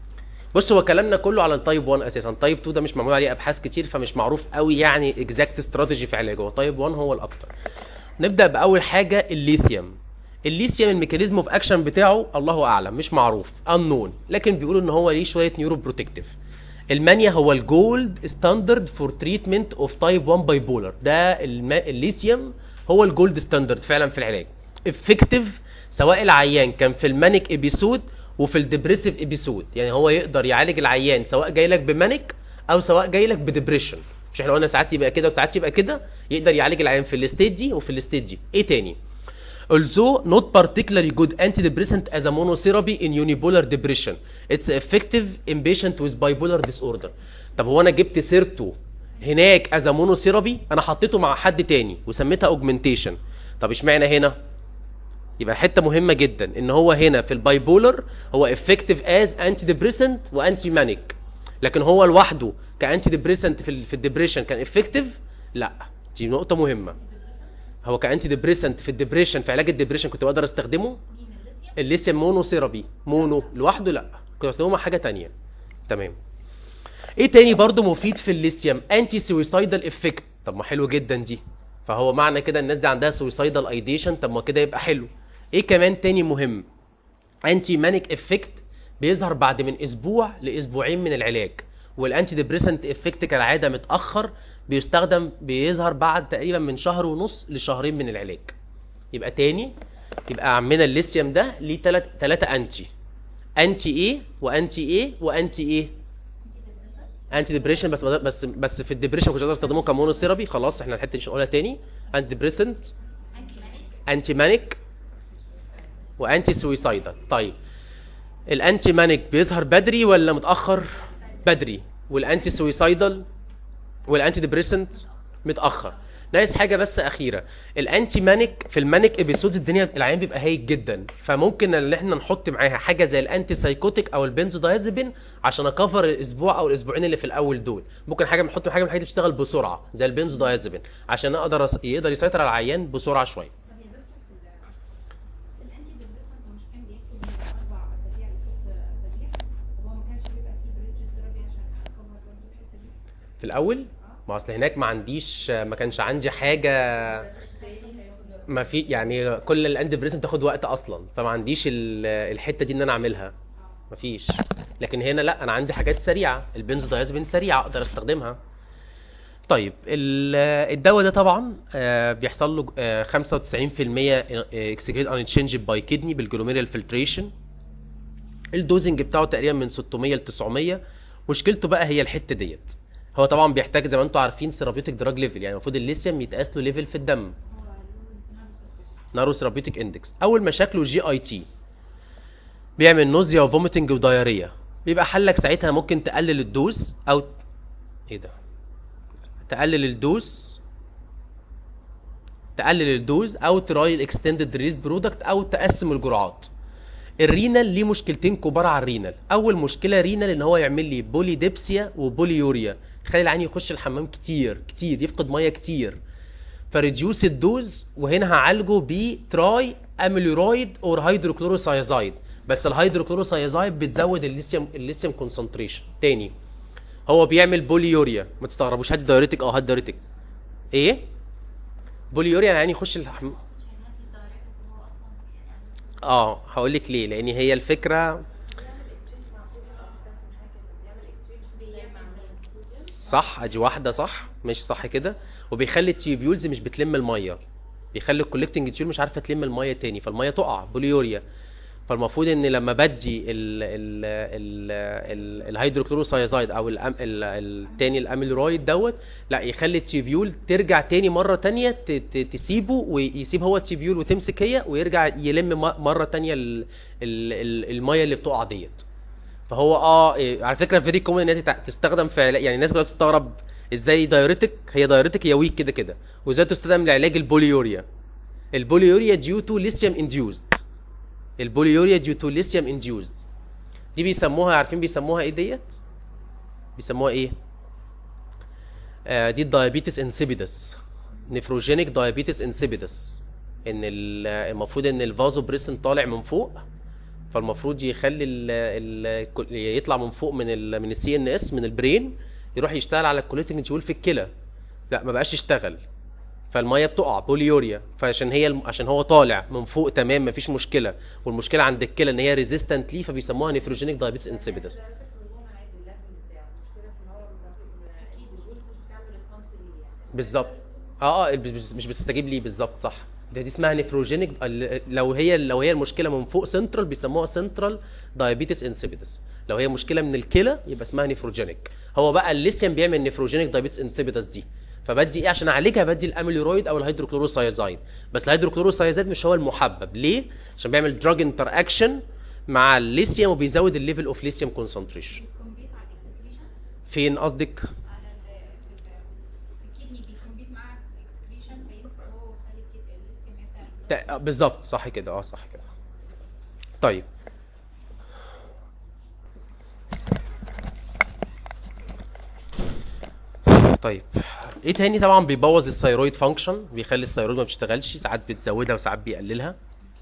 بص هو كلامنا كله على التايب 1 اساسا تايب 2 ده مش معمول عليه ابحاث كتير فمش معروف قوي يعني اكزاكت استراتيجي في علاجه هو تايب 1 هو الاكتر نبدا باول حاجه الليثيوم الليثيوم الميكانيزم اوف اكشن بتاعه الله اعلم مش معروف انون لكن بيقولوا ان هو ليه شويه نيورو بروتكتيف المانيا هو الجولد ستاندرد فور تريتمنت اوف تايب 1 باي بولر ده الم... الليثيوم هو الجولد ستاندرد فعلا في العلاج افكتيف سواء العيان كان في المانيك ابيسود وفي الديبريسيف ابيسود يعني هو يقدر يعالج العيان سواء جاي لك بمانيك او سواء جاي لك بديبريشن مش احنا قلنا ساعات يبقى كده وساعات يبقى كده يقدر يعالج العيان في الستيج دي وفي الستيج دي ايه تاني although not particularly good antidepressant as a monotherapy in unipolar depression it's effective in patient with bipolar disorder طب هو انا جبت سيرته هناك as a monotherapy انا حطيته مع حد تاني وسميتها augmentation طب اشمعنى هنا يبقى حته مهمه جدا ان هو هنا في البايبولر هو افكتيف از انتي ديبريسنت وانتي مانيك لكن هو لوحده كانتي ديبريسنت في ال- في الديبريشن كان افكتيف لا دي نقطه مهمه هو كانتي ديبريسنت في الديبريشن في علاج الديبريشن كنت بقدر استخدمه الليثيوم مونو ثيرابي مونو لوحده لا كنت بستخدمه مع حاجه تانية تمام ايه تاني برضو مفيد في الليثيوم انتي سويسايدال افكت طب ما حلو جدا دي فهو معنى كده الناس دي عندها سويسايدال ايديشن طب ما كده يبقى حلو ايه كمان تاني مهم انتي مانيك افكت بيظهر بعد من اسبوع لاسبوعين من العلاج والانتي ديبريسنت افكت كالعاده متاخر بيستخدم بيظهر بعد تقريبا من شهر ونص لشهرين من العلاج يبقى تاني يبقى عمنا الليثيوم ده ليه تلات تلاتة انتي انتي ايه وانتي ايه وانتي ايه انتي ديبريشن بس بس بس في الديبريشن ما كنتش اقدر استخدمه كمونو ثيرابي خلاص احنا الحته دي مش هنقولها تاني انتي ديبريسنت انتي مانيك وانتي سويسايدال طيب الانتي مانيك بيظهر بدري ولا متاخر بدري والانتي سويسايدال والانتي ديبريسنت متاخر ناقص حاجه بس اخيره الانتي مانيك في المانيك ابيسودز الدنيا العيان بيبقى هايج جدا فممكن ان احنا نحط معاها حاجه زي الانتي سايكوتيك او البنزودايازيبين عشان اكفر الاسبوع او الاسبوعين اللي في الاول دول ممكن حاجه نحط حاجه من الحاجات اللي بتشتغل بسرعه زي البنزودايازيبين عشان اقدر أس- يقدر يسيطر على العيان بسرعه شويه طب يا دكتور في الانتي ديبريسنت مش كان بيكتب من اربع اسابيع لست اسابيع طب هو ما كانش بيبقى فيه بريدج ثيرابي عشان اكفر برضه الحته دي في الاول ما اصل هناك ما عنديش ما كانش عندي حاجه ما في يعني كل الاند بريسن بتاخد وقت اصلا فما عنديش ال- الحته دي ان انا اعملها ما فيش لكن هنا لا انا عندي حاجات سريعه البنزودايازيبين سريعه اقدر استخدمها طيب ال- الدواء ده طبعا آه، بيحصل له آه، 95% اكسكريت ان تشينج باي كدني بالجلوميريال فلتريشن الدوزنج بتاعه تقريبا من 600 ل 900 مشكلته بقى هي الحته ديت هو طبعا بيحتاج زي ما انتم عارفين سيرابيوتيك دراج ليفل يعني المفروض الليثيوم يتقاس له ليفل في الدم نارو ثيرابيوتيك اندكس اول مشاكله جي اي تي بيعمل نوزيا وفوميتنج ودايريا بيبقى حلك ساعتها ممكن تقلل الدوز او ايه ده تقلل الدوز تقلل الدوز او تراي الاكستندد ريليز برودكت او تقسم الجرعات الرينال ليه مشكلتين كبار على الرينال اول مشكله رينال ان هو يعمل لي بولي ديبسيا وبولي يوريا تخلي العين يخش الحمام كتير كتير يفقد ميه كتير فريديوس الدوز وهنا هعالجه بتراي اميلورويد اور هيدروكلوروسايزايد بس الهيدروكلوروسايزايد بتزود الليثيوم الليثيوم كونسنتريشن تاني هو بيعمل بوليوريا ما تستغربوش هات دايوريتك اه هات دايوريتك ايه بوليوريا يعني عيني يخش الحمام اه هقول لك ليه لان هي الفكره صح ادي واحده صح مش صح كده وبيخلي التيوبيولز مش بتلم الميه بيخلي الكولكتنج تيوب مش عارفه تلم الميه تاني فالميه تقع بوليوريا فالمفروض ان لما بدي ال ال ال ال الهيدروكلوروسايزايد او الأم ال التاني الاميلورايد دوت لا يخلي التيوبيول ترجع تاني مره تانية ت- ت- تسيبه ويسيب هو التيوبيول وتمسك هي ويرجع يلم م- مره تانية ال ال ال الميه اللي بتقع ديت فهو اه إيه، على فكره فيري كومن ان هي تتع- تستخدم في علاج يعني الناس كلها بتستغرب ازاي دايوريتك هي دايوريتك هي ويك كده كده وازاي تستخدم لعلاج البوليوريا البوليوريا ديو تو ليثيوم انديوزد البوليوريا ديو تو ليثيوم انديوزد دي بيسموها عارفين بيسموها ايه ديت بيسموها ايه آه دي الدايابيتس انسيبيدس نفروجينيك دايابيتس انسيبيدس ان ال- المفروض ان الفازو بريسن طالع من فوق فالمفروض يخلي ال ال يطلع من فوق من ال من السي ان اس من البرين يروح يشتغل على الكوليتنج تيول في الكلى لا ما بقاش يشتغل فالميه بتقع بوليوريا فعشان هي الم... عشان هو طالع من فوق تمام مفيش مشكله والمشكله عند الكلى ان هي ريزيستنت ليه فبيسموها نيفروجينيك دايابيتس انسيبيدس بالظبط اه اه مش مش بتستجيب ليه بالظبط صح ده دي اسمها نيفروجينيك لو هي لو هي المشكله من فوق سنترال بيسموها سنترال دايابيتس انسيبيدس لو هي مشكله من الكلى يبقى اسمها نيفروجينيك هو بقى الليثيوم بيعمل نيفروجينيك دايابيتس انسيبيدس دي فبدي ايه عشان اعالجها بدي الاميلورويد او الهيدروكلوروسايزايد بس الهيدروكلوروسايزايد مش هو المحبب ليه عشان بيعمل دراج انتر اكشن مع الليثيوم وبيزود الليفل اوف ليثيوم كونسنتريشن بيكمبيت على الاكسكريشن فين قصدك على ال- في الكدني بيكمبيت مع الاكسكريشن فينفع هو يخلي الكد- الليثيوم يبدا تا- بالظبط صح كده اه صح كده طيب طيب ايه تاني طبعا بيبوظ الثيرويد فانكشن بيخلي الثيرويد ما بتشتغلش ساعات بتزودها وساعات بيقللها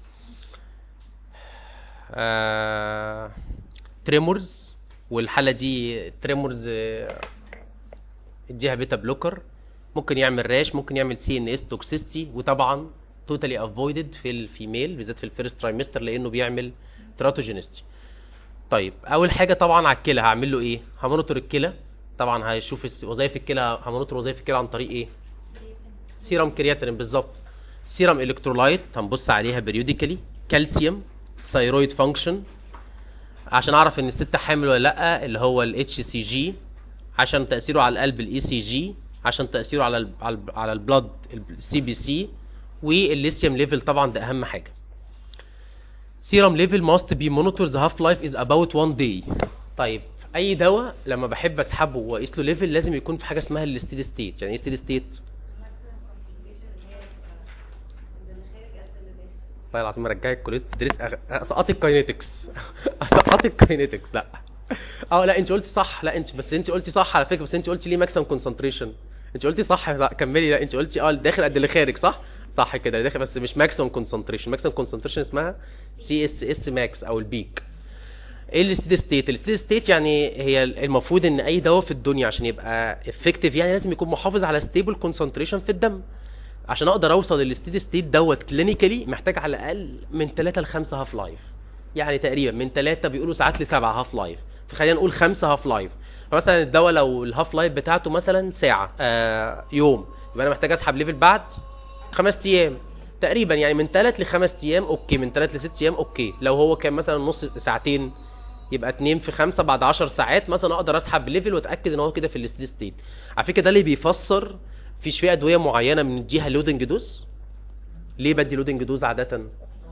آه... تريمورز والحاله دي تريمورز آه، اديها بيتا بلوكر ممكن يعمل راش ممكن يعمل سي ان اس توكسيستي وطبعا توتالي افويدد في الفيميل بالذات في الفيرست ترايمستر لانه بيعمل تراتوجينيستي طيب اول حاجه طبعا على الكلى هعمل له ايه همونيتور الكلى طبعا هيشوف الس- وظائف الكلى همونيتور وظائف الكلى عن طريق ايه سيرم كرياتين بالظبط سيرم الكترولايت هنبص عليها بريوديكالي كالسيوم ثيرويد فانكشن عشان اعرف ان الست حامل ولا لا اللي هو الاتش سي جي عشان تاثيره على القلب الاي سي جي عشان تاثيره على ال على, ال على البلد السي بي سي والليثيوم ليفل طبعا ده اهم حاجه سيرم ليفل ماست بي مونيتور ذا هاف لايف از اباوت 1 داي طيب اي دواء لما بحب اسحبه واقيس له ليفل لازم يكون في حاجه اسمها الستيدي ستيت يعني ايه ستيدي ستيت والله العظيم ارجعك كوليس تدرس أغ... اسقط الكاينetics اسقط الكاينetics لا اه لا انت قلتي صح لا انت بس انت قلتي صح على فكره بس انت قلتي ليه ماكسيمم كونسنتريشن انت قلتي صح لا، كملي لا انت قلتي اه داخل قد اللي خارج صح صح كده اللي داخل بس مش ماكسيمم كونسنتريشن ماكسيمم كونسنتريشن اسمها سي اس اس ماكس او البيك ايه الستيدي ستيت الستيدي ستيت يعني هي المفروض ان اي دواء في الدنيا عشان يبقى افكتيف يعني لازم يكون محافظ على ستيبل كونسنتريشن في الدم عشان اقدر اوصل للستيدي ستيت دوت كلينيكالي محتاج على الاقل من 3 ل 5 هاف لايف يعني تقريبا من 3 بيقولوا ساعات ل 7 هاف لايف فخلينا نقول 5 هاف لايف فمثلا الدواء لو الهاف لايف بتاعته مثلا ساعه آه يوم يبقى انا محتاج اسحب ليفل بعد خمس ايام تقريبا يعني من ثلاث لخمس ايام اوكي من ثلاث لست ايام اوكي لو هو كان مثلا نص ساعتين يبقى 2 في 5 بعد 10 ساعات مثلا اقدر اسحب ليفل واتاكد ان هو كده في الستيد ستيت على فكره ده اللي بيفسر في شويه ادويه معينه بنديها لودنج دوز ليه بدي لودنج دوز عاده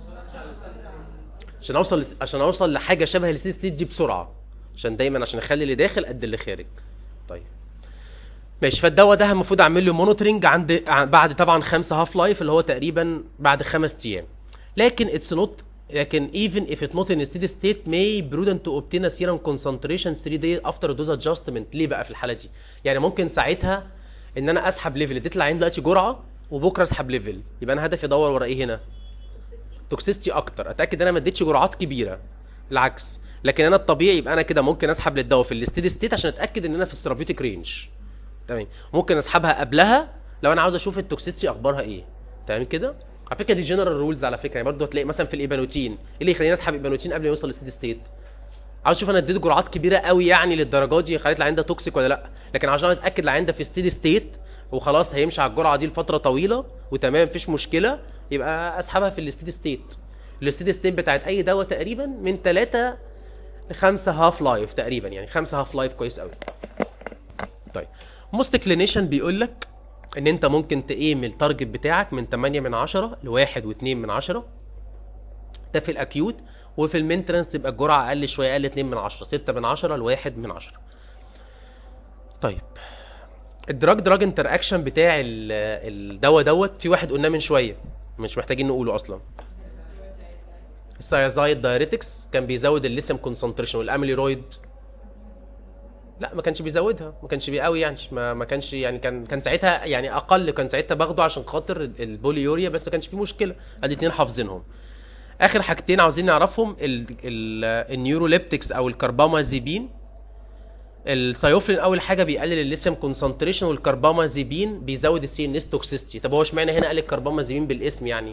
عشان اوصل عشان اوصل لحاجه شبه الستيد ستيت دي بسرعه عشان دايما عشان اخلي اللي داخل قد اللي خارج طيب ماشي فالدواء ده المفروض اعمل له مونيتورنج عند ع- بعد طبعا خمسة هاف لايف اللي هو تقريبا بعد خمس ايام لكن اتس نوت لكن even if it not in a steady state may prudent to obtain a serum concentration 3 days after dose adjustment ليه بقى في الحاله دي يعني ممكن ساعتها ان انا اسحب ليفل اديت العين دلوقتي جرعه وبكره اسحب ليفل يبقى انا هدفي ادور ورا ايه هنا توكسيستي اكتر اتاكد ان انا ما اديتش جرعات كبيره العكس لكن انا الطبيعي يبقى انا كده ممكن اسحب للدواء في الستيدي ستيت عشان اتاكد ان انا في الثيرابيوتيك رينج تمام ممكن اسحبها قبلها لو انا عاوز اشوف التوكسيستي اخبارها ايه تمام كده على فكره دي جنرال رولز على فكره يعني برضه هتلاقي مثلا في الايبانوتين ايه اللي يخليني اسحب ايبانوتين قبل ما يوصل للستيدي ستيت عاوز اشوف انا اديت جرعات كبيره قوي يعني للدرجه دي خليت العين ده توكسيك ولا لا لكن عشان اتاكد العين ده في ستيدي ستيت وخلاص هيمشي على الجرعه دي لفتره طويله وتمام مفيش مشكله يبقى اسحبها في الستيدي ستيت الستيدي ستيت بتاعت اي دواء تقريبا من 3 لخمسة هاف لايف تقريبا يعني خمسة هاف لايف كويس قوي طيب موست كلينيشن بيقول لك ان انت ممكن تقيم التارجت بتاعك من 8 من 10 ل 1 و2 من 10 ده في الاكيوت وفي المينترنس يبقى الجرعه اقل شويه اقل 2 من 10 6 من 10 ل 1 من 10 طيب الدراج دراج انتر اكشن بتاع ال- الدواء دوت في واحد قلناه من شويه مش محتاجين نقوله اصلا السايازايد دايريتكس كان بيزود الليثيوم كونسنتريشن والاميليرويد لا ما كانش بيزودها ما كانش بيقوي يعني ما, ما كانش يعني كان كان ساعتها يعني اقل كان ساعتها باخده عشان خاطر البوليوريا بس ما كانش فيه مشكله ادي اتنين حافظينهم اخر حاجتين عاوزين نعرفهم ال- ال- النيوروليبتكس او الكربامازيبين السايوفلين اول حاجه بيقلل الليثيوم كونسنتريشن والكربامازيبين بيزود السي ان اس توكسيستي طب هو اشمعنى هنا قال الكربامازيبين بالاسم يعني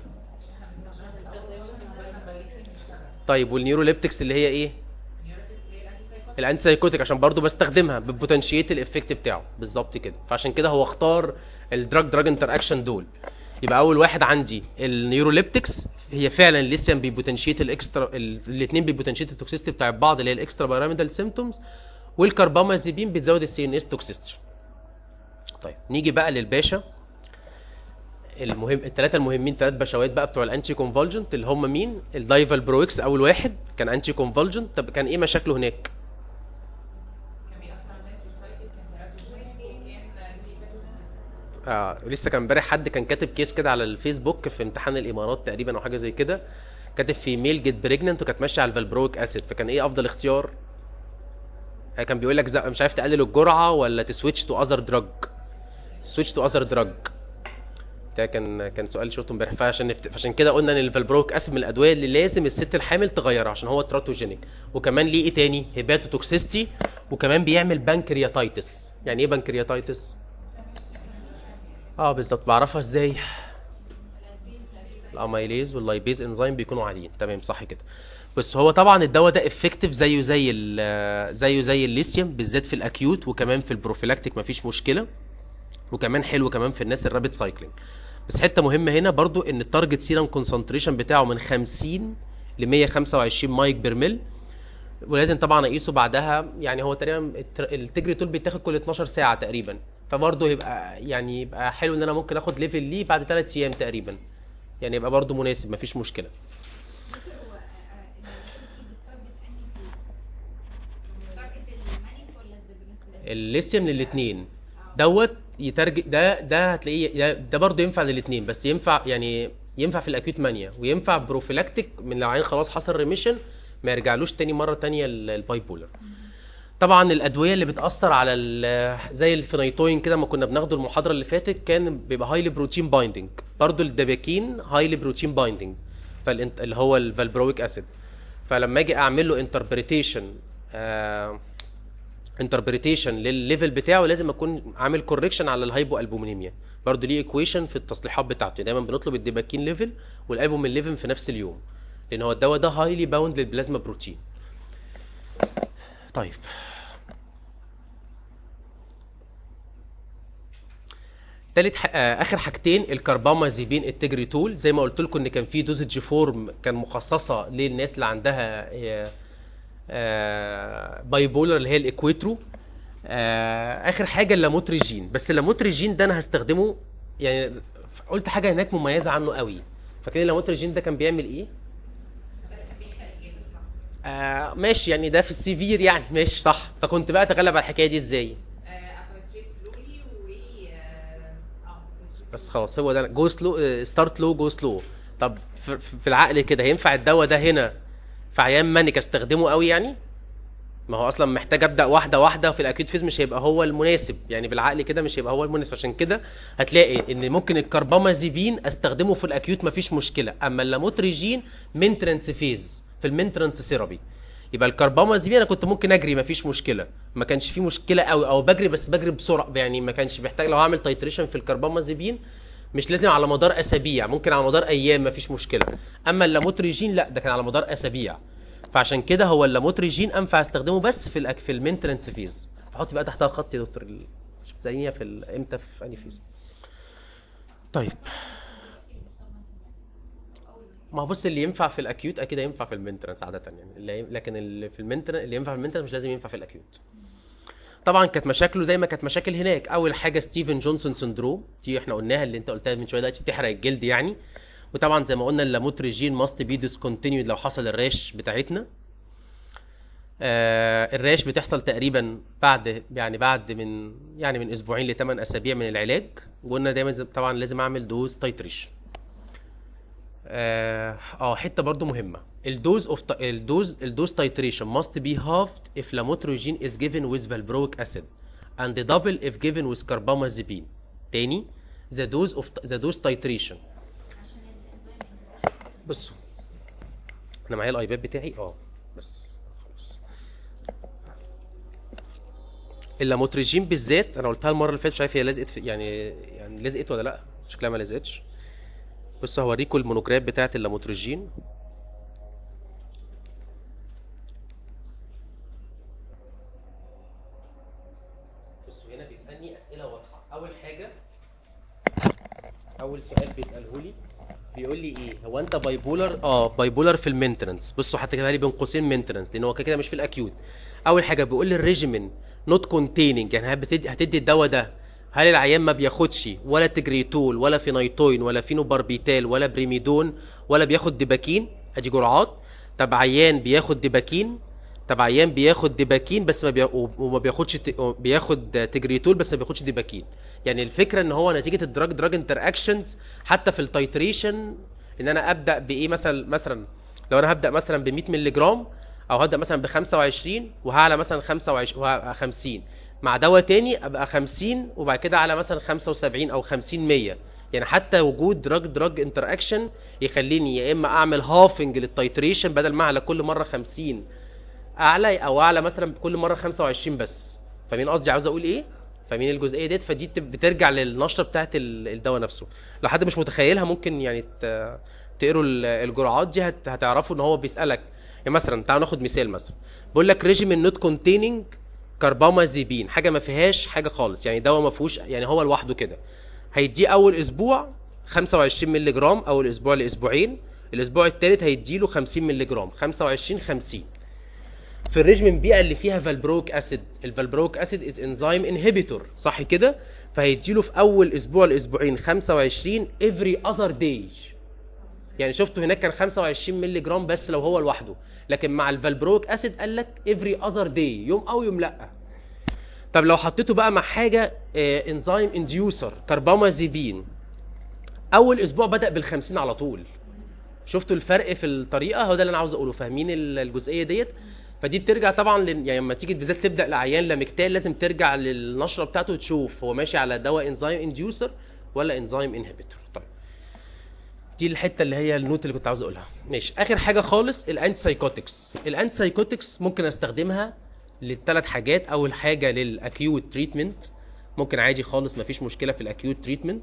طيب والنيوروليبتكس اللي هي ايه الانتي سايكوتيك عشان برضو بستخدمها ببوتنشيت الافكت بتاعه بالظبط كده فعشان كده هو اختار الدراج دراج انتر اكشن دول يبقى اول واحد عندي النيوروليبتكس هي فعلا الليثيوم بيبوتنشيت الاكسترا الاثنين بيبوتنشيت التوكسيستي بتاع بعض اللي هي الاكسترا بيراميدال سيمتومز والكربامازيبين بتزود السي ان اس توكسيستي طيب نيجي بقى للباشا المهم الثلاثه المهمين ثلاث بشوات بقى بتوع الانتي كونفولجنت اللي هم مين الدايفال برويكس اول واحد كان انتي كونفولجنت طب كان ايه مشاكله هناك كان بيأثر على الناس والسايكل كان تراكم وكان الهيباتوتوكسيس آه لسه كان امبارح حد كان كاتب كيس كده على الفيسبوك في امتحان الامارات تقريبا او حاجه زي كده كاتب في ميل جيت بريجننت وكانت ماشيه على الفالبرويك اسيد فكان ايه افضل اختيار آه، كان بيقول لك مش عارف تقلل الجرعه ولا تسويتش تو اذر دراج سويتش تو اذر دراج ده كان كان سؤال شفته امبارح فعشان نفت... عشان كده قلنا ان الفالبرويك اسيد من الادويه اللي لازم الست الحامل تغيرها عشان هو تراتوجينيك وكمان ليه ايه تاني هيباتوتوكسيستي وكمان بيعمل بانكرياتايتس يعني ايه بانكرياتايتس اه بالظبط بعرفها ازاي الاميليز واللايبيز انزيم بيكونوا عاليين تمام صح كده بس هو طبعا الدواء ده افكتيف زيه زي ال- زيه زي الليثيوم بالذات في الاكيوت وكمان في البروفيلاكتيك مفيش مشكله وكمان حلو كمان في الناس الرابid سايكلينج بس حته مهمه هنا برضو ان التارجت سيرم كونسنتريشن بتاعه من 50 ل 125 مايك بير مل ولازم طبعا اقيسه بعدها يعني هو تقريبا التر- التجري تول بيتاخد كل 12 ساعه تقريبا فبرضه يبقى يعني يبقى حلو ان انا ممكن اخد ليفل ليه بعد 3 ايام تقريبا يعني يبقى برضه مناسب مفيش مشكله هو التارجت المانيك ولا الدبريسل؟ الليثيوم للاثنين دوت يترجم ده ده هتلاقيه ده, ده برضه ينفع للاثنين بس ينفع يعني ينفع في الاكيوت مانيا وينفع بروفيلاكتيك من لو عين خلاص حصل ريميشن ما يرجعلوش تاني مره تانية ال- الباي بولر طبعا الادويه اللي بتاثر على ال- زي الفينايتوين كده ما كنا بناخده المحاضره اللي فاتت كان بيبقى هايلي بروتين بايندنج برضو الدباكين هايلي بروتين بايندنج فالانت اللي هو الفالبرويك اسيد فلما اجي اعمل له انتربريتيشن انتربريتيشن للليفل بتاعه لازم اكون عامل كوركشن على الهايبو البومينيميا برضه ليه ايكويشن في التصليحات بتاعته دايما بنطلب الديباكين ليفل والالبومين ليفل في نفس اليوم لان هو الدواء ده هايلي باوند للبلازما بروتين طيب تالت ح... آه، اخر حاجتين الكربامازيبين التجريتول زي ما قلت لكم ان كان في دوزج فورم كان مخصصه للناس اللي عندها آه، آه، باي بولر اللي هي الاكويترو آه، اخر حاجه اللاموتريجين بس اللاموتريجين ده انا هستخدمه يعني قلت حاجه هناك مميزه عنه قوي فاكرين اللاموتريجين ده كان بيعمل ايه بيحرق الجلد صح آه ماشي يعني ده في السيفير يعني ماشي صح فكنت بقى اتغلب على الحكايه دي ازاي ابوتريس لولي و اه اه بس خلاص هو ده جو سلو ستارت لو جو سلو طب في, في العقل كده هينفع الدواء ده هنا في عيان مانيك استخدمه قوي يعني ما هو اصلا محتاج ابدا واحده واحده في الاكيوت فيز مش هيبقى هو المناسب يعني بالعقل كده مش هيبقى هو المناسب عشان كده هتلاقي ان ممكن الكربامازيبين استخدمه في الاكيوت مفيش مشكله اما اللاموتريجين مينترنس فيز في المينترنس ثيرابي يبقى الكربامازيبين انا كنت ممكن اجري مفيش مشكله ما كانش فيه مشكله قوي او بجري بس بجري بسرعه يعني ما كانش محتاج لو هعمل تايتريشن في الكربامازيبين مش لازم على مدار اسابيع ممكن على مدار ايام مفيش مشكله اما اللاموتريجين لا ده كان على مدار اسابيع فعشان كده هو اللاموتريجين انفع استخدمه بس في الأك... في المينترنس فيز فحط بقى تحتها خط يا دكتور ال- شوف زيها في ال- امتى في انهي فيز طيب ما هو بص اللي ينفع في الاكيوت اكيد هينفع في المينترنس عاده يعني اللي ي- لكن اللي في المينترنس اللي ينفع في المينترنس مش لازم ينفع في الاكيوت طبعا كانت مشاكله زي ما كانت مشاكل هناك اول حاجه ستيفن جونسون سندروم دي احنا قلناها اللي انت قلتها من شويه دلوقتي بتحرق الجلد يعني وطبعا زي ما قلنا اللاموتريجين ماست بي ديسكونتينيود لو حصل الراش بتاعتنا آه الراش بتحصل تقريبا بعد يعني بعد من يعني من اسبوعين لثمان اسابيع من العلاج وقلنا دايما زي- طبعا لازم اعمل دوز تايتريشن اه آه، حته برضو مهمه الدوز اوف الدوز الدوز تايتريشن must be halved if lamotrigine is given with valproic acid and double if given with carbamazepine تاني the dose of the dose titration بصوا انا معايا الايباد بتاعي اه بس خلاص اللاموتريجين بالذات انا قلتها المره اللي فاتت مش عارف هي لزقت في يعني يعني لزقت ولا لا شكلها ما لزقتش بص هوريكم المونوجراف بتاعت اللاموتريجين بصوا هنا بيسالني اسئله واضحه اول حاجه اول سؤال بيساله لي بيقول لي ايه هو انت باي بولر اه باي بولر في المينتننس بصوا حتى كده لي بين قوسين مينتننس لان هو كده كده مش في الاكيوت اول حاجه بيقول لي الريجيمين نوت كونتيننج يعني هتدي هتدي الدواء ده هل العيان ما بياخدش ولا تجريتول ولا فينايتوين ولا فينوباربيتال ولا بريميدون ولا بياخد ديباكين ادي جرعات طب عيان بياخد ديباكين طب عيان بياخد ديباكين بس ما بي... وما بياخدش ت... بياخد تجريتول بس ما بياخدش ديباكين يعني الفكره ان هو نتيجه الدراج دراج انتر اكشنز حتى في التايتريشن ان انا ابدا بايه مثلا مثلا لو انا هبدا مثلا ب 100 مللي جرام او هبدا مثلا ب 25 وهعلى مثلا 25 وهبقى 50 مع دواء تاني ابقى 50 وبعد كده على مثلا 75 او 50 100 يعني حتى وجود دراج دراج انتر اكشن يخليني يا اما اعمل هافنج للتايتريشن بدل ما على كل مره 50 اعلى او اعلى مثلا كل مره 25 بس فاهمين قصدي عاوز اقول ايه فاهمين الجزئيه ديت فدي بت- بترجع للنشره بتاعت ال- الدواء نفسه لو حد مش متخيلها ممكن يعني ت- تقروا ال- الجرعات دي هت- هتعرفوا ان هو بيسالك يعني مثلا تعالوا ناخد مثال مثلا بيقول لك ريجيمين نوت كونتيننج كربامازيبين حاجه ما فيهاش حاجه خالص يعني دواء ما فيهوش يعني هو لوحده كده هيديه اول اسبوع 25 مللي جرام اول اسبوع لاسبوعين الاسبوع الثالث هيديله 50 مللي جرام 25 50 في الريجمين بيئه اللي فيها فالبروك اسيد الفالبروك اسيد از انزيم انهبيتور صح كده فهيديله في اول اسبوع لاسبوعين 25 افري اذر داي يعني شفتوا هناك كان 25 مللي جرام بس لو هو لوحده لكن مع الفالبروك اسيد قال لك افري اذر داي يوم او يوم لا طب لو حطيته بقى مع حاجه انزيم انديوسر كربامازيبين اول اسبوع بدا بال50 على طول شفتوا الفرق في الطريقه هو ده اللي انا عاوز اقوله فاهمين ال- الجزئيه ديت فدي بترجع طبعا لل... يعني لما تيجي بالذات تبدا لعيان لامكتال لازم ترجع للنشره بتاعته وتشوف هو ماشي على دواء انزيم انديوسر ولا انزيم انهبيتور طيب دي الحته اللي هي النوت اللي كنت عاوز اقولها ماشي اخر حاجه خالص الانتي سايكوتكس الانتي سايكوتكس ممكن استخدمها للثلاث حاجات اول حاجه للاكيوت تريتمنت ممكن عادي خالص مفيش مشكله في الاكيوت تريتمنت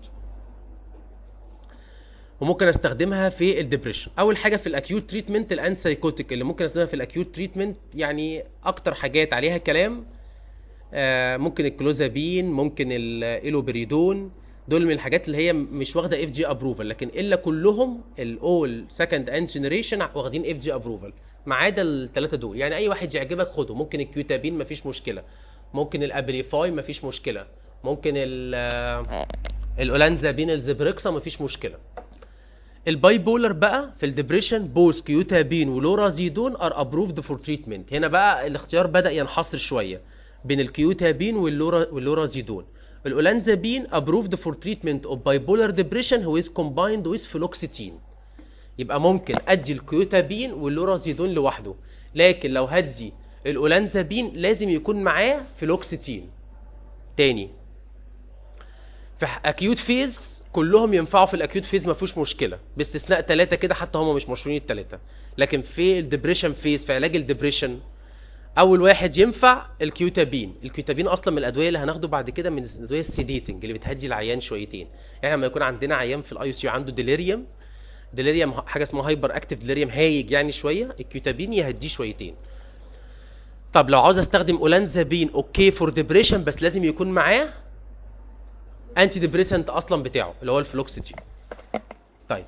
وممكن استخدمها في الدبريشن اول حاجه في الاكيوت تريتمنت الانتي سايكوتيك اللي ممكن استخدمها في الاكيوت تريتمنت يعني اكتر حاجات عليها كلام آه، ممكن الكلوزابين ممكن الايلوبريدون دول من الحاجات اللي هي مش واخده اف جي ابروفال لكن الا كلهم الاول سكند اند جنريشن واخدين اف جي ابروفال ما عدا الثلاثه دول يعني اي واحد يعجبك خده ممكن الكيوتابين مفيش مشكله ممكن الابريفاي مفيش مشكله ممكن ال الاولانزابين الزبريكسا مفيش مشكله الباي بولر بقى في الدبريشن بوث كيوتابين ولورازيدون ار ابروفد فور تريتمنت هنا بقى الاختيار بدا ينحصر شويه بين الكيوتابين واللورا واللورازيدون الاولانزابين ابروفد فور تريتمنت اوف باي بولر ديبريشن هو از كومبايند ويز فلوكسيتين يبقى ممكن ادي الكيوتابين واللورازيدون لوحده لكن لو هدي الاولانزابين لازم يكون معاه فلوكسيتين تاني في اكيوت فيز كلهم ينفعوا في الاكيوت فيز ما فيهوش مشكله باستثناء ثلاثه كده حتى هم مش مشهورين الثلاثه لكن في الدبريشن فيز في علاج الدبريشن اول واحد ينفع الكيوتابين الكيوتابين اصلا من الادويه اللي هناخده بعد كده من الادويه السيديتنج اللي بتهدي العيان شويتين يعني لما يكون عندنا عيان في الاي سي عنده ديليريوم ديليريوم حاجه اسمها هايبر اكتيف ديليريوم هايج يعني شويه الكيوتابين يهديه شويتين طب لو عاوز استخدم اولانزابين اوكي فور ديبريشن بس لازم يكون معاه انتي ديبريسنت اصلا بتاعه اللي هو الفلوكسيتين طيب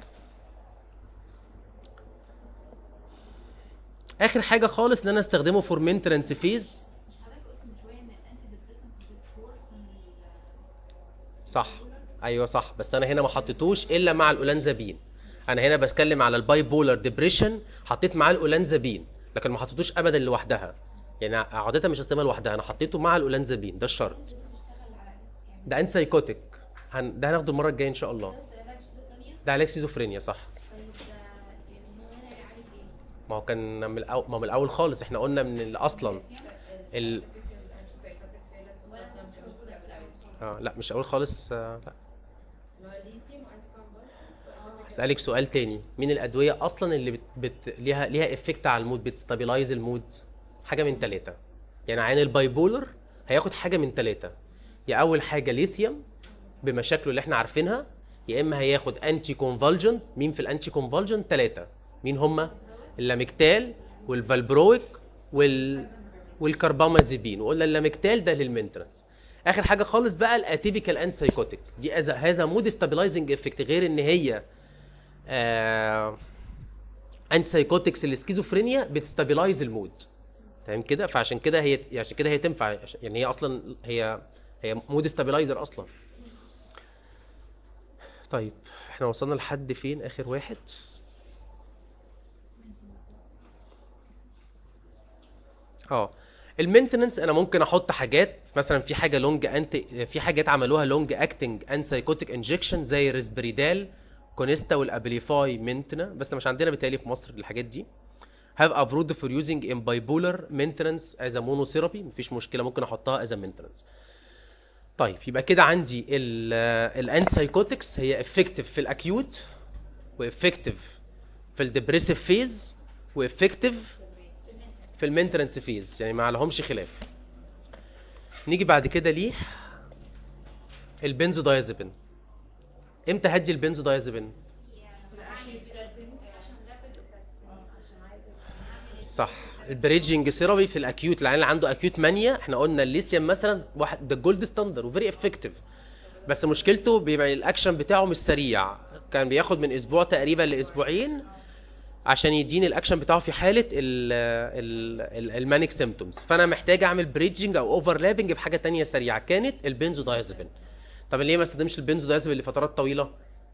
اخر حاجه خالص ان انا استخدمه فور مينترنس فيز مش حضرتك قلت من شويه ان الانتي ديبريسنت بتورثن صح ايوه صح بس انا هنا ما حطيتوش الا مع الاولانزابين انا هنا بتكلم على الباي بولر ديبريشن حطيت معاه الاولانزابين لكن ما حطيتوش ابدا لوحدها يعني عاده مش هستخدمها لوحدها انا حطيته مع الاولانزابين ده الشرط بتشتغل على يعني ده انسايكوتيك هن... ده هناخده المره الجايه ان شاء الله ده علاج شيزوفرينيا ده علاج سيزوفرينيا صح طيب ده يعني هو هنا بيعالج ايه؟ ما هو كان من الأول ما هو من الاول خالص احنا قلنا من ال- اصلا ال... ولا ده مش موجود في الأول. آه لا مش اول خالص آه لا اللي هو الليثيوم وأنتي كونفالسنت اسالك سؤال تاني مين الادويه اصلا اللي بت... بت... ليها ليها افكت على المود بتستابيلايز المود حاجه من ثلاثه يعني عين الباي بولر هياخد حاجه من ثلاثه يا اول حاجه ليثيوم بمشاكله اللي احنا عارفينها يا اما هياخد انتي كونفالجنت مين في الانتي كونفالجنت ثلاثه مين هما اللاميكتال والفالبرويك وال والكربامازيبين وقلنا اللاميكتال ده للمينترنس اخر حاجه خالص بقى الاتيبيكال اند سايكوتيك دي أز- هذا مود ستابيلايزنج افكت غير ان هي آه انتي سايكوتكس السكيزوفرينيا بتستابيلايز المود تمام كده فعشان كده هي عشان كده هي تنفع عش- يعني هي اصلا هي هي مود ستابيلايزر اصلا طيب احنا وصلنا لحد فين اخر واحد اه المينتننس انا ممكن احط حاجات مثلا في حاجه لونج انت في حاجات عملوها لونج اكتنج ان سايكوتيك انجكشن زي الريسبريدال كونيستا والابليفاي مينتنا بس مش عندنا بالتالي في مصر الحاجات دي have approved for using in bipolar maintenance as a monotherapy مفيش مشكله ممكن احطها as a maintenance طيب يبقى كده عندي الانت سايكوتكس هي افكتيف في الاكيوت وافكتيف في الديبريسيف فيز وافكتيف في المينترنس فيز يعني ما لهمش خلاف نيجي بعد كده ليه البنزودايازيبين امتى هدي البنزودايازيبين صح البريدجنج ثيرابي في الاكيوت العيان اللي عنده اكيوت مانيا احنا قلنا الليثيوم مثلا واحد ده الجولد ستاندر وفيري افكتيف بس مشكلته بيبقى الاكشن بتاعه مش سريع كان بياخد من اسبوع تقريبا لاسبوعين عشان يديني الاكشن بتاعه في حاله ال ال ال المانيك سيمتومز فانا محتاج اعمل بريدجنج او اوفرلابنج بحاجه تانية سريعه كانت البنزودايازيبين طب ليه ما استخدمش البنزودايازيبين لفترات طويله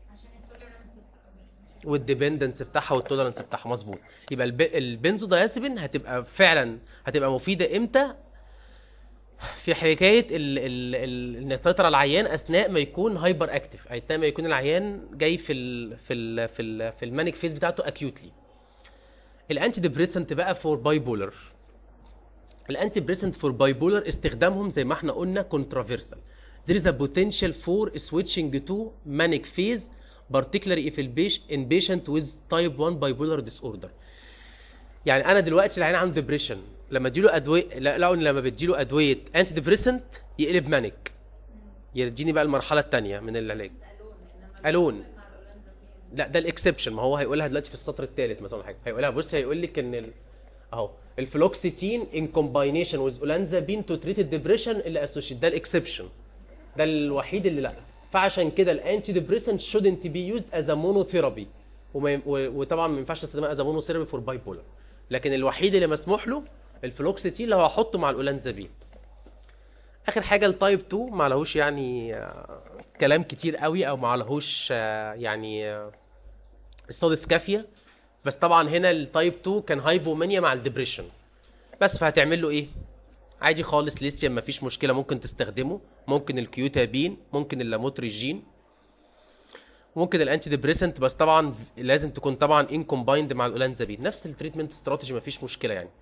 والديبندنس بتاعها والتولرنس بتاعها مظبوط يبقى الب... البنزودايازيبين هتبقى فعلا هتبقى مفيده امتى في حكايه ال... ال... ال... ان تسيطر على العيان اثناء ما يكون هايبر اكتف اثناء ما يكون العيان جاي في ال... في ال... في ال... في المانيك فيز بتاعته اكيوتلي الانتي ديبريسنت بقى فور باي بولر الانتي ديبريسنت فور باي بولر استخدامهم زي ما احنا قلنا كونترافيرسال there is a potential for switching to manic phase particularly if البيش in patient with type 1 bipolar disorder يعني انا دلوقتي العيان عنده ديبريشن لما اديله ادويه لا لقوا ان لما بديله ادويه انتي ديبريسنت يقلب مانيك يديني بقى المرحله الثانيه من العلاج الون لا ده الاكسبشن ما هو هيقولها دلوقتي في السطر الثالث مثلا ولا حاجه هيقولها بص هيقول لك ان ال... اهو الفلوكسيتين ان كومباينيشن ويز اولانزابين تو تريت الديبريشن اللي اسوشيت ده الاكسبشن ده الوحيد اللي لا فعشان كده الانتي ديبريسنت shouldn't be used as a monotherapy وما ي- و- وطبعا ما ينفعش استخدامها as a monotherapy for bipolar لكن الوحيد اللي مسموح له الفلوكسيتين اللي هو هحطه مع الاولانزابين اخر حاجه التايب 2 ما لهوش يعني آه، كلام كتير قوي او ما لهوش آه، يعني آه، السادس كافيه بس طبعا هنا التايب 2 كان هايبومانيا مع الدبريشن بس فهتعمل له ايه عادي خالص ليثيوم مفيش مشكله ممكن تستخدمه ممكن الكيوتابين ممكن اللاموتريجين ممكن الانتي ديبريسنت بس طبعا لازم تكون طبعا ان كومبايند مع الاولانزابين نفس التريتمنت استراتيجي مفيش مشكله يعني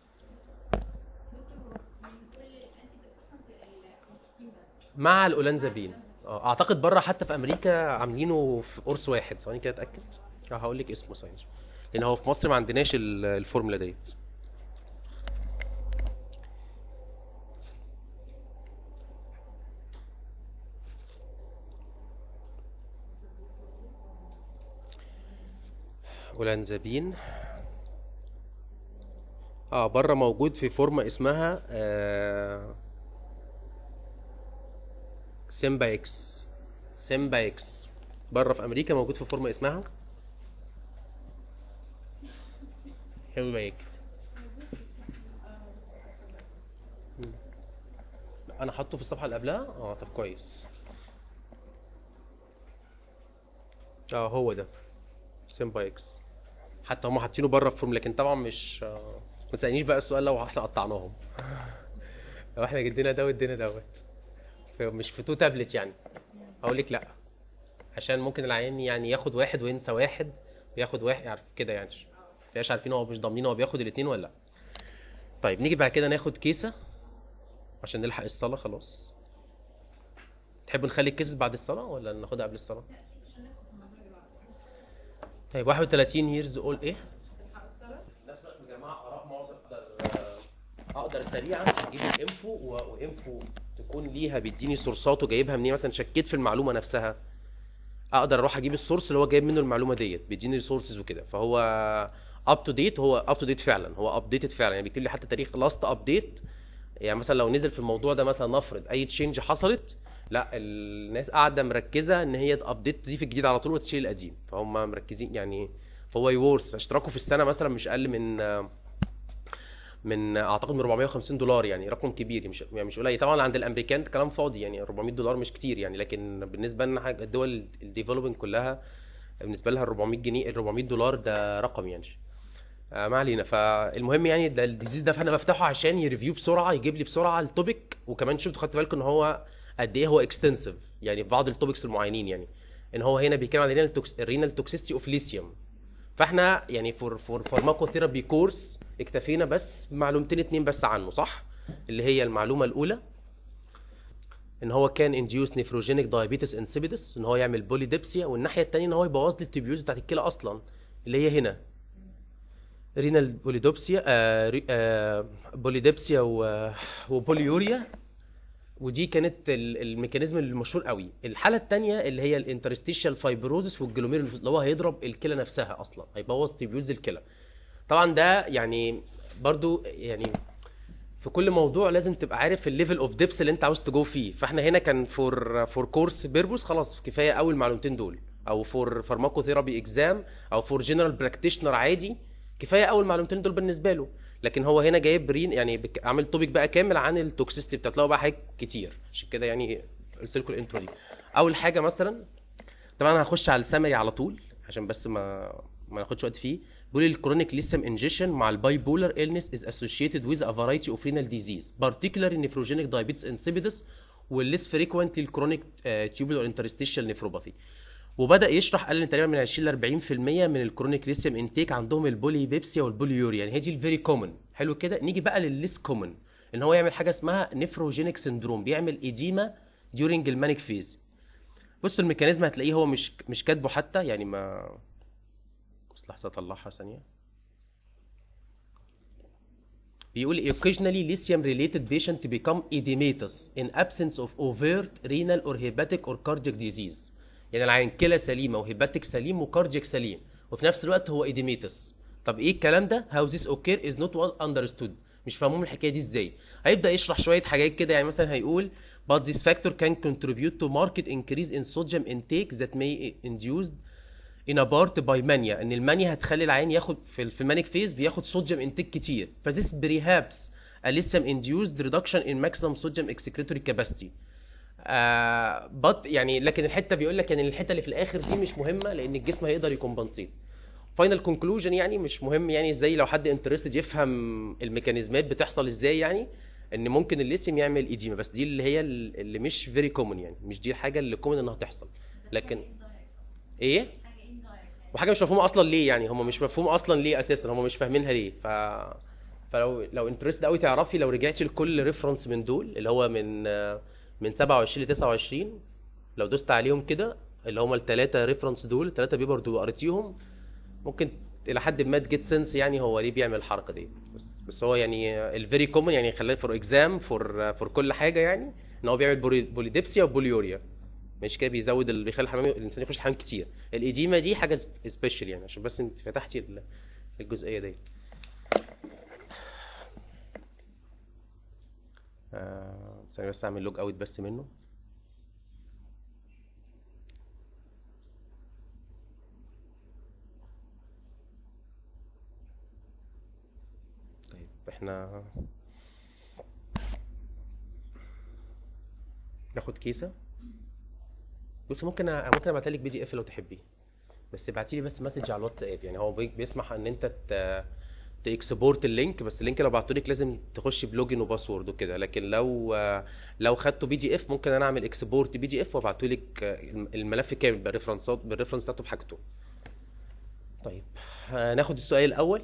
مع الاولانزابين اه اعتقد بره حتى في امريكا عاملينه في قرص واحد ثواني كده اتاكد اه هقول لك اسمه ثواني لان هو في مصر ما عندناش ال- الفورمولا ديت اولانزابين اه بره موجود في فورمه اسمها آه سيمبا اكس سيمبا اكس بره في امريكا موجود في فورمه اسمها سيمبا اكس مم. انا حاطه في الصفحه اللي قبلها اه طب كويس اه هو ده سيمبا اكس حتى هم حاطينه بره في فورم لكن طبعا مش آه، ما تسالنيش بقى السؤال لو احنا قطعناهم لو احنا جدينا ده وادينا دوت في- مش في تو تابلت يعني اقول لك لا عشان ممكن العيان يعني ياخد واحد وينسى واحد وياخد واحد عارف كده يعني مش عارفين هو مش ضامنين هو بياخد الاثنين ولا لا طيب نيجي بعد كده ناخد كيسه عشان نلحق الصلاه خلاص تحبوا نخلي الكيسز بعد الصلاه ولا ناخدها قبل الصلاه طيب 31 years old ايه نفس الوقت يا جماعه اراء معظم اقدر اقدر سريعا اجيب الانفو و- وانفو تكون ليها بيديني سورسات وجايبها منين مثلا شكيت في المعلومه نفسها اقدر اروح اجيب السورس اللي هو جايب منه المعلومه ديت بيديني ريسورسز وكده فهو اب تو ديت هو اب تو ديت فعلا هو ابديتد فعلا يعني بيكتب لي حتى تاريخ لاست ابديت يعني مثلا لو نزل في الموضوع ده مثلا نفرض اي تشينج حصلت لا الناس قاعده مركزه ان هي ابديت تضيف الجديد على طول وتشيل القديم فهم مركزين يعني فهو يورث اشتراكه في السنه مثلا مش اقل من من اعتقد من 450 دولار يعني رقم كبير مش يعني مش قليل طبعا عند الامريكان كلام فاضي يعني 400 دولار مش كتير يعني لكن بالنسبه لنا حاجه الدول الديفلوبينج كلها بالنسبه لها ال 400 جنيه ال 400 دولار ده رقم يعني آه ما علينا فالمهم يعني ده الديزيز ده فانا بفتحه عشان يريفيو بسرعه يجيب لي بسرعه التوبيك وكمان شفت خدت بالكم ان هو قد ايه هو اكستنسيف يعني في بعض التوبكس المعينين يعني ان هو هنا بيتكلم عن الرينال توكس الرينال توكسيستي اوف ليثيوم فاحنا يعني فور فور فارماكوثيرابي كورس اكتفينا بس بمعلومتين اتنين بس عنه صح اللي هي المعلومه الاولى ان هو كان انديوس نيفروجينيك دايابيتس انسيبيدس ان هو يعمل بوليديبسيا والناحيه الثانيه ان هو يبوظ لي التبيوز بتاعت الكلى اصلا اللي هي هنا رينال بوليدوبسيا آه ري- آه بوليديبسيا و- وبوليوريا ودي كانت ال- الميكانيزم المشهور قوي الحاله الثانيه اللي هي الانترستيشال فايبروزس والجلوميرولوس اللي هو هيضرب الكلى نفسها اصلا هيبوظ تبيوز الكلى طبعا ده يعني برضو يعني في كل موضوع لازم تبقى عارف الليفل اوف ديبس اللي انت عاوز تجو فيه فاحنا هنا كان فور فور كورس بيربوس خلاص كفايه قوي المعلومتين دول او فور فارماكوثيرابي اكزام او فور جنرال براكتيشنر عادي كفايه قوي المعلومتين دول بالنسبه له لكن هو هنا جايب رين يعني بك- عامل توبيك بقى كامل عن التوكسيستي بتاعته بقى حاجات كتير عشان كده يعني قلت لكم الانترو دي اول حاجه مثلا طبعا هخش على السمري على طول عشان بس ما ما ناخدش وقت فيه بيقول الكرونيك ليثيوم انجيشن مع الباي بولر illness is associated with a variety of renal disease particularly nephrogenic diabetes insipidus والليس frequently الكرونيك tubular interstitial nephropathy وبدا يشرح قال ان تقريبا من 20 ل 40% من الكرونيك ليثيوم انتيك عندهم البولي بيبسيا والبوليوريا يعني هي دي الفيري كومن حلو كده نيجي بقى للليس كومن ان هو يعمل حاجه اسمها نيفروجينيك سندروم بيعمل ايديما during المانيك فيز بصوا الميكانيزم هتلاقيه هو مش مش كاتبه حتى يعني ما بس لحظه اطلعها ثانيه بيقول occasionally lithium related patient become edematous in absence of overt renal or hepatic or cardiac disease يعني العين كلى سليمه وهيباتيك سليم وكاردياك سليم وفي نفس الوقت هو edematous طب ايه الكلام ده how this occur is not well understood مش فاهمهم الحكايه دي ازاي هيبدا يشرح شويه حاجات كده يعني مثلا هيقول but this factor can contribute to market increase in sodium intake that may induced in a part by mania ان المانيا هتخلي العين ياخد في في المانيك فيز بياخد صوديوم انتيك كتير فذس perhaps a lithium induced reduction in maximum sodium excretory capacity آه but يعني لكن الحته بيقول لك يعني الحته اللي في الاخر دي مش مهمه لان الجسم هيقدر يكمبنسيت فاينل كونكلوجن يعني مش مهم يعني ازاي لو حد انترستد يفهم الميكانيزمات بتحصل ازاي يعني ان ممكن الليثيوم يعمل ايديما بس دي اللي هي اللي مش فيري كومن يعني مش دي الحاجه اللي كومن انها تحصل لكن ايه وحاجه مش مفهومه اصلا ليه يعني هم مش مفهوم اصلا ليه اساسا هم مش فاهمينها ليه ف فلو لو انترست قوي تعرفي لو رجعتي لكل ريفرنس من دول اللي هو من آه، من 27 ل 29 لو دوست عليهم كده اللي هم الثلاثه ريفرنس دول الثلاثه بيبر دول قريتيهم ممكن الى حد ما تجيت سنس يعني هو ليه بيعمل الحركه دي بس بس هو يعني الفيري كومن يعني خلينا فور اكزام فور فور كل حاجه يعني ان هو بيعمل بولي- بوليديبسيا وبوليوريا مش كده بيزود اللي بيخلي الحمام الانسان يخش حمام كتير الايديما دي حاجه سبيشال يعني عشان بس انت فتحتي ال- الجزئيه دي آه، ثانية بس اعمل لوج اوت بس منه طيب احنا ناخد كيسة بص ممكن أ- ممكن ابعتها لك بي دي اف لو تحبيه بس ابعتي لي بس مسج على الواتساب يعني هو بي- بيسمح ان انت ت... تاكسبورت اللينك بس اللينك لو بعته لك لازم تخش بلوجن وباسورد وكده لكن لو لو خدته بي دي اف ممكن انا اعمل اكسبورت بي دي اف وابعته لك الملف كامل بالريفرنسات بالريفرنس بتاعته بحاجته طيب هناخد السؤال الاول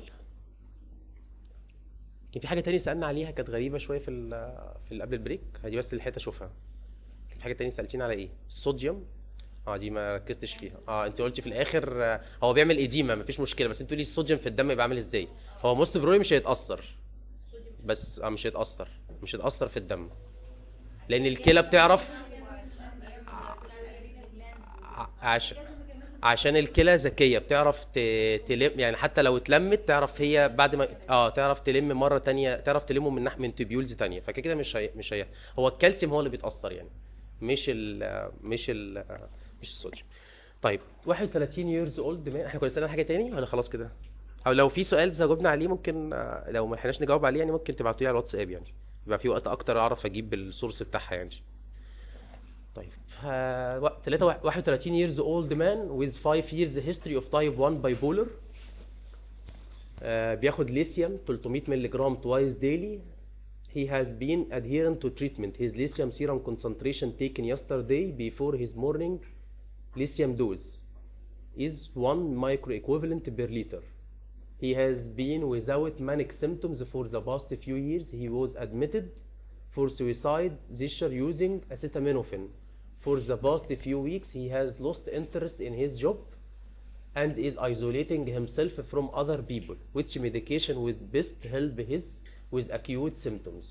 كان في حاجه تانية سالنا عليها كانت غريبه شويه في ال في ال- قبل البريك دي بس اللي لحقت اشوفها كان في حاجه تانية سالتين على ايه الصوديوم اه دي ما ركزتش فيها اه انت قلتي في الاخر آه، هو بيعمل ايديما مفيش مشكله بس انت تقولي الصوديوم في الدم يبقى عامل ازاي هو موست بروي مش هيتاثر بس اه مش هيتاثر مش هيتاثر في الدم لان الكلى بتعرف ع- عشان عشان الكلى ذكيه بتعرف ت- تلم يعني حتى لو اتلمت تعرف هي بعد ما اه تعرف تلم مره تانية تعرف تلمه من ناحيه من تيبيولز تانية فكده كده مش هي... مش هي هو الكالسيوم هو اللي بيتاثر يعني مش ال مش ال مش الصوديوم طيب 31 years old man احنا كنا سالنا حاجه تاني ولا خلاص كده او لو في سؤال جاوبنا عليه ممكن آه، لو ما لحقناش نجاوب عليه يعني ممكن تبعتوا لي على الواتساب يعني يبقى في وقت اكتر اعرف اجيب السورس بتاعها يعني طيب آه، و- تلاتة وا- 31 years old man with 5 years history of type 1 bipolar آه، بياخد ليثيوم 300 مللي جرام twice daily he has been adherent to treatment his lithium serum concentration taken yesterday before his morning lithium dose is 1 microequivalent per liter he has been without manic symptoms for the past few years he was admitted for suicide seizure using acetaminophen for the past few weeks he has lost interest in his job and is isolating himself from other people which medication would best help his with acute symptoms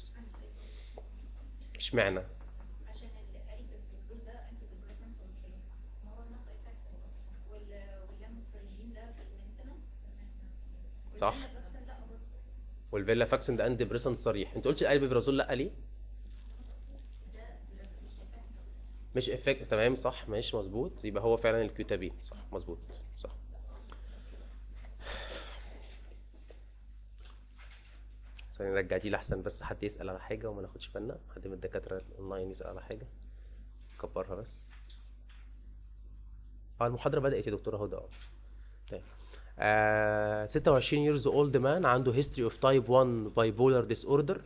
اشمعنى عشان القريب البروتول ده انتي ديبريسنت ومش ما هو النقط افكت واللاموتريجين ده في المينتنس صح. لا برضه والفيلا فاكسن ده انتي بريسنت صريح انت قلتش الالبيبرازول لا ليه ده مش افكت مش افكت تمام صح ماشي مظبوط يبقى هو فعلا الكيوتابين صح مظبوط صح ثانية نرجع دي لأحسن بس حد يسأل على حاجة وما ناخدش بالنا حد من الدكاترة الأونلاين يسأل على حاجة كبرها بس اه المحاضرة بدأت يا دكتورة هدى اه طيب آه 26 years old man عنده history of type 1 bipolar disorder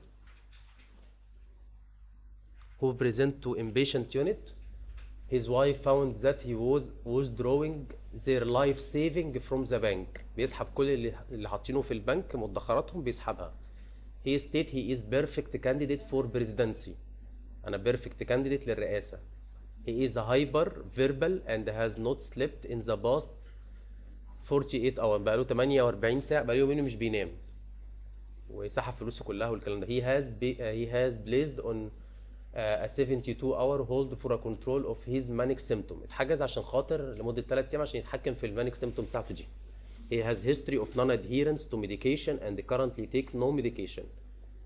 who present to inpatient unit his wife found that he was withdrawing their life saving from the bank بيسحب كل اللي اللي حاطينه في البنك مدخراتهم بيسحبها he state he is perfect candidate for presidency انا perfect candidate للرئاسة he is hyper verbal and has not slept in the past 48 hours بقاله 48 ساعة بقاله يومين مش بينام وسحب فلوسه كلها والكلام ده he has be, uh, he has placed on uh, a 72 hour hold for a control of his manic symptom اتحجز عشان خاطر لمدة 3 ايام عشان يتحكم في المانيك symptom بتاعته دي he has history of non-adherence to medication and currently take no medication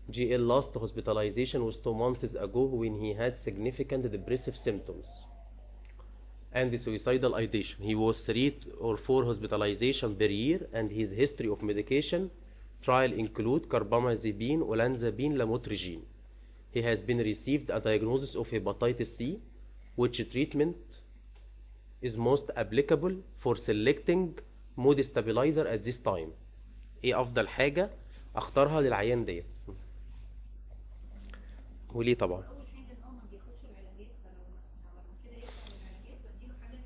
GL last hospitalization was two months ago when he had significant depressive symptoms and suicidal ideation. He was three or four hospitalization per year and his history of medication trial include carbamazepine, olanzapine, lamotrigine. He has been received a diagnosis of hepatitis C, which treatment is most applicable for selecting mood stabilizer at this time. ايه افضل حاجة اختارها للعيان ديت وليه طبعا اول حاجه ان هو ما بياخدش العلاجات فلو لو كده يقطع العلاجات بديله حاجه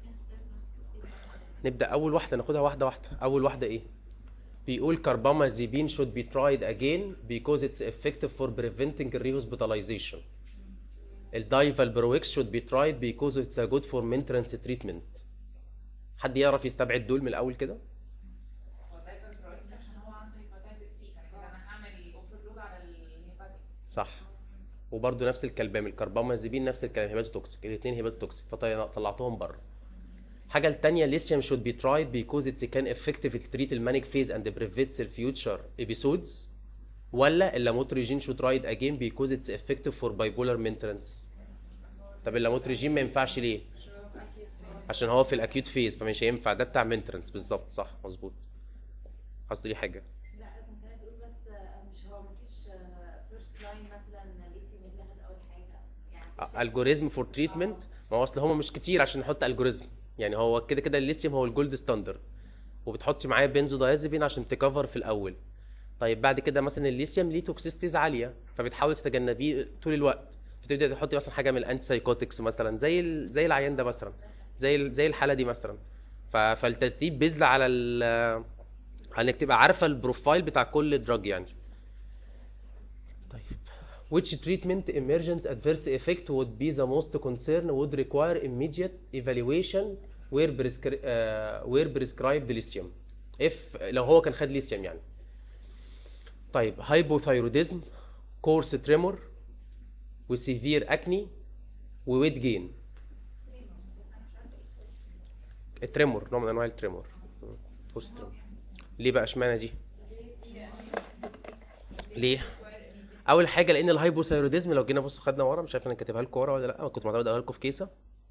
كانت نبدأ أول واحدة ناخدها واحدة واحدة أول واحدة إيه؟ بيقول carbamazepine should be tried again because it's effective for preventing rehospitalization. الدايفالبرويكس should be tried because it's a good for maintenance treatment. حد يعرف يستبعد دول من الأول كده؟ هو ده كان كويس عشان هو عنده هيباتيتس سي كان كده انا هعمل اوفرلود على الهيباتيك صح وبرده نفس الكلام الكربامازيبين نفس الكلام هيباتوتوكسيك الاثنين هيباتوتوكسيك فطلعتهم بره الحاجه الثانيه lithium should be tried because it can effectively treat المانيك phase and prevents the future episodes ولا اللاموتريجين should tried again because it's effective for bipolar maintenance طب اللاموتريجين ما ينفعش ليه عشان هو في الاكيوت فيز فمش هينفع ده بتاع مينترنس بالظبط صح مظبوط عايز تقولي حاجه لا كنت عايز اقول بس آه، مش هو مفيش فيرست لاين مثلا ليثيوم يتاخد اول حاجه يعني الجوريزم فور تريتمنت ما هو اصل هم مش كتير عشان نحط الجوريزم يعني هو كده كده الليثيوم هو الجولد ستاندرد وبتحطي معاه بنزودايازيبين عشان تكفر في الاول طيب بعد كده مثلا الليثيوم ليه توكسيستيز عاليه فبتحاولي تتجنبيه طول الوقت فتبدأ تحطي مثلا حاجه من الانتي سايكوتكس مثلا زي ال... زي العيان ده مثلا زي ال... زي الحاله دي مثلا ف... فالترتيب بيزل على ال... انك تبقى عارفه البروفايل بتاع كل دراج يعني طيب which treatment emergent adverse effect would be the most concern would require immediate evaluation where, prescri- uh, where prescribed lithium if لو هو كان خد ليثيوم يعني طيب hypothyroidism coarse tremor وسيفير اكني وويت جين التريمور نوع من انواع التريمور كورس تريمور ليه بقى اشمعنى دي ليه اول حاجه لان الهايبوثايروديزم لو جينا بصوا خدنا ورا مش عارف انا كاتبها لكم ورا ولا لا كنت معتمد اقولها لكم في كيسه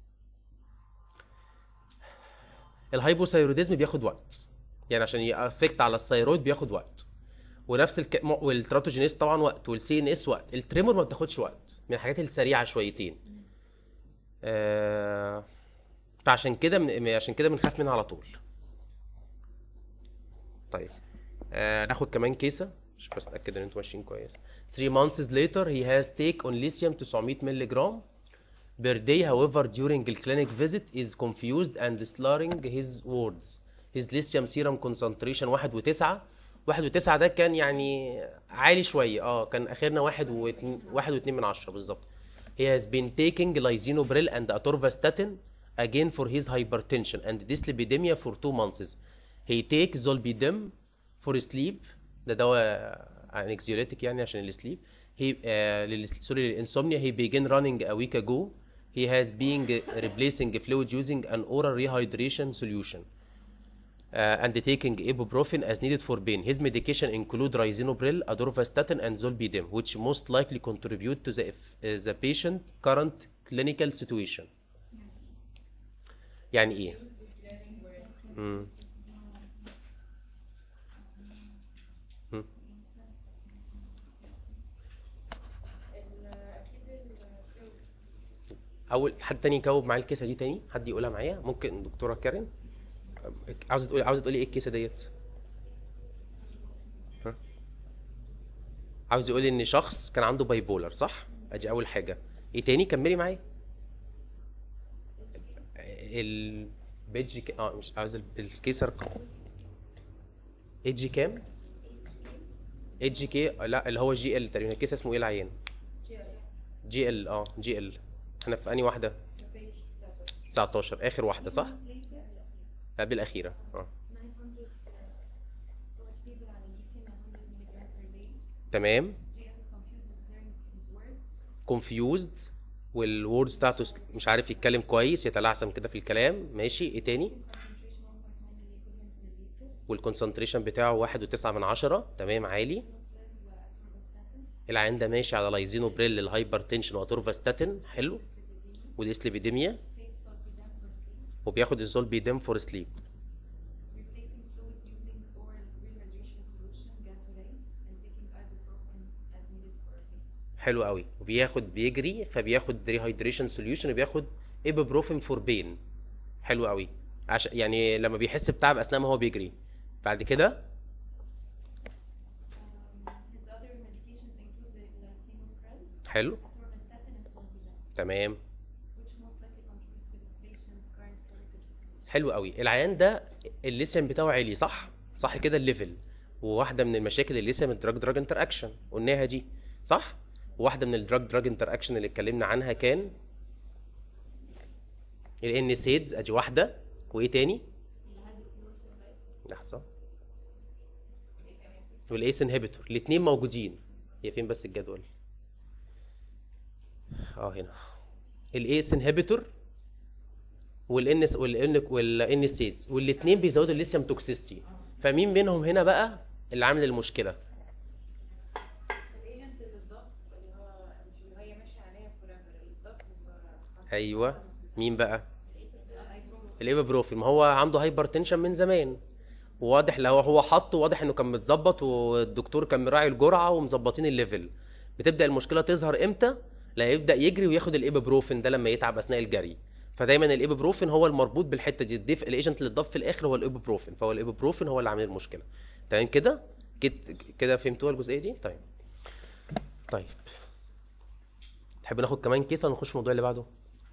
الهايبوثايروديزم بياخد وقت يعني عشان يأفكت على الثيرويد بياخد وقت ونفس الك... م- والتراتوجينيس طبعا وقت والسي ان اس وقت التريمور ما بتاخدش وقت من الحاجات السريعه شويتين آه... فعشان كده من... عشان كده بنخاف منها على طول طيب آه... ناخد كمان كيسه مش بس اتاكد ان انتوا ماشيين كويس 3 months later he has take on lithium 900 مللي جرام per day however during the clinic visit is confused and slurring his words his lithium serum concentration واحد وتسعة واحد وتسعة ده كان يعني عالي شوية اه كان اخرنا واحد واتنين واحد واتنين من عشرة بالظبط he has been taking lisinopril and atorvastatin again for his hypertension and dyslipidemia for two months he take zolpidem for sleep ده دواء anxiolytic يعني عشان السليب he آه لل سوري للانسومنيا he began running a week ago he has been replacing fluid using an oral rehydration solution uh, and taking ibuprofen as needed for pain. His medication include risinopril, atorvastatin, and zolpidem, which most likely contribute to the, uh, the patient current clinical situation. يعني ايه؟ مم. مم. اول حد تاني يجاوب معايا الكيسه دي تاني حد يقولها معايا ممكن دكتوره كارين عاوزه تقولي عاوزه تقولي ايه الكيسه ديت ها؟ عاوز يقولي ان شخص كان عنده باي بولر صح ادي اول حاجه ايه تاني كملي معايا البيج ك... اه مش عاوز ال- الكيسه رقم ايجي كام ايجي كي لا اللي هو جي ال تقريبا الكيسه اسمه ايه العيان جي ال اه جي ال احنا في انهي واحده 19 اخر واحده صح لا بالاخيره اه تمام confused والوردز بتاعته س- مش عارف يتكلم كويس يتلعثم كده في الكلام ماشي ايه تاني والكونسنتريشن بتاعه واحد وتسعة من عشرة تمام عالي العيان ده ماشي على لايزينوبريل الهايبرتنشن واتورفاستاتين حلو وديسليبيديميا وبياخد الزولبيدام فور سليب replacing fluids using oral rehydration solution Gatorade and taking ibuprofen as needed for a pain. حلو قوي وبياخد بيجري فبياخد ريهايدريشن سوليوشن وبياخد ايبوبروفين فور بين حلو قوي عشان يعني لما بيحس بتعب اثناء ما هو بيجري بعد كده Um, his other medications include the lisinopril, حلو atorvastatin, and zolpidem, تمام which most likely contribute to this patient's current clinical situation. حلو قوي العيان ده الليثيوم بتاعه عالي صح صح كده الليفل وواحده من المشاكل الليثيوم الدراج دراج انتر اكشن قلناها دي صح وواحده من الدراج دراج انتر اكشن اللي اتكلمنا عنها كان الان سيدز ادي واحده وايه تاني لحظه والايس انهبيتور الاثنين موجودين هي فين بس الجدول اه هنا الايس انهبيتور والان والان والان سيدز والاثنين بيزودوا الليثيوم توكسيستي فمين منهم هنا بقى اللي عامل المشكله الايجنت اللي الضغط اللي هو مش اللي هي ماشيه عليها فوريفر الضغط ايوه مين بقى الايبوبروفين ما هو عنده هايبر تنشن من زمان وواضح لو هو حطه واضح انه كان متظبط والدكتور كان مراعي الجرعه ومظبطين الليفل بتبدا المشكله تظهر امتى لا يبدا يجري وياخد الايبوبروفين ده لما يتعب اثناء الجري فدايما الايبوبروفين هو المربوط بالحته دي الضيف الايجنت اللي اتضاف في الاخر هو الايبوبروفين فهو الايبوبروفين هو اللي عامل المشكله تمام كده كده كده فهمتوها الجزئيه دي طيب طيب تحب ناخد كمان كيس ولا نخش في الموضوع اللي بعده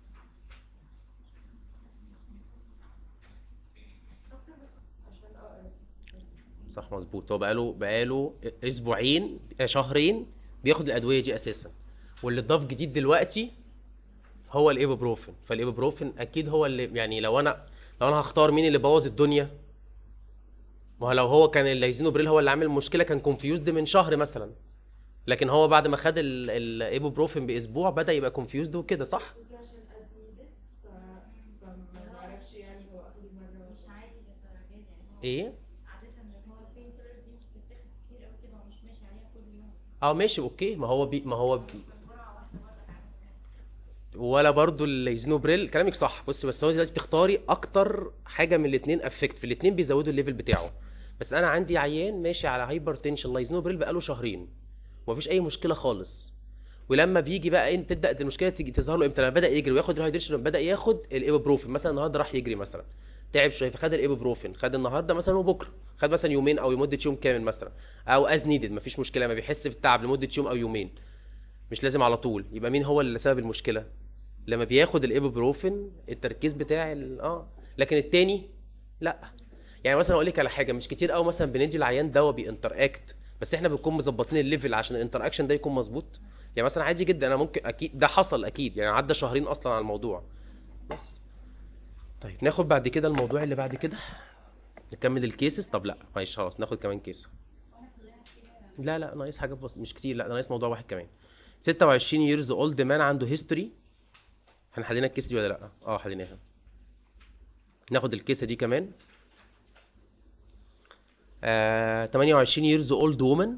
صح مظبوط هو بقاله بقاله اسبوعين آه، شهرين بياخد الادويه دي اساسا واللي اتضاف جديد دلوقتي هو الايبوبروفين فالايبوبروفين اكيد هو اللي يعني لو انا لو انا هختار مين اللي بوظ الدنيا ما هو لو هو كان الليزينوبريل هو اللي عامل المشكله كان كونفيوزد من شهر مثلا لكن هو بعد ما خد ال- الايبوبروفين باسبوع بدا يبقى كونفيوزد وكده صح دي عشان از نيدد فما نعرفش يعني هو اخد مره مش عادي للدرجات يعني هو ايه عادة هو البين كيلرز دي مش بتتاخد كتير قوي كده ومش ماشي عليها كل يوم اه ماشي اوكي ما هو بي ما هو بي جرعة واحدة مرة تعمل ولا برضو الليزنوبريل كلامك صح بصي بس هو دلوقتي تختاري اكتر حاجه من الاثنين افكت في الاثنين بيزودوا الليفل بتاعه بس انا عندي عيان ماشي على هايبر تنشن لايزنوبريل بقاله شهرين ومفيش اي مشكله خالص ولما بيجي بقى انت تبدا المشكله تيجي تظهر له امتى لما بدا يجري وياخد الهايدريشن بدا ياخد الايبوبروفين مثلا النهارده راح يجري مثلا تعب شويه فخد الايبوبروفين خد النهارده مثلا وبكره خد مثلا يومين او لمده يوم كامل مثلا او از نيدد مفيش مشكله ما بيحس بالتعب لمده يوم او يومين مش لازم على طول يبقى مين هو اللي سبب المشكله لما بياخد الايبوبروفين التركيز بتاع ال- اه لكن التاني لا يعني مثلا اقول لك على حاجه مش كتير قوي مثلا بندي العيان دواء بينتر اكت بس احنا بنكون مظبطين الليفل عشان الانتر اكشن ده يكون مظبوط يعني مثلا عادي جدا انا ممكن اكيد ده حصل اكيد يعني عدى شهرين اصلا على الموضوع بس طيب ناخد بعد كده الموضوع اللي بعد كده نكمل الكيسز طب لا معلش خلاص ناخد كمان كيس لا لا ناقص حاجه بس مش كتير لا ده ناقص موضوع واحد كمان 26 years old man عنده هيستوري احنا حلينا الكيس دي ولا لا اه حليناها ناخد الكيسه دي كمان آه 28 years old woman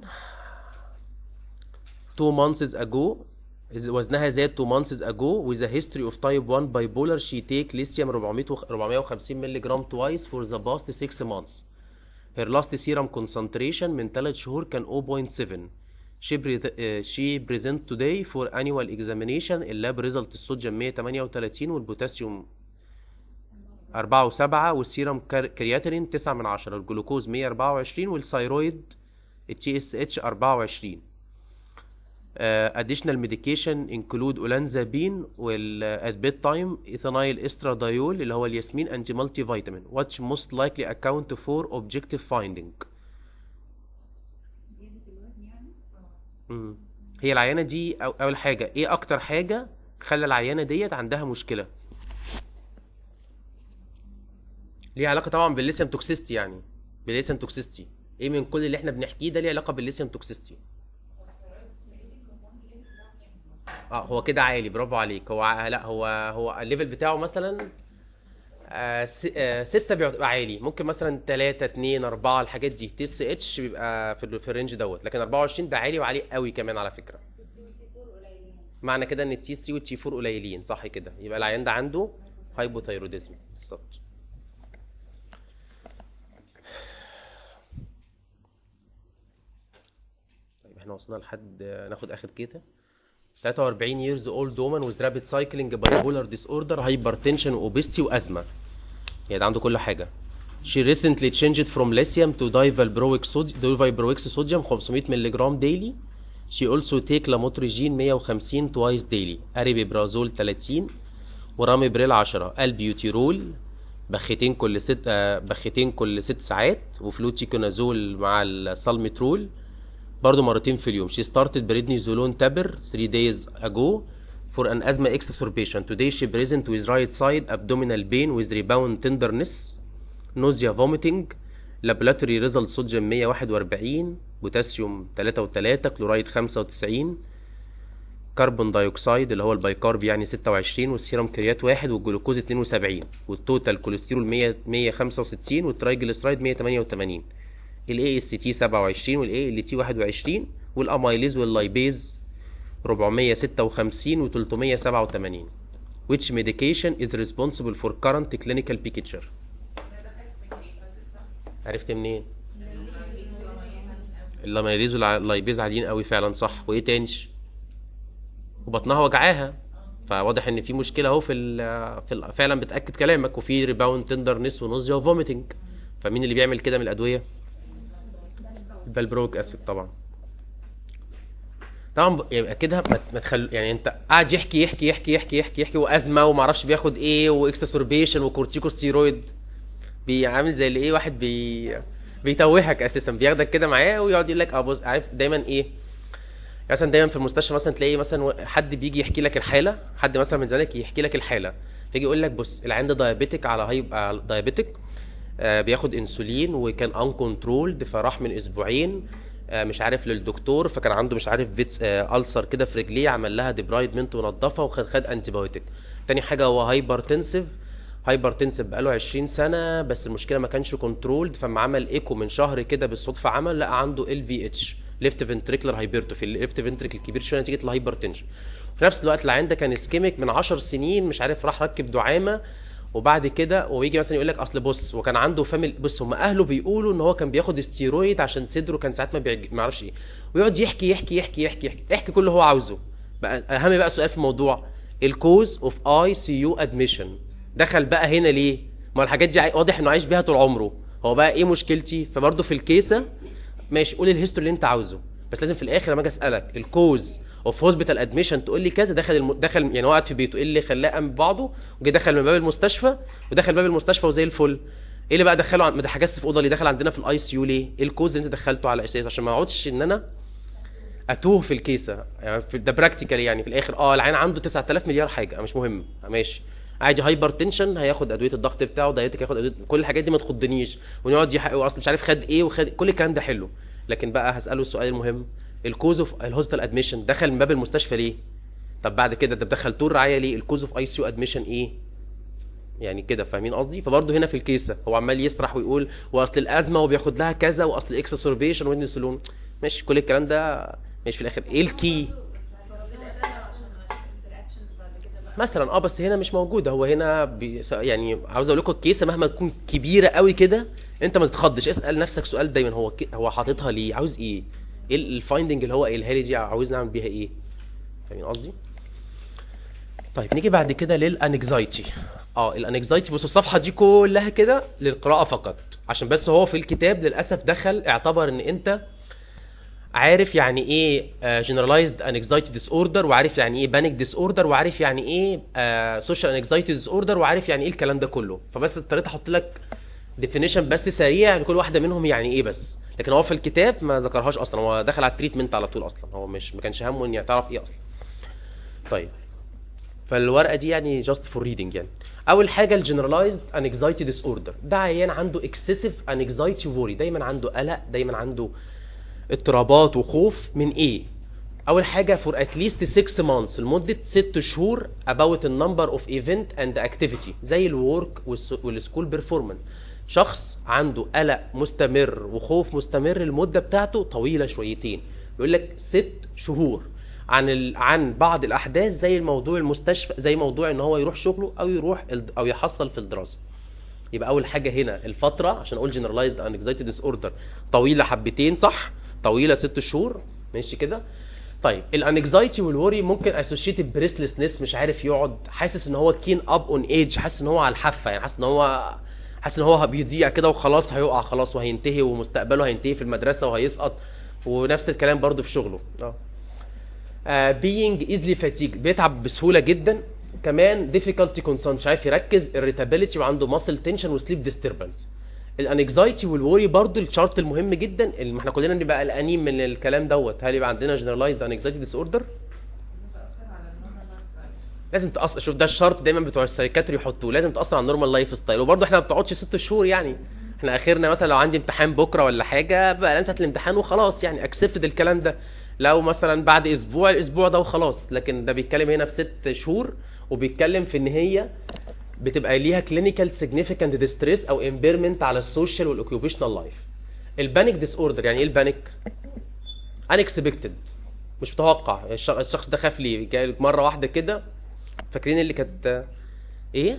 2 months ago is- وزنها زاد 2 months ago with a history of type 1 bipolar she take lithium 400 و- 450 مللي جرام twice for the past 6 months her last serum concentration من 3 شهور كان 0.7 she, pre- uh, she present today for annual examination اللاب result الصوديوم 138 والبوتاسيوم 4 و7 والسيرم كار- كرياتينين 9 من 10 الجلوكوز 124 والثايرويد التي اس اتش 24 uh, additional medication include olanzapine وال at bedtime ethinyl estradiol اللي هو الياسمين anti multivitamin which most likely account for objective finding زيادة الوزن يعني مم. هي العيانة دي أو أول حاجة إيه أكتر حاجة خلى العيانة ديت عندها مشكلة ليه علاقة طبعا بالليثيوم توكسيستي يعني بالليثيوم توكسيستي إيه من كل اللي إحنا بنحكيه ده ليه علاقة بالليثيوم توكسيستي اه هو كده عالي برافو عليك هو ع- لا هو هو الليفل بتاعه مثلا آه س... آه ستة بيبقى عالي ممكن مثلا 3 2 4 الحاجات دي تي اس اتش بيبقى في, ال- في الرينج دوت لكن 24 ده عالي وعالي قوي كمان على فكره معنى كده ان التي 3 والتي 4 قليلين صح كده يبقى العيان ده عنده هايبوثايروديزم بالظبط طيب احنا وصلنا لحد ناخد اخر كده 43 years old woman with rapid cycling bipolar disorder hypertension obesity وازمه يعني ده عنده كل حاجه She recently changed from lithium to divalproic sodium, divalproic sodium 500 ملغ daily. She also take lamotrigine 150 twice daily. aripiprazole 30 ورامبريل 10 البيوتيرول بختين كل ست آه، بختين كل ست ساعات وفلوتيكونازول مع السالمترول برضو مرتين في اليوم she started prednisolone تابر 3 days ago for an asthma exacerbation today she present with right side abdominal pain with rebound tenderness nausea vomiting laboratory result صوديوم 141 بوتاسيوم 3 و3 كلورايد 95 كربون دايوكسيد اللي هو البايكارب يعني 26 والسيرم كريات واحد والجلوكوز 72 والتوتال كوليسترول 100 165 والترايجليسرايد 188 الاي اس تي 27 والاي ال تي 21 والاميليز واللايبيز 456 و 387 which medication is responsible for current clinical picture عرفت منين اللاميليز واللايبيز عاليين قوي فعلا صح وايه تاني وبطنها وجعاها فواضح ان في مشكله اهو في ال في ال فعلا بتاكد كلامك وفي ريباوند تندرنس ونوزيا وفوميتنج فمين اللي بيعمل كده من الادويه البلبروك اسيد طبعا طبعا ب- يبقى كده ما ما تخل يعني انت قاعد يحكي يحكي يحكي يحكي يحكي يحكي وازمه وما اعرفش بياخد ايه واكسسوربيشن وكورتيكوستيرويد بيعمل زي اللي ايه واحد بي بيتوهك اساسا بياخدك كده معاه ويقعد يقول لك اه بص عارف دايما ايه مثلا دايما في المستشفى مثلا تلاقي مثلا و- حد بيجي يحكي لك الحاله حد مثلا من زمانك يحكي لك الحاله فيجي يقول لك بص العيان ده دايابيتك على هاي دايابيتك آه بياخد انسولين وكان ان كنترولد فراح من اسبوعين آه مش عارف للدكتور فكان عنده مش عارف فيتس آه ألسر كده في رجليه عمل لها ديبرايدمنت ونضفها وخد خد انتي بايوتيك تاني حاجه هو هايبرتنسيف هايبرتنسيف بقاله 20 سنه بس المشكله ما كانش كنترولد فما عمل ايكو من شهر كده بالصدفه عمل لقى عنده ال في اتش ليفت فنتريكلر هايبرتوفي الليفت فنتريكل كبير شويه نتيجه الهايبرتنشن في نفس الوقت العيان ده كان اسكيميك من 10 سنين مش عارف راح ركب دعامه وبعد كده ويجي مثلا يقول لك اصل بص وكان عنده فاميلي بص هم اهله بيقولوا ان هو كان بياخد استيرويد عشان صدره كان ساعات ما بيعج... ما اعرفش ايه ويقعد يحكي يحكي يحكي يحكي يحكي يحكي كل اللي هو عاوزه بقى اهم بقى سؤال في الموضوع الكوز اوف اي سي يو ادميشن دخل بقى هنا ليه ما الحاجات دي عاي- واضح انه عايش بيها طول عمره هو بقى ايه مشكلتي فبرضه في الكيسه ماشي قول الهيستوري اللي انت عاوزه بس لازم في الاخر لما اجي اسالك الكوز اوف هوسبيتال ادميشن تقول لي كذا دخل الم... دخل يعني هو قاعد في بيته ايه اللي خلاه قام ببعضه وجه دخل من باب المستشفى ودخل باب المستشفى وزي الفل ايه اللي بقى دخله عن... ما ده حجزت في اوضه اللي دخل عندنا في الاي سي يو ليه ايه الكوز اللي انت دخلته على اساس عشان ما اقعدش ان انا اتوه في الكيسه يعني في ده براكتيكال يعني في الاخر اه العين عنده 9000 مليار حاجه مش مهم ماشي عادي هايبر تنشن هياخد ادويه الضغط بتاعه دايتك هياخد ادويه كل الحاجات دي ما تخضنيش ونقعد يحقق واصل مش عارف خد ايه وخد كل الكلام ده حلو لكن بقى هساله السؤال المهم الكوز اوف الهوسبيتال ادميشن دخل من باب المستشفى ليه طب بعد كده ده دخلتوه الرعايه ليه الكوز اوف اي سي يو ادميشن ايه يعني كده فاهمين قصدي فبرضه هنا في الكيسه هو عمال يسرح ويقول واصل الازمه وبياخد لها كذا واصل اكسسوربيشن وينسولون ماشي كل الكلام ده ماشي في الاخر ايه الكي مثلا اه بس هنا مش موجوده هو هنا بي... يعني عاوز اقول لكم الكيسه مهما تكون كبيره قوي كده انت ما تتخضش اسال نفسك سؤال دايما هو ك... هو حاططها ليه عاوز ايه ايه الفايندنج اللي هو قايلها لي دي عاوز نعمل بيها ايه فاهمين قصدي طيب نيجي بعد كده للانكزايتي اه الانكزايتي بصوا الصفحه دي كلها كده للقراءه فقط عشان بس هو في الكتاب للاسف دخل اعتبر ان انت عارف يعني ايه جنرالايزد انكزايتي ديس اوردر وعارف يعني ايه بانيك ديس اوردر وعارف يعني ايه سوشيال انكزايتي ديس اوردر وعارف يعني ايه الكلام ده كله فبس اضطريت احط لك ديفينيشن بس سريع لكل واحده منهم يعني ايه بس لكن هو في الكتاب ما ذكرهاش اصلا هو دخل على التريتمنت على طول اصلا هو مش ما كانش همه ان تعرف ايه اصلا طيب فالورقه دي يعني جاست فور ريدنج يعني اول حاجه الجنرالايزد انكزايتي ديس اوردر ده عيان عنده اكسسيف انكزايتي ووري دايما عنده قلق دايما عنده اضطرابات وخوف من ايه اول حاجه for at least 6 months لمده 6 شهور about the number of event and activity زي الورك والسكول بيرفورمانس شخص عنده قلق مستمر وخوف مستمر المده بتاعته طويله شويتين بيقول لك 6 شهور عن ال... عن بعض الاحداث زي الموضوع المستشفى زي موضوع ان هو يروح شغله او يروح ال... او يحصل في الدراسه يبقى اول حاجه هنا الفتره عشان اقول جنرالايزد انكزايتي ديس اوردر طويله حبتين صح طويله ست شهور ماشي كده طيب الانكزايتي والوري ممكن اسوشيتد بريسلسنس مش عارف يقعد حاسس ان هو كين اب اون ايج حاسس ان هو على الحافه يعني حاسس ان هو حاسس ان هو بيضيع كده وخلاص هيقع خلاص وهينتهي ومستقبله هينتهي في المدرسه وهيسقط ونفس الكلام برضو في شغله اه being easily fatigued بيتعب بسهوله جدا كمان difficulty concern مش عارف يركز irritability وعنده muscle tension وسليب disturbance الانكزايتي والوري برضو الشرط المهم جدا اللي احنا كلنا نبقى قلقانين من الكلام دوت هل يبقى عندنا generalized anxiety disorder بتأثر على النورمال لايف ستايل لازم تأثر شوف ده الشرط دايما بتوع السايكاتري يحطوه لازم تأثر على النورمال لايف ستايل وبرضه احنا ما بتقعدش ست شهور يعني احنا اخرنا مثلا لو عندي امتحان بكره ولا حاجه بقى انسى الامتحان وخلاص يعني اكسبتد الكلام ده لو مثلا بعد اسبوع الاسبوع ده وخلاص لكن ده بيتكلم هنا في ست شهور وبيتكلم في ان هي بتبقى ليها كلينيكال سيجنيفيكانت ديستريس او امبيرمنت على السوشيال والاوكيوبيشنال لايف البانيك ديس اوردر يعني ايه البانيك انكسبكتد مش متوقع الش- الشخص ده خاف ليه جاي مره واحده كده فاكرين اللي كانت ايه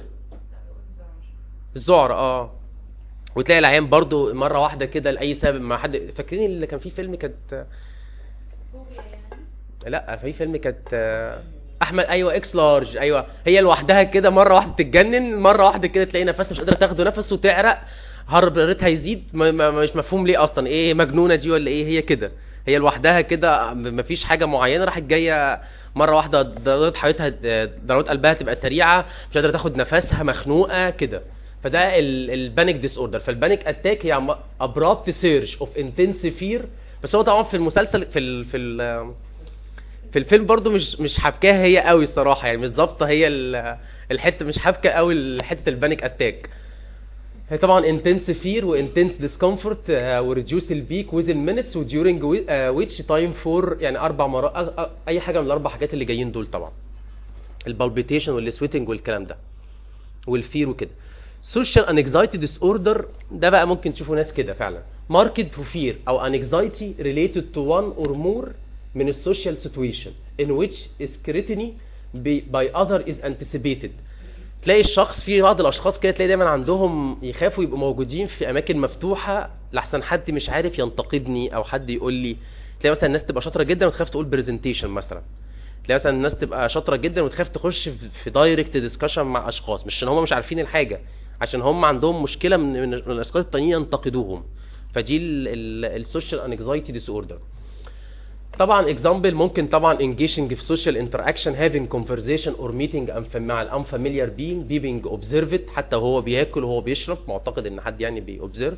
الذعر اه وتلاقي العيان برضو مره واحده كده لاي سبب ما حد فاكرين اللي كان في فيلم كانت فوبيا يعني لا في فيلم كانت آه، احمد ايوه اكس لارج ايوه هي لوحدها كده مره واحده تتجنن مره واحده كده تلاقي نفسها مش قادره تاخد نفس وتعرق هارب ريتها يزيد ما ما مش مفهوم ليه اصلا ايه مجنونه دي ولا ايه هي كده هي لوحدها كده م- مفيش حاجه معينه راحت جايه مره واحده ضربات حياتها آه، ضربات قلبها تبقى سريعه مش قادره تاخد نفسها مخنوقه كده فده البانيك ديس اوردر فالبانيك اتاك هي ابرابت سيرج اوف انتنس فير بس هو طبعا في المسلسل في ال في ال في الفيلم برضو مش مش حبكاها هي قوي الصراحه يعني مش ظابطه هي ال- الحته مش حبكه قوي حته البانيك اتاك هي طبعا انتنس فير وانتنس ديسكomfort وريديوس البيك ويزن مينتس وديورنج ويتش تايم فور يعني اربع مرات أ- أ- اي حاجه من الاربع حاجات اللي جايين دول طبعا البالبيتيشن والسويتنج والكلام ده والفير وكده سوشيال انكزايتي ديس اوردر ده بقى ممكن تشوفوا ناس كده فعلا ماركت فور فير او انكزايتي ريليتد تو وان اور مور من السوشيال سيتويشن in which scrutiny by by other is anticipated تلاقي الشخص في بعض الاشخاص كده تلاقي دايما عندهم يخافوا يبقوا موجودين في اماكن مفتوحه لحسن حد مش عارف ينتقدني او حد يقول لي تلاقي مثلا الناس تبقى شاطره جدا وتخاف تقول برزنتيشن مثلا تلاقي مثلا الناس تبقى شاطره جدا وتخاف تخش في- في دايركت ديسكشن مع اشخاص مش عشان هم مش عارفين الحاجه عشان هم عندهم مشكله من من من الاشخاص التانيين ينتقدوهم فدي السوشيال انكزايتي ديس اوردر طبعا اكزامبل ممكن طبعا engaging في social interaction having conversation or meeting unfam- مع الانفاميليار being being observed حتى وهو بياكل وهو بيشرب معتقد ان حد يعني بيobserve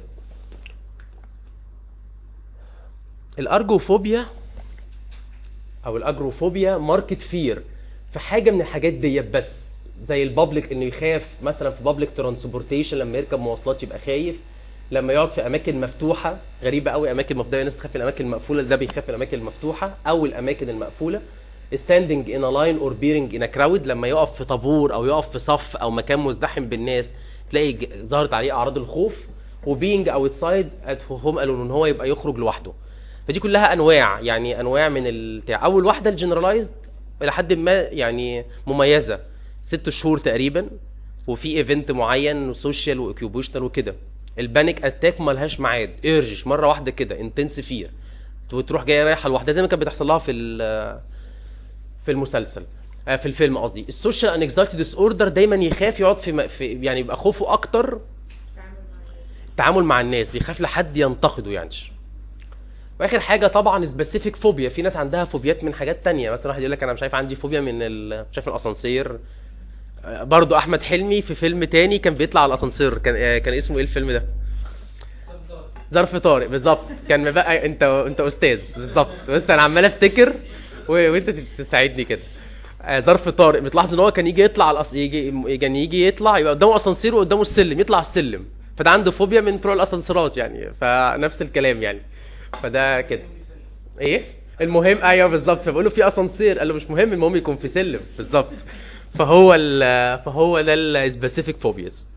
الارجوفوبيا او الاجروفوبيا ماركت فير في حاجه من الحاجات ديت بس زي البابليك انه يخاف مثلا في بابليك ترانسبورتيشن لما يركب مواصلات يبقى خايف لما يقعد في اماكن مفتوحه غريبه قوي اماكن مفتوحه الناس تخاف من الاماكن المقفوله ده بيخاف من الاماكن المفتوحه او الاماكن المقفوله standing in a line or bearing in a crowd لما يقف في طابور او يقف في صف او مكان مزدحم بالناس تلاقي ج- ظهرت عليه اعراض الخوف وبينج اوتسايد ات هوم قالوا ان هو يبقى يخرج لوحده فدي كلها انواع يعني انواع من البتاع اول واحده الجنرالايزد الى حد ما يعني مميزه ست شهور تقريبا وفي ايفنت معين وسوشيال واوكيوبيشنال وكده البانيك اتاك ملهاش ميعاد ارجش مره واحده كده انتنس فير وتروح جايه رايحه لوحدها زي ما كانت بتحصل لها في ال- في المسلسل آه، في الفيلم قصدي السوشيال انكزايتي ديس اوردر دايما يخاف يقعد في, م- في يعني يبقى خوفه اكتر تعامل مع الناس التعامل مع الناس بيخاف لحد ينتقده يعني واخر حاجه طبعا سبيسيفيك فوبيا في ناس عندها فوبيات من حاجات تانية مثلا واحد يقول لك انا مش عارف عندي فوبيا من ال... مش عارف من الاسانسير آه، برضو احمد حلمي في فيلم تاني كان بيطلع على الاسانسير كان آه، كان اسمه ايه الفيلم ده صدق ظرف طارق بالظبط كان بقى انت انت استاذ بالظبط بس انا عمال افتكر و... وانت تساعدني كده آه، ظرف طارق بتلاحظ ان هو كان يجي يطلع على الأس... يجي كان يجي يطلع يبقى قدامه اسانسير وقدامه السلم يطلع على السلم فده عنده فوبيا من طرق الاسانسيرات يعني فنفس الكلام يعني فده كده ايه المهم ايوه بالظبط فبقول له في اسانسير قال له مش مهم المهم يكون في سلم بالظبط فهو ال فهو ده السبيسيفيك فوبياز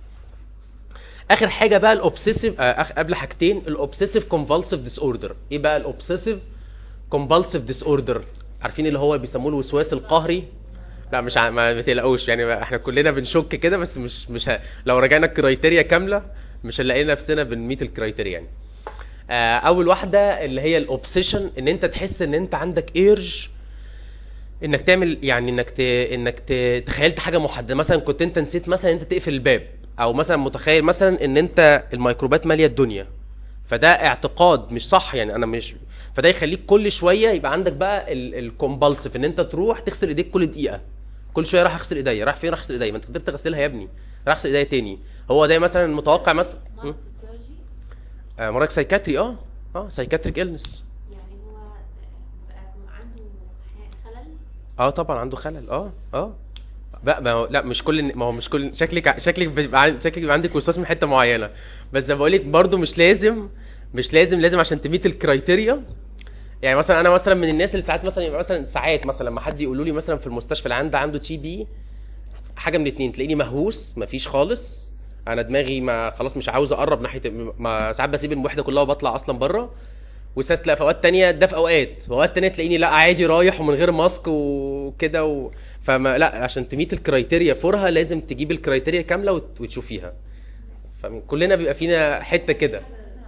اخر حاجه بقى الاوبسيسيف أخ... قبل حاجتين الاوبسيسيف كومبالسيف ديس اوردر ايه بقى الاوبسيسيف كومبالسيف ديس اوردر عارفين اللي هو بيسموه الوسواس القهري لا مش ع... ما ما تقلقوش يعني احنا كلنا بنشك كده بس مش مش ه... لو رجعنا الكرايتيريا كامله مش هنلاقي نفسنا بنميت الكرايتيريا يعني آه، اول واحده اللي هي الاوبسيشن ان انت تحس ان انت عندك ايرج انك تعمل يعني انك ت... انك ت... تخيلت حاجه محدده مثلا كنت انت نسيت مثلا انت تقفل الباب او مثلا متخيل مثلا ان انت الميكروبات ماليه الدنيا فده اعتقاد مش صح يعني انا مش فده يخليك كل شويه يبقى عندك بقى الكومبالسيف ان انت تروح تغسل ايديك كل دقيقه كل شويه راح اغسل ايديا راح فين راح اغسل ايديا ما انت قدرت تغسلها يا ابني راح اغسل ايديا تاني هو ده مثلا متوقع مثلا م? مرض فسيولوجي آه، مرض سايكاتري اه اه سايكاتريك النس يعني هو بقى عنده ح- خلل اه طبعا عنده خلل اه اه بقى ما هو لا مش كل ما هو مش كل شكلك شكلك بيبقى عن- شكلك بيبقى عندك وسواس من حته معينه بس زي ما بقول لك برضه مش لازم مش لازم لازم عشان تميت الكرايتيريا يعني مثلا انا مثلا من الناس اللي ساعات مثلا يبقى مثلا ساعات مثلا لما حد يقولوا لي مثلا في المستشفى اللي عنده عنده تي بي حاجه من اتنين تلاقيني مهووس مفيش خالص انا دماغي ما خلاص مش عاوز اقرب ناحيه ما ساعات بسيب الوحده كلها وبطلع اصلا بره وساعات لا في اوقات تانية ده في اوقات في اوقات تانية تلاقيني لا عادي رايح ومن غير ماسك وكده و... فما لا عشان تميت الكرايتيريا فورها لازم تجيب الكرايتيريا كامله وت... وتشوفيها فكلنا بيبقى فينا حته كده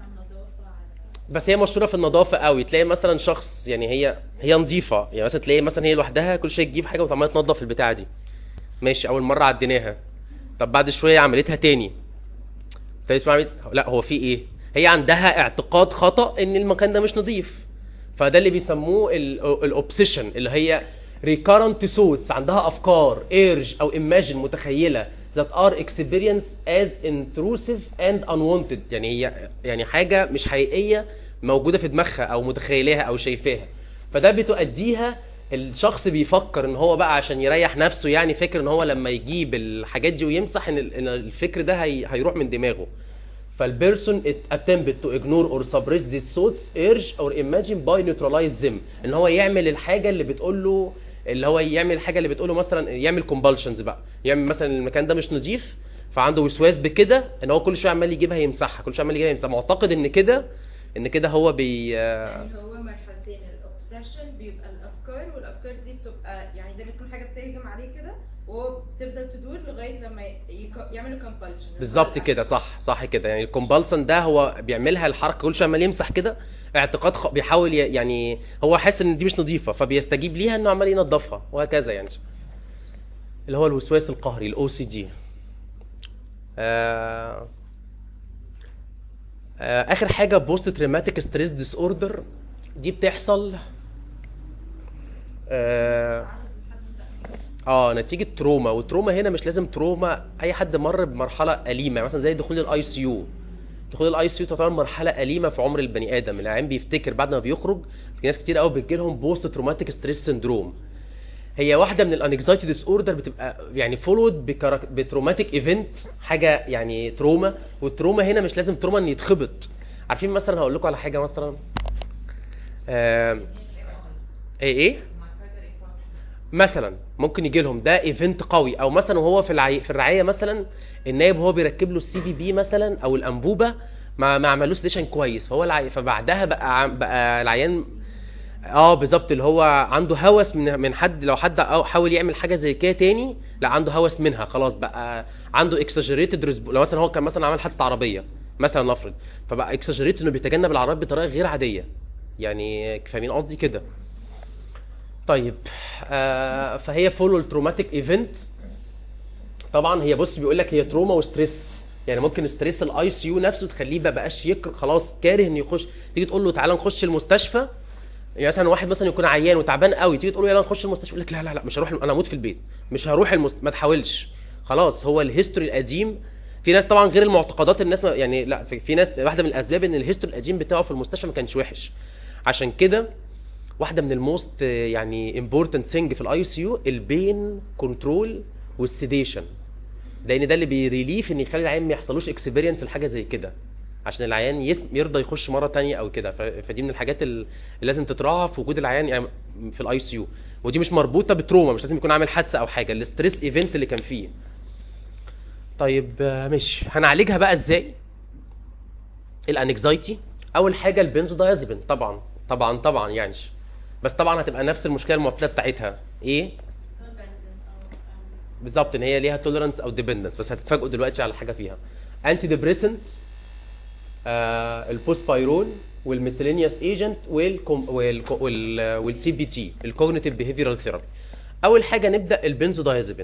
بس هي مشهوره في النظافه قوي تلاقي مثلا شخص يعني هي هي نظيفه يعني مثلا تلاقي مثلا هي لوحدها كل شويه تجيب حاجه وتعمل تنظف البتاعه دي ماشي اول مره عديناها طب بعد شويه عملتها تاني تالت مرة عملت لا هو في ايه هي عندها اعتقاد خطا ان المكان ده مش نظيف فده اللي بيسموه الاوبسيشن اللي هي recurrent thoughts عندها افكار urge او imagine متخيله that are experienced as intrusive and unwanted يعني هي يعني حاجه مش حقيقيه موجوده في دماغها او متخيلاها او شايفاها فده بتؤديها الشخص بيفكر ان هو بقى عشان يريح نفسه يعني فاكر ان هو لما يجيب الحاجات دي ويمسح ان ال- إن الفكر ده هي هيروح من دماغه فالبيرسون attempted to ignore or suppress these thoughts urge or imagine by neutralize them ان هو يعمل الحاجه اللي بتقول له اللي هو يعمل الحاجه اللي بتقول له مثلا يعمل compulsions بقى يعمل مثلا المكان ده مش نظيف فعنده وسواس بكده ان هو كل شويه عمال يجيبها يمسحها كل شويه عمال يجيبها يمسحها معتقد ان كده ان كده هو بي يعني هو مرحلتين الاوبسيشن بيبقى الافكار والافكار دي بتبقى يعني زي ما تكون حاجه بتهجم عليه كده وهو بتفضل تدور لغايه لما يك- يعمل كومبالشن بالظبط كده صح صح كده يعني الكومبالسن ده هو بيعملها الحركه كل شويه عمال يمسح كده اعتقاد خ... بيحاول ي... يعني هو حاسس ان دي مش نظيفه فبيستجيب ليها انه عمال ينظفها وهكذا يعني اللي هو الوسواس القهري الاو سي دي اخر حاجه بوست تريماتيك ستريس ديس اوردر دي بتحصل آه اه نتيجه تروما والتروما هنا مش لازم تروما اي حد مر بمرحله اليمه يعني مثلا زي دخول الاي سي يو دخول الاي سي يو تعتبر مرحله اليمه في عمر البني ادم العيان بيفتكر بعد ما بيخرج في ناس كتير قوي بتجي لهم بوست تروماتيك ستريس سندروم هي واحده من الانكزايتي ديس اوردر بتبقى يعني فولود بتروماتيك ايفنت حاجه يعني تروما والتروما هنا مش لازم تروما ان يتخبط عارفين مثلا هقول لكم على حاجه مثلا آه ايه ايه مثلا ممكن يجي لهم ده ايفنت قوي او مثلا وهو في العي... في الرعايه مثلا النايب وهو بيركب له السي في بي مثلا او الانبوبه ما ما عملوش سيديشن كويس فهو العي... فبعدها بقى عم- بقى العيان اه بالظبط اللي هو عنده هوس من من حد لو حد أو حاول يعمل حاجه زي كده تاني لا عنده هوس منها خلاص بقى عنده اكسجريتد لو مثلا هو كان مثلا عمل حادثه عربيه مثلا نفرض فبقى اكسجريتد انه بيتجنب العربيات بطريقه غير عاديه يعني فاهمين قصدي كده طيب آه فهي فولو التروماتيك ايفنت طبعا هي بص بيقول لك هي تروما وستريس يعني ممكن ستريس الاي سي يو نفسه تخليه ما بقاش يكره خلاص كاره انه يخش تيجي تقول له تعالى نخش المستشفى يعني مثلا واحد مثلا يكون عيان وتعبان قوي تيجي تقول له يلا نخش المستشفى يقول لك لا لا لا مش هروح انا اموت في البيت مش هروح المست... ما تحاولش خلاص هو الهيستوري القديم في ناس طبعا غير المعتقدات الناس ما يعني لا في, في ناس واحده من الاسباب ان الهيستوري القديم بتاعه في المستشفى ما كانش وحش عشان كده واحده من الموست يعني امبورتنت ثينج في الاي سي يو البين كنترول والسيديشن لان ده اللي بيريليف ان يخلي العيان ما يحصلوش اكسبيرينس لحاجه زي كده عشان العيان يسم يرضى يخش مره تانية او كده ف- فدي من الحاجات ال- اللي لازم تتراعى في وجود العيان يعني في الاي سي يو ودي مش مربوطه بتروما مش لازم يكون عامل حادثه او حاجه الاستريس ايفنت اللي كان فيه طيب آه، ماشي هنعالجها بقى ازاي الانكزايتي اول حاجه البنزودايازيبين طبعا طبعا طبعا يعني بس طبعا هتبقى نفس المشكله المعتاده بتاعتها ايه بالظبط ان هي ليها توليرانس او ديبندنس بس هتتفاجئوا دلوقتي على حاجه فيها انتي ديبريسنت آه البوسبايرون والميسلينيوس ايجنت والسي بي تي الكوجنيتيف بيهيفيرال ثيرابي اول حاجه نبدا البنزودايازيبين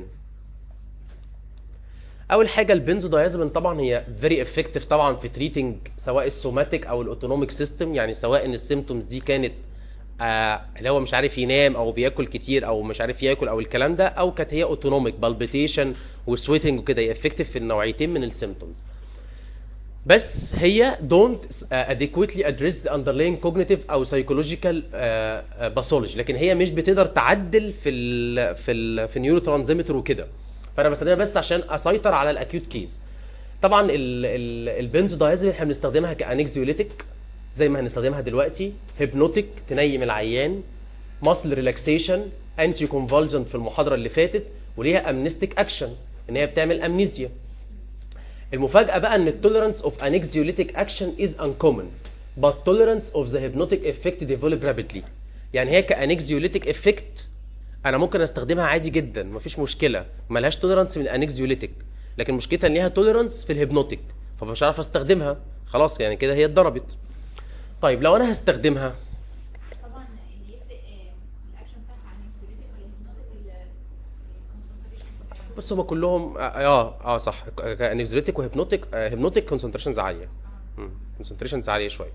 اول حاجه البنزودايازيبين طبعا هي فيري افكتيف طبعا في تريتنج سواء السوماتيك او الاوتونوميك سيستم يعني سواء ان السيمتومز دي كانت آه اللي هو مش عارف ينام او بياكل كتير او مش عارف ياكل او الكلام ده او كانت هي اوتونوميك بالبيتيشن وسويتنج وكده هي افكتيف في النوعيتين من السيمتومز بس هي don't uh, adequately address the underlying cognitive او psychological uh, uh, pathology لكن هي مش بتقدر تعدل في ال في ال في النيورو ترانسميتر وكده فانا بستخدمها بس عشان اسيطر على الاكيوت كيس طبعا ال ال البنزودايازيبين احنا بنستخدمها كانكزيوليتيك زي ما هنستخدمها دلوقتي هيبنوتيك تنيم العيان ماسل ريلاكسيشن انتي كونفولجنت في المحاضره اللي فاتت وليها امنستيك اكشن ان هي بتعمل امنيزيا المفاجاه بقى ان التوليرانس اوف انكزيوليتيك اكشن از uncommon but tolerance of the hypnotic effect develop rapidly يعني هي كانكزيوليتيك افكت انا ممكن استخدمها عادي جدا مفيش مشكله ملهاش توليرانس من الانكزيوليتيك لكن مشكلتها ان ليها توليرانس في الهيبنوتيك فمش عارف استخدمها خلاص يعني كده هي اتضربت طيب لو انا هستخدمها طبعا اللي يفرق آه، الاكشن بتاعها عن الانكسيوليتيك ولا الهيبنوتيك الكونسنتريشن بص هما كلهم اه اه صح انكزيوليتيك وهيبنوتيك هيبنوتيك كونسنتريشنز عاليه كونسنتريشنز عاليه شويه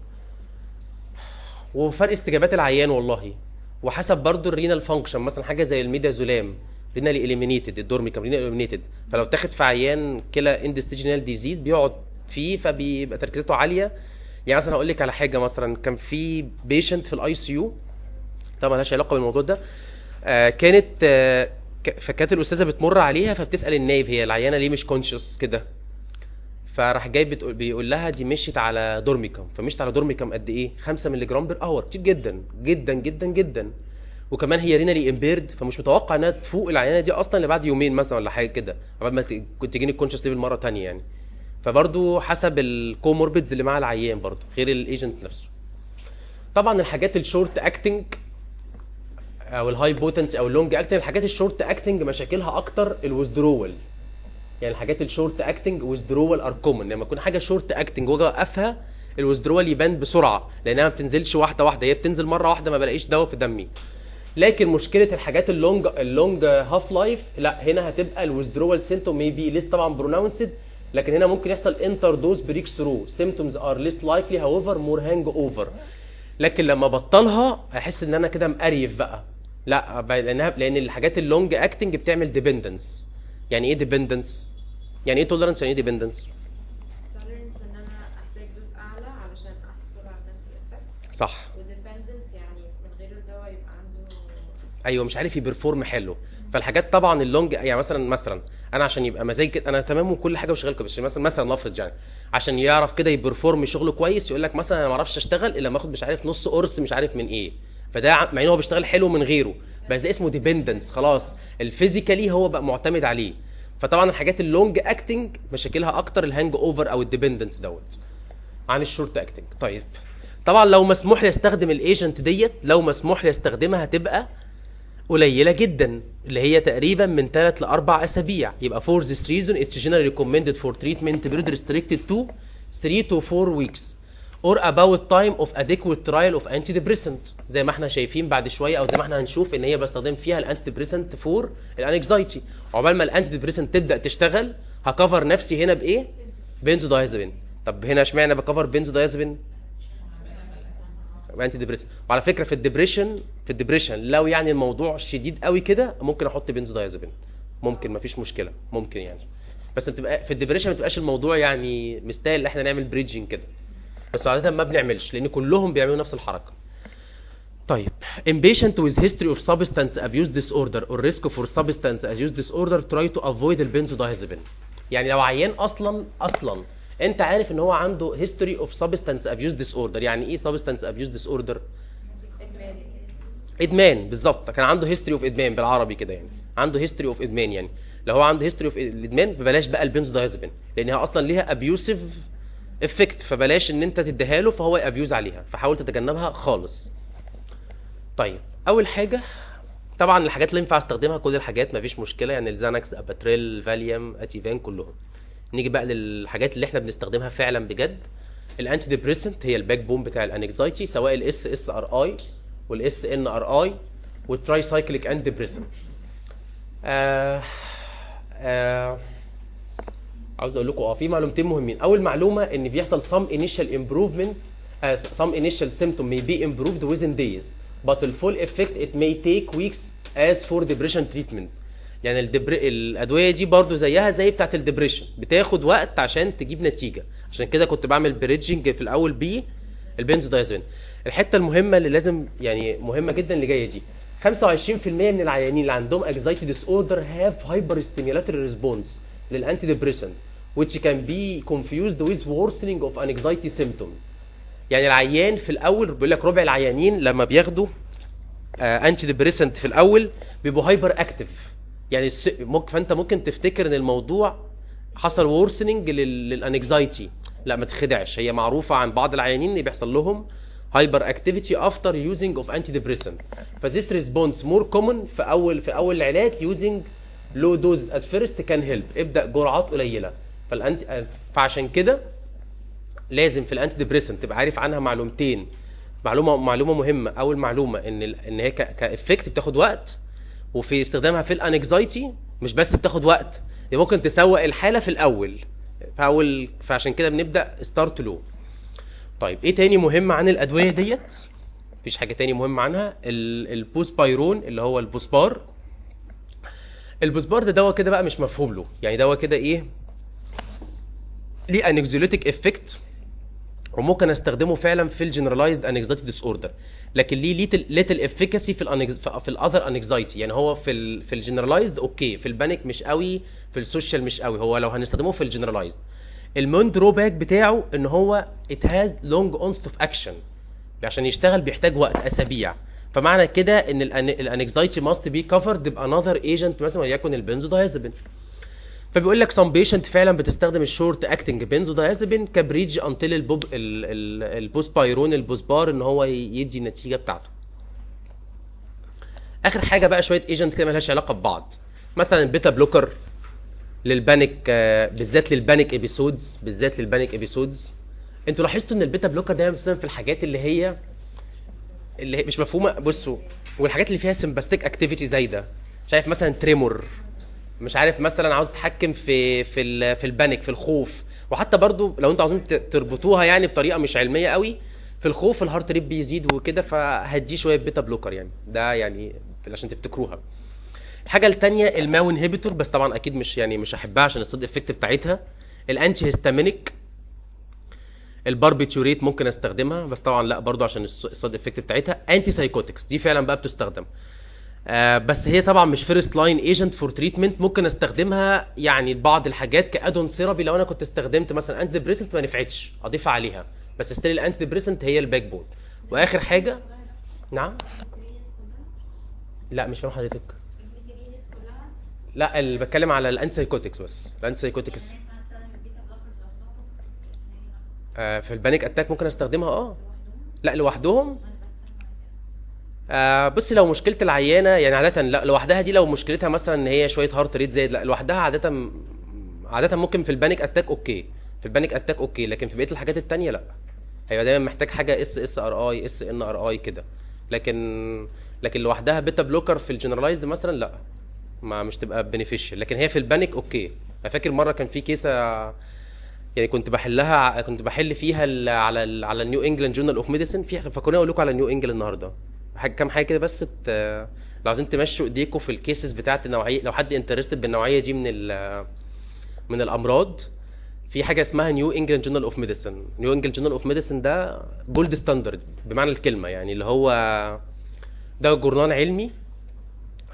وفرق استجابات العيان والله وحسب برضو الرينال فانكشن مثلا حاجه زي الميدازولام رينال اليمينيتد الدورميكام رينال اليمينيتد فلو تاخد في عيان كلى اندستيجنال ديزيز بيقعد فيه فبيبقى تركيزاته عاليه يعني مثلا هقول لك على حاجه مثلا كان في بيشنت في الاي سي يو طبعا ملهاش علاقه بالموضوع ده آه كانت آه ك- فكانت الاستاذه بتمر عليها فبتسال النايب هي العيانه ليه مش كونشس كده فراح جاي بتقول بيقول لها دي مشيت على دورميكام فمشيت على دورميكام قد ايه 5 مللي جرام بير اور كتير جدا جدا جدا جدا وكمان هي رينالي امبيرد فمش متوقع انها تفوق العيانه دي اصلا اللي بعد يومين مثلا ولا حاجه كده قبل ما ت- كنت تجيني الكونشس ليفل مره تانية يعني فبرضو حسب الكوموربيدز اللي مع العيان برضو غير الايجنت نفسه طبعا الحاجات الشورت اكتنج او الهاي بوتنسي او اللونج اكتنج الحاجات الشورت اكتنج مشاكلها اكتر الويزدرول يعني الحاجات الشورت اكتنج ويزدرول ار كومن لما يكون حاجه شورت اكتنج واجي اوقفها الويزدرول يبان بسرعه لانها ما بتنزلش واحده واحده هي بتنزل مره واحده ما بلاقيش دواء في دمي لكن مشكله الحاجات اللونج اللونج هاف لايف لا هنا هتبقى الويزدرول سيمتوم مي بي ليس طبعا بروناونسد لكن هنا ممكن يحصل انتر دوز بريك ثرو سيمتومز ار ليس لايكلي هاويفر مور هانج اوفر لكن لما بطلها احس ان انا كده مقريف بقى لا ب- لانها لان الحاجات اللونج اكتنج بتعمل ديبندنس يعني ايه ديبندنس يعني ايه توليرانس يعني ايه ديبندنس tolerance ان انا احتاج دوز اعلى علشان احصل على نفس الافكت صح وديبندنس يعني من غير الدواء يبقى عنده ايوه مش عارف يبرفورم حلو فالحاجات طبعا اللونج يعني مثلا مثلا انا عشان يبقى مزاج كده انا تمام وكل حاجه وشغال كويس مثلا مثلا نفرض يعني عشان يعرف كده يبرفورم شغله كويس يقول لك مثلا انا ما اعرفش اشتغل الا لما اخد مش عارف نص قرص مش عارف من ايه فده ع- مع ان هو بيشتغل حلو من غيره بس ده اسمه ديبندنس خلاص الفيزيكالي هو بقى معتمد عليه فطبعا الحاجات اللونج اكتنج مشاكلها اكتر الهانج اوفر او الديبندنس دوت عن الشورت اكتنج طيب طبعا لو مسموح لي استخدم الايجنت ديت لو مسموح لي استخدمها هتبقى قليله جدا اللي هي تقريبا من 3 ل 4 اسابيع يبقى for this reason it's generally recommended for treatment period restricted to 3 to 4 weeks or about time of adequate trial of antidepressant زي ما احنا شايفين بعد شويه او زي ما احنا هنشوف ان هي بستخدم فيها الانتيديبريسنت فور الانكزايتي عقبال ما الانتيديبريسنت تبدا تشتغل هكفر نفسي هنا بايه بنزودايزابين طب هنا اشمعنى بكفر بنزودايزابين انتي ديبريسن وعلى فكره في الدبريشن في الدبريشن لو يعني الموضوع شديد قوي كده ممكن احط بنزودايازابين ممكن مفيش مشكله ممكن يعني بس تبقى في الدبريشن ما تبقاش الموضوع يعني مستاهل ان احنا نعمل بريدجنج كده بس عاده ما بنعملش لان كلهم بيعملوا نفس الحركه طيب impatient with history of substance abuse disorder or risk for substance abuse disorder try to avoid البنزودايزابين يعني لو عيان اصلا اصلا انت عارف ان هو عنده هيستوري اوف سبستانس ابيوز ديس اوردر يعني ايه سبستانس ابيوز ديس اوردر ادمان ادمان بالظبط كان عنده هيستوري اوف ادمان بالعربي كده يعني عنده هيستوري اوف ادمان يعني لو هو عنده هيستوري اوف الادمان فبلاش بقى البنزودايزابين لان هي اصلا ليها ابيوسيف افكت فبلاش ان انت تديها له فهو يابيوز عليها فحاول تتجنبها خالص طيب اول حاجه طبعا الحاجات اللي ينفع استخدمها كل الحاجات مفيش مشكله يعني الزانكس اباتريل فاليوم اتيفان كلهم نيجي بقى للحاجات اللي احنا بنستخدمها فعلا بجد الانتي ديبريسنت هي الباك بون بتاع الانكزايتي سواء الاس اس ار اي والاس ان ار اي والتراي سايكليك اند ديبريسنت آه آه عاوز اقول لكم اه في معلومتين مهمين اول معلومه ان بيحصل some initial improvement uh, some initial symptom may be improved within days but the full effect it may take weeks as for depression treatment يعني الدبر... الادويه دي برضو زيها زي بتاعه الدبريشن بتاخد وقت عشان تجيب نتيجه عشان كده كنت بعمل بريدجنج في الاول بيه البنزودايزابين الحته المهمه اللي لازم يعني مهمه جدا اللي جايه دي 25% من العيانين اللي عندهم anxiety disorder have hyperstimulatory response للانتي ديبريسنت which can be confused with worsening of anxiety symptom يعني العيان في الاول بيقول لك ربع العيانين لما بياخدوا انتي ديبريسنت في الاول بيبقوا هايبر اكتف يعني الس- ممكن فانت ممكن تفتكر ان الموضوع حصل وورسننج للانكزايتي لا ما تخدعش هي معروفه عن بعض العيانين ان بيحصل لهم هايبر اكتيفيتي افتر يوزنج اوف انتي ديبريسنت فذيس ريسبونس مور كومن في اول في اول العلاج يوزنج لو دوز ات فيرست كان هيلب ابدا جرعات قليله فالانتي فعشان كده لازم في الانتي ديبريسنت تبقى عارف عنها معلومتين معلومه معلومه مهمه اول معلومه ان ال- ان هي ك- كافكت بتاخد وقت وفي استخدامها في الانكزايتي مش بس بتاخد وقت دي ممكن تسوق الحاله في الاول في اول فعشان كده بنبدا ستارت لو طيب ايه تاني مهم عن الادويه ديت مفيش حاجه تاني مهم عنها ال- البوسبايرون اللي هو البوسبار البوسبار ده دواء كده بقى مش مفهوم له يعني دواء كده ايه ليه انكزوليتيك افكت وممكن استخدمه فعلا في الجنرالايزد انكزايتي ديس اوردر لكن ليه ليتل ليتل افيكاسي في الانكز في الاذر انكزايتي يعني هو في ال في الجنرالايزد اوكي في البانيك مش قوي في السوشيال مش قوي هو لو هنستخدمه في الجنرالايزد المون دروباك بتاعه ان هو ات هاز لونج اونست اوف اكشن عشان يشتغل بيحتاج وقت اسابيع فمعنى كده ان الانكزايتي ماست بي كفرد بانذر ايجنت مثلا وليكن البنزودايزابين فبيقول لك سم بيشنت فعلا بتستخدم الشورت اكتنج بنزودايازابين كبريدج انتل البوب ال- ال- البوسبايرون البوسبار ان هو ي- يدي النتيجه بتاعته اخر حاجه بقى شويه ايجنت كده ملهاش علاقه ببعض مثلا البيتا بلوكر للبانيك آه، بالذات للبانيك ابيسودز بالذات للبانيك ابيسودز انتوا لاحظتوا ان البيتا بلوكر دايما بيستخدم في الحاجات اللي هي اللي هي مش مفهومه بصوا والحاجات اللي فيها سمباستيك اكتيفيتي زايده شايف مثلا تريمور مش عارف مثلا عاوز تتحكم في في ال- في البانيك في الخوف وحتى برضو لو انتوا عاوزين ت- تربطوها يعني بطريقه مش علميه قوي في الخوف الهارت ريت بيزيد وكده فهديه شويه بيتا بلوكر يعني ده يعني عشان تفتكروها الحاجه الثانيه الماو انهبيتور بس طبعا اكيد مش يعني مش هحبها عشان السايد افكت بتاعتها الانتي هيستامينيك الباربيتوريت ممكن استخدمها بس طبعا لا برضو عشان الس- السايد افكت بتاعتها انتي سايكوتكس دي فعلا بقى بتستخدم آه بس هي طبعا مش فيرست لاين ايجنت فور تريتمنت ممكن استخدمها يعني بعض الحاجات كادون ثيرابي لو انا كنت استخدمت مثلا انتي ديبريسنت ما نفعتش اضيفها عليها بس ستيل الانتي ديبريسنت هي الباك بون واخر حاجه نعم لا مش فاهم حضرتك لا اللي بتكلم على الانتي سايكوتكس بس الانتي سايكوتكس آه في البانيك اتاك ممكن استخدمها اه لا لوحدهم آه بصي لو مشكله العيانه يعني عاده لا لوحدها دي لو مشكلتها مثلا ان هي شويه هارت ريت زايد لا لوحدها عاده عاده ممكن في البانيك اتاك اوكي في البانيك اتاك اوكي لكن في بقيه الحاجات التانية لا هيبقى دايما محتاج حاجه اس اس ار اي اس ان ار اي كده لكن لكن لوحدها بيتا بلوكر في الجنرالايزد مثلا لا ما مش تبقى بنفيشال لكن هي في البانيك اوكي انا فاكر مره كان في كيسه يعني كنت بحلها كنت بحل فيها ال- على ال على النيو انجلاند جورنال اوف ميديسن في فكروني اقول لكم على النيو انجلاند النهارده حاجه كام حاجه كده بس ت... لو عايزين تمشوا ايديكم في الكيسز بتاعت النوعيه لو حد انترستد بالنوعيه دي من ال... من الامراض في حاجه اسمها نيو انجلاند جورنال اوف ميديسن نيو انجلاند جورنال اوف ميديسن ده جولد ستاندرد بمعنى الكلمه يعني اللي هو ده جورنال علمي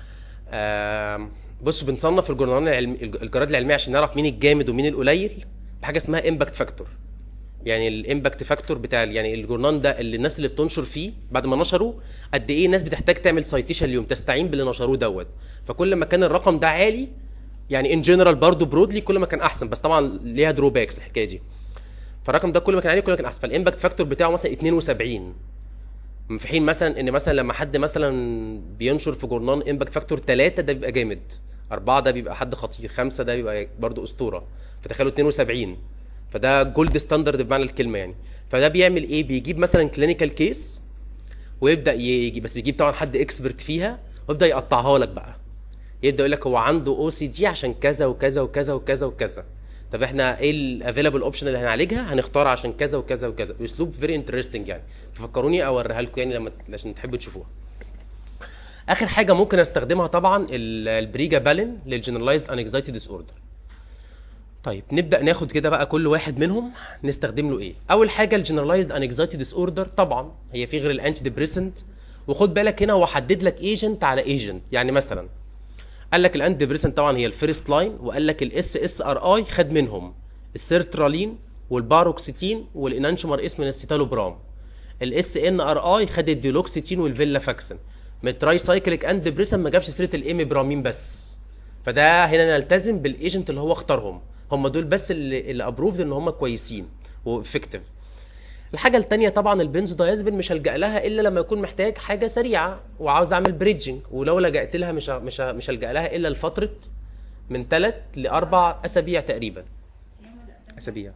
آم، بصوا بنصنف الجورنال العلمي الجرائد العلميه عشان نعرف مين الجامد ومين القليل بحاجه اسمها امباكت فاكتور يعني الامباكت فاكتور بتاع ال- يعني الجورنال ده اللي الناس اللي بتنشر فيه بعد ما نشروا قد ايه الناس بتحتاج تعمل سايتيشن اليوم تستعين باللي نشروه دوت فكل ما كان الرقم ده عالي يعني ان جنرال برضه برودلي كل ما كان احسن بس طبعا ليها دروباكس الحكايه دي فالرقم ده كل ما كان عالي كل ما كان احسن فالامباكت فاكتور بتاعه مثلا 72 في حين مثلا ان مثلا لما حد مثلا بينشر في جورنال امباكت فاكتور 3 ده بيبقى جامد أربعة ده بيبقى حد خطير خمسة ده بيبقى برضه أسطورة فتخيلوا 72 فده جولد ستاندرد بمعنى الكلمة يعني فده بيعمل ايه بيجيب مثلا كلينيكال كيس ويبدا يجي بس بيجيب طبعا حد اكسبرت فيها ويبدا يقطعها لك بقى يبدا يقول لك هو عنده او سي دي عشان كذا وكذا وكذا وكذا وكذا طب احنا ايه الافيلابل اوبشن اللي هنعالجها هنختار عشان كذا وكذا وكذا اسلوب فيري انترستنج يعني ففكروني اوريها لكم يعني لما عشان تحبوا تشوفوها اخر حاجه ممكن استخدمها طبعا ال- البريجا بالين للجنرالايزد انكزايتي ديس اوردر طيب نبدا ناخد كده بقى كل واحد منهم نستخدم له ايه اول حاجه الجنرالايزد انكزايتي ديس اوردر طبعا هي في غير الانتي ديبريسنت وخد بالك هنا هو حدد لك ايجنت على ايجنت يعني مثلا قال لك الانتي ديبريسنت طبعا هي الفيرست لاين وقال لك الاس اس ار اي خد منهم السيرترالين والباروكسيتين والانانشومر اسم من السيتالوبرام الاس ان ار اي خد الديلوكسيتين والفيلا فاكسن من التراي سايكليك اند ديبريسن ما جابش سيره الاميبرامين بس فده هنا نلتزم بالايجنت اللي هو اختارهم هم دول بس اللي اللي ابروفد ان هم كويسين وافكتيف الحاجه التانية طبعا البنزودايازبين مش هلجا لها الا لما يكون محتاج حاجه سريعه وعاوز اعمل بريدجنج ولو لجأت لها مش ه- مش ه- مش هلجا لها الا لفتره من ثلاث لاربع اسابيع تقريبا اسابيع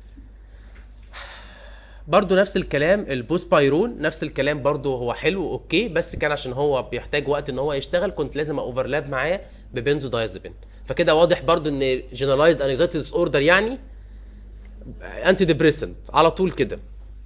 برضو نفس الكلام البوسبايرون نفس الكلام برضو هو حلو اوكي بس كان عشان هو بيحتاج وقت ان هو يشتغل كنت لازم اوفرلاب معاه ببنزودايازبين فكده واضح برضو ان جنرالايزد انكزايتي ديس اوردر يعني انتي ديبريسنت على طول كده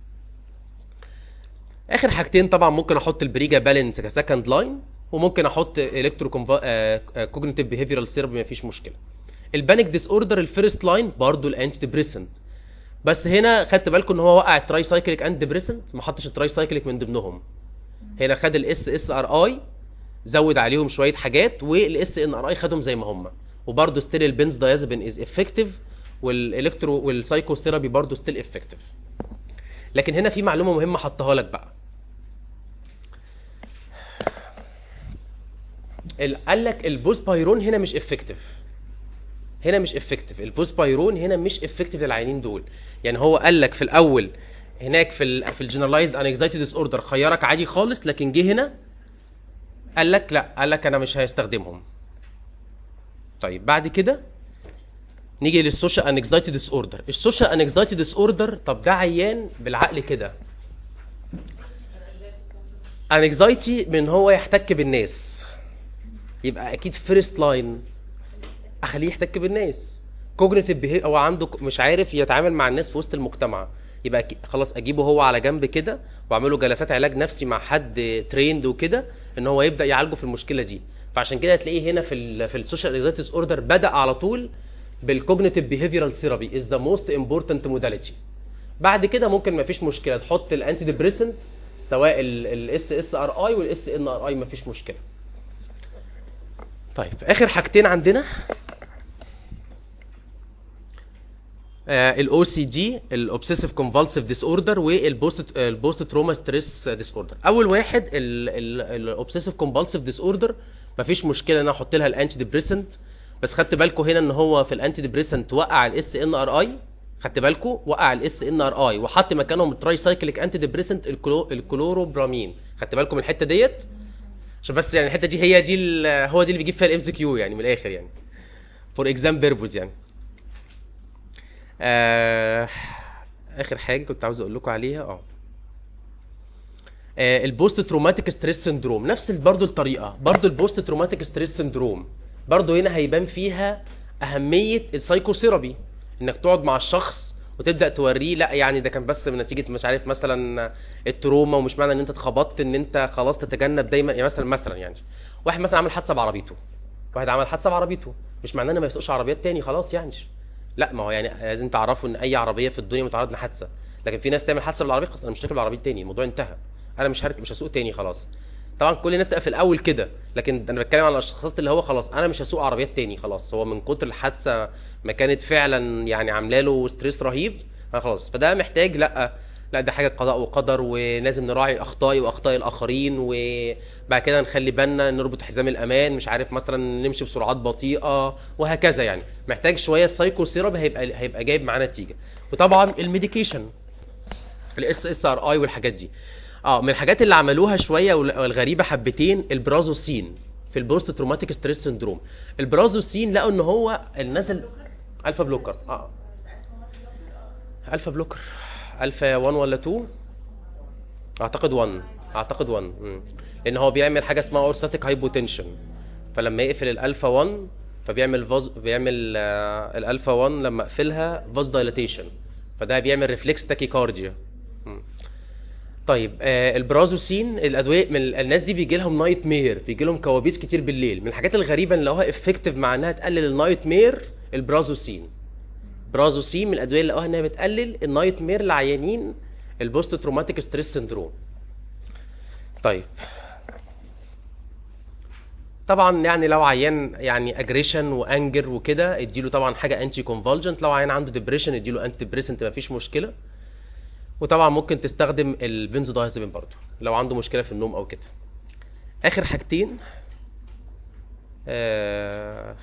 اخر حاجتين طبعا ممكن احط البريجا بالانس كسكند لاين وممكن احط الكترو كوجنيتيف بيهيفيرال ثيرابي مفيش مشكله البانيك ديس اوردر الفيرست لاين برضو الانتي ديبريسنت بس هنا خدت بالكم ان هو وقع التراي سايكليك اند ديبريسنت ما حطش التراي سايكليك من ضمنهم هنا خد الاس اس ار اي زود عليهم شويه حاجات والاس ان ار اي خدهم زي ما هم وبرده ستيل البنز دايازابين از افكتيف والالكترو والسايكوثيرابي برده ستيل افكتيف لكن هنا في معلومه مهمه حطها لك بقى ال- قال لك البوسبايرون هنا مش افكتيف هنا مش افكتيف البوسبايرون هنا مش افكتيف للعيانين دول يعني هو قال لك في الاول هناك في ال في الجنرالايزد انكزايتي ديس اوردر خيرك عادي خالص لكن جه هنا قال لك لا قال لك انا مش هستخدمهم طيب بعد كده نيجي للسوشيال انكزايتي ديس اوردر السوشيال انكزايتي ديس اوردر طب ده عيان بالعقل كده انكزايتي من هو يحتك بالناس يبقى اكيد فيرست لاين اخليه يحتك بالناس كوجنيتيف بيهيف هو عنده ك- مش عارف يتعامل مع الناس في وسط المجتمع يبقى أكي- خلاص اجيبه هو على جنب كده واعمله جلسات علاج نفسي مع حد تريند وكده ان هو يبدا يعالجه في المشكله دي فعشان كده هتلاقيه هنا في ال في السوشيال انكزايتي اوردر بدا على طول بالكوجنيتيف بيهيفيرال ثيرابي از ذا موست امبورتنت موداليتي بعد كده ممكن مفيش مشكله تحط الانتي ديبريسنت سواء الاس اس ار اي والاس ان ار اي مفيش مشكله طيب اخر حاجتين عندنا الاو سي دي الاوبسيسيف كونفالسيف ديس اوردر والبوست البوست تروما ستريس ديس اوردر اول واحد الاوبسيسيف كونفالسيف ديس اوردر مفيش مشكله ان انا احط لها الانتي ديبريسنت بس خدت بالكم هنا ان هو في الانتي ديبريسنت وقع الاس ان ار اي خدت بالكم وقع الاس ان ار اي وحط مكانهم التراي سايكليك انتي ديبريسنت الكلوروبرامين خدت بالكم من الحته ديت عشان بس يعني الحته دي هي دي ال- هو دي اللي بيجيب فيها الام سي كيو يعني من الاخر يعني فور اكزام بيربوز يعني آه اخر حاجه كنت عاوز اقول لكم عليها اه آه، البوست تروماتيك ستريس سندروم نفس برضه الطريقه برضه البوست تروماتيك ستريس سندروم برضه هنا هيبان فيها اهميه السايكوثيرابي انك تقعد مع الشخص وتبدا توريه لا يعني ده كان بس من نتيجه مش عارف مثلا التروما ومش معنى ان انت اتخبطت ان انت خلاص تتجنب دايما يعني مثلا مثلا يعني واحد مثلا عمل حادثه بعربيته واحد عمل حادثه بعربيته مش معناه انه ما يسوقش عربيات تاني خلاص يعني لا ما هو يعني لازم تعرفوا ان اي عربيه في الدنيا متعرضه لحادثه لكن في ناس تعمل حادثه بالعربيه خلاص انا مش راكب العربيه تاني الموضوع انتهى انا مش هركب مش هسوق تاني خلاص طبعا كل الناس تبقى في الاول كده لكن انا بتكلم على الاشخاص اللي هو خلاص انا مش هسوق عربيات تاني خلاص هو من كتر الحادثه ما كانت فعلا يعني عامله له ستريس رهيب خلاص فده محتاج لا لا ده حاجه قضاء وقدر ولازم نراعي اخطائي واخطاء الاخرين وبعد كده نخلي بالنا نربط حزام الامان مش عارف مثلا نمشي بسرعات بطيئه وهكذا يعني محتاج شويه سايكو ثيرابي هيبقى هيبقى جايب معاه نتيجه وطبعا الميديكيشن الاس اس ار اي والحاجات دي اه من الحاجات اللي عملوها شويه وال- والغريبه حبتين البرازوسين في البوست تروماتيك ستريس سندروم البرازوسين لقوا ان هو الناس ال- الفا بلوكر اه الفا بلوكر الفا 1 ولا 2 اعتقد 1 اعتقد 1 مم. لان هو بيعمل حاجه اسمها اورستاتيك هايبوتنشن فلما يقفل الالفا 1 فبيعمل فاز بيعمل آه الالفا 1 لما اقفلها فاز دايلاتيشن فده بيعمل ريفلكس تاكيكارديا مم. طيب آه البرازوسين الادويه من ال- الناس دي بيجي لهم نايت مير بيجي لهم كوابيس كتير بالليل من الحاجات الغريبه اللي لقوها افكتيف مع انها تقلل النايت مير البرازوسين برازوسين من الادويه اللي لقوها انها بتقلل النايت مير لعيانين البوست تروماتيك ستريس سندروم طيب طبعا يعني لو عيان يعني اجريشن وانجر وكده اديله طبعا حاجه انتي كونفولجنت لو عيان عنده ديبريشن اديله انتي ديبريسنت مفيش مشكله وطبعا ممكن تستخدم البنزودايزابين برضو لو عنده مشكله في النوم او كده اخر حاجتين آه...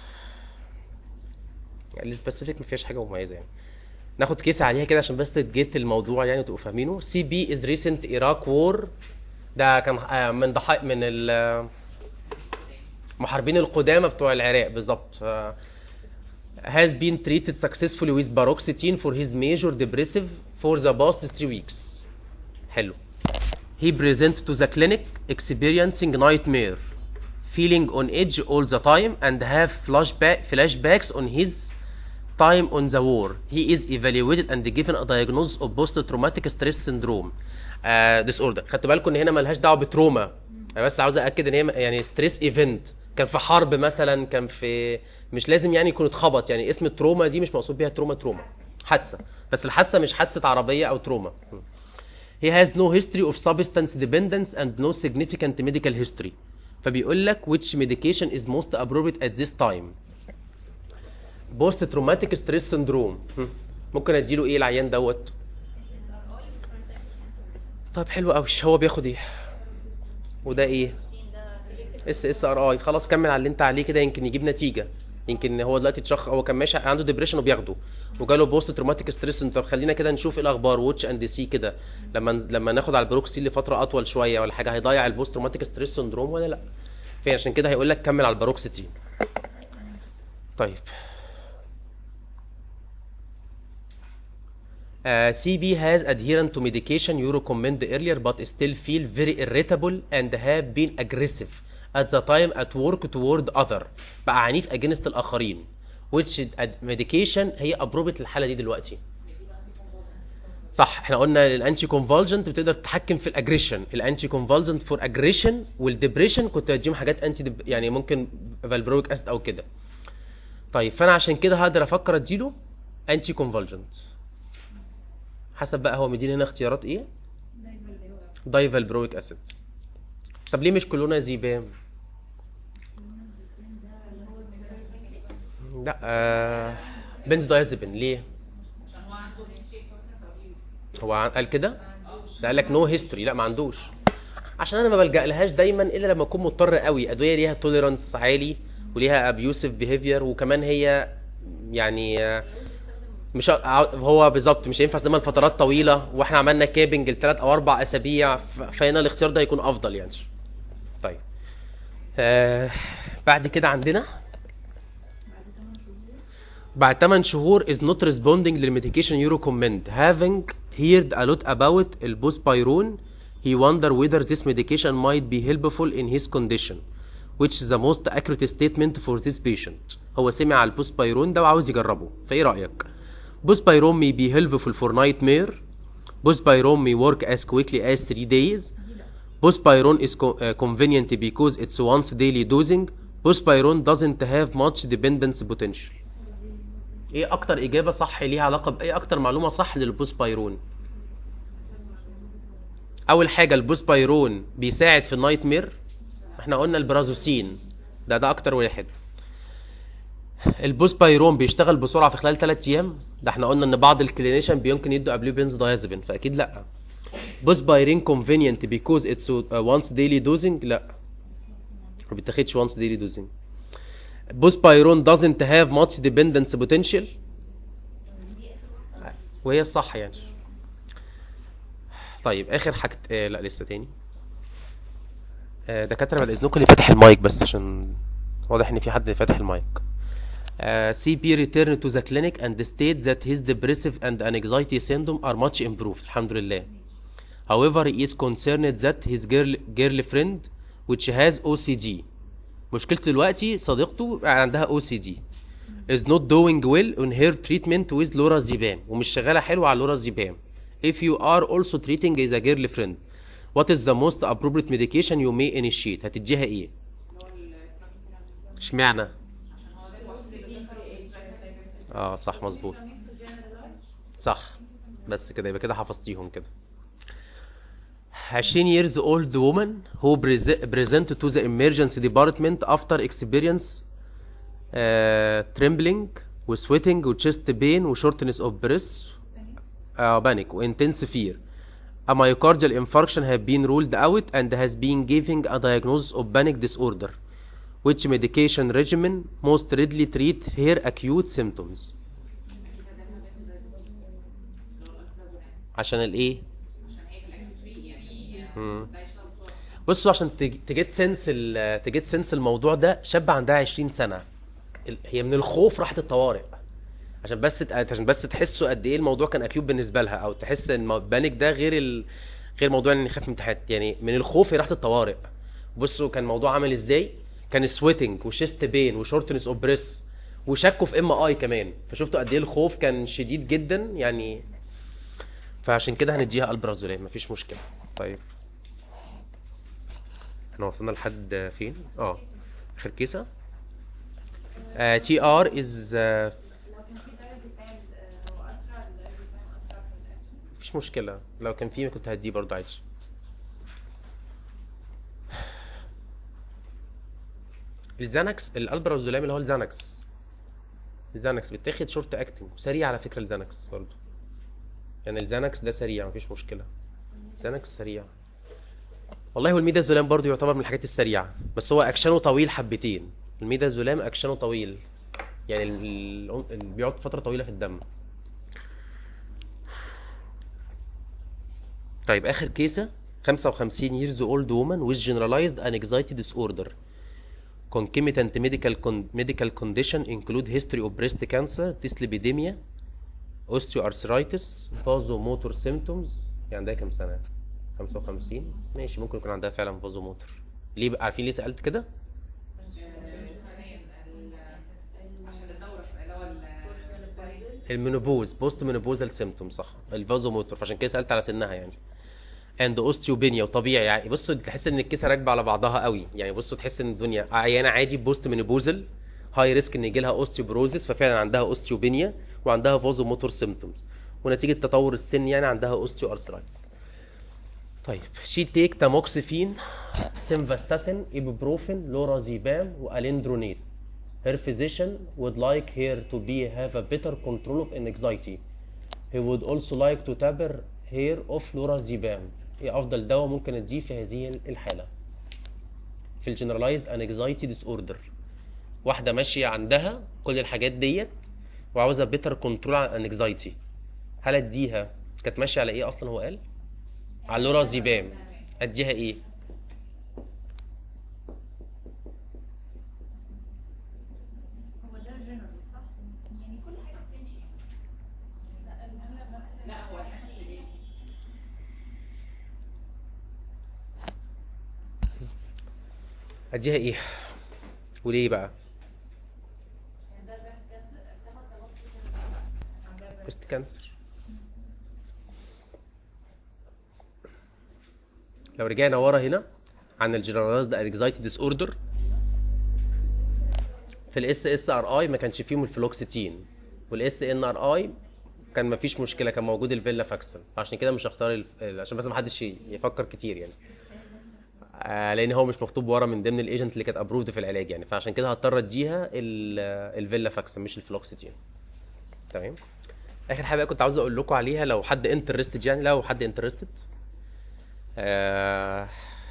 يعني السبيسيفيك ما فيهاش حاجه مميزه يعني ناخد كيس عليها كده عشان بس تجيت الموضوع يعني تبقوا فاهمينه سي بي از ريسنت ايراك وور ده كان آه، من ضحايا من ال محاربين القدامى بتوع العراق بالظبط آه، has been treated successfully with paroxetine for his major depressive for the past three weeks حلو he present to the clinic experiencing nightmare feeling on edge all the time and have flashback flashbacks on his time on the war he is evaluated and given a diagnosis of post-traumatic stress syndrome uh, disorder خدت بالكم ان هنا ملهاش دعوه بتروما انا بس عاوز اكد ان هي م- يعني ستريس ايفنت كان في حرب مثلا كان في مش لازم يعني يكون اتخبط يعني اسم التروما دي مش مقصود بيها تروما تروما حادثه بس الحادثه مش حادثه عربيه او تروما He has no history of substance dependence and no significant medical history. فبيقول لك which medication is most appropriate at this time. Post traumatic stress syndrome. هم. ممكن اديله ايه العيان دوت؟ طيب حلو قوي هو بياخد ايه؟ وده ايه؟ اس اس ار اي خلاص كمل على اللي انت عليه كده يمكن يجيب نتيجه يمكن هو دلوقتي اتشخ هو كان ماشي عنده ديبريشن وبياخده وجاله بوست تروماتيك ستريس طب خلينا كده نشوف ايه الاخبار واتش اند سي كده لما نز- لما ناخد على البروكسي لفتره اطول شويه ولا حاجه هيضيع البوست تروماتيك ستريس سندروم ولا لا فعشان كده هيقول لك كمل على البروكسيتين طيب Uh, CB has adherent to medication you recommend earlier but still feel very irritable and have been aggressive at the time at work toward other بقى عنيف against الآخرين which ad- medication هي appropriate للحالة دي دلوقتي صح احنا قلنا الانتي كونفولجنت بتقدر تتحكم في الاجريشن الانتي كونفولجنت فور اجريشن والدبريشن كنت اديهم حاجات انتي دب... يعني ممكن فالبرويك اسيد او كده طيب فانا عشان كده هقدر افكر اديله انتي كونفولجنت حسب بقى هو مديني هنا اختيارات ايه دايفال برويك اسيد طب ليه مش كلونازيبام لا آه بنزودايازيبين ليه عشان هو عنده history of substance abuse. هو عن- قال كده ده قال لك نو هيستوري لا ما عندوش عشان انا ما بلجأ لهاش دايما الا لما اكون مضطر قوي ادويه ليها توليرانس عالي وليها ابيوسيف بيهيفير وكمان هي يعني آه، مش ع- هو بالظبط مش هينفع استخدمها لفترات طويله واحنا عملنا كابنج لثلاث او اربع اسابيع ف- فهنا الاختيار ده هيكون افضل يعني طيب آه بعد كده عندنا بعد 8 شهور is not responding للميديكيشن you recommend having heard a lot about البوسبايرون he wonder whether this medication might be helpful in his condition which is the most accurate statement for this patient هو سمع على البوسبايرون ده وعاوز يجربه فايه رأيك بوسبايرون may be helpful for nightmare بوسبايرون may work as quickly as 3 days Buspirone is co- uh, convenient because it's once daily dosing. Buspirone doesn't have much dependence potential. ايه اكتر اجابه صح ليها علاقه بايه اكتر معلومه صح للبوسبايرون اول حاجه البوسبايرون بيساعد في النايت مير احنا قلنا البرازوسين ده ده اكتر واحد البوسبايرون بيشتغل بسرعه في خلال 3 ايام ده احنا قلنا ان بعض الكلينيشن بيمكن يدوا قبليه بنزودايازيبين فاكيد لا بوسبايرين كونفينينت بيكوز اتس وانس ديلي دوزنج لا ما بيتاخدش وانس ديلي دوزنج بوسبايرون doesn't have much dependence potential وهي الصح يعني طيب اخر حاجه آه لا لسه تاني آه دكاتره بعد اذنكم اللي فاتح المايك بس عشان واضح ان في حد فاتح المايك Uh, CP returned to the clinic and stated that his depressive and anxiety symptom are much improved الحمد لله however he is concerned that his girl girlfriend which has OCD مشكلته دلوقتي صديقته عندها OCD is not doing well on her treatment with lorazepam ومش شغاله حلو على lorazepam if you are also treating the girlfriend what is the most appropriate medication you may initiate هتديها ايه اشمعنى اه صح مظبوط صح بس كده يبقى كده حفظتيهم كده 20 years old woman who prese- presented to the emergency department after experience uh, trembling وsweating وchest pain وshortness of breath uh, panic وintense fear a myocardial infarction have been ruled out and has been giving a diagnosis of panic disorder which medication regimen most readily treat her acute symptoms عشان الايه مم. بصوا عشان تج- تجيت سنس ال- تجيت سنس الموضوع ده شاب عندها 20 سنه ال- هي من الخوف راحت الطوارئ عشان بس ت- عشان بس تحسوا قد ايه الموضوع كان اكيوب بالنسبه لها او تحس ان بانيك ده غير ال... غير موضوع ان يخاف من امتحانات يعني من الخوف هي راحت الطوارئ بصوا كان الموضوع عامل ازاي كان سويتنج وشيست بين وشورتنس اوف بريس وشكوا في ام اي كمان فشفتوا قد ايه الخوف كان شديد جدا يعني فعشان كده هنديها البرازولام مفيش مشكله طيب احنا وصلنا لحد فين اه اخر كيسه تي ار از لو كان في دايزيبام هو اسرع الدايزيبام اسرع في الاكشن مفيش مشكله لو كان فيه كنت هديه برضه عادي الزانكس الالبرازولام اللي هو الزانكس الزانكس بيتاخد شورت اكتنج وسريع على فكره الزانكس برضه يعني الزانكس ده سريع مفيش مشكله زانكس سريع والله والميدازولام برضه يعتبر من الحاجات السريعه بس هو اكشنه طويل حبتين الميدازولام اكشنه طويل يعني ال- ال- ال- بيقعد فتره طويله في الدم طيب اخر كيسه 55 years old woman with generalized anxiety disorder concomitant medical con medical condition include history of breast cancer dyslipidemia osteoarthritis vasomotor symptoms يعني عندها كام سنه 55 ماشي ممكن يكون عندها فعلا vasomotor ليه بقى عارفين ليه سالت كده عشان الدورة اللي هو ال- المينوبوز بوست مينوبوزال سيمتوم صح الفازوموتور فعشان كده سالت على سنها يعني اند اوستيوبينيا وطبيعي يعني بصوا تحس ان الكيسه راكبه على بعضها قوي يعني بصوا تحس ان الدنيا عيانه عادي بوست مينوبوزال هاي ريسك ان يجي لها اوستيوبروزيس ففعلا عندها اوستيوبينيا وعندها فازوموتور سيمتومز ونتيجه تطور السن يعني عندها اوستيو ارثرايتس طيب شي تيك تاموكسيفين سيمفاستاتين ايبوبروفين لورازيبام واليندرونيت her physician would like her to be have a better control of anxiety he would also like to taper her of lorazepam ايه افضل دواء ممكن اديه في هذه الحاله في الجنرالايزد anxiety disorder واحده ماشيه عندها كل الحاجات ديت وعاوزه better control على anxiety هل اديها كانت ماشيه على ايه اصلا هو قال على اللورازيبام اديها ايه هو ده جنرال صح؟ يعني كل حاجه بتمشي لا المهم بقى لا هو الحقيقي اديها ايه وليه بقى يعني ده بريست كانسر تاخد تاموكسيفين عندها بريست بريست كانسر لو رجعنا ورا هنا عن الجنرالايزد انكزايتي ديس اوردر في الاس اس ار اي ما كانش فيهم الفلوكسيتين والاس ان ار اي كان ما فيش مشكله كان موجود الفيلا فاكسل عشان كده مش هختار الف... عشان بس ما حدش يفكر كتير يعني آه لان هو مش مكتوب ورا من ضمن الايجنت اللي كانت ابروفد في العلاج يعني فعشان كده هضطر اديها ال- الفيلا فاكسن مش الفلوكسيتين تمام اخر حاجه بقى كنت عاوز اقول لكم عليها لو حد انترستد يعني لو حد انترستد آه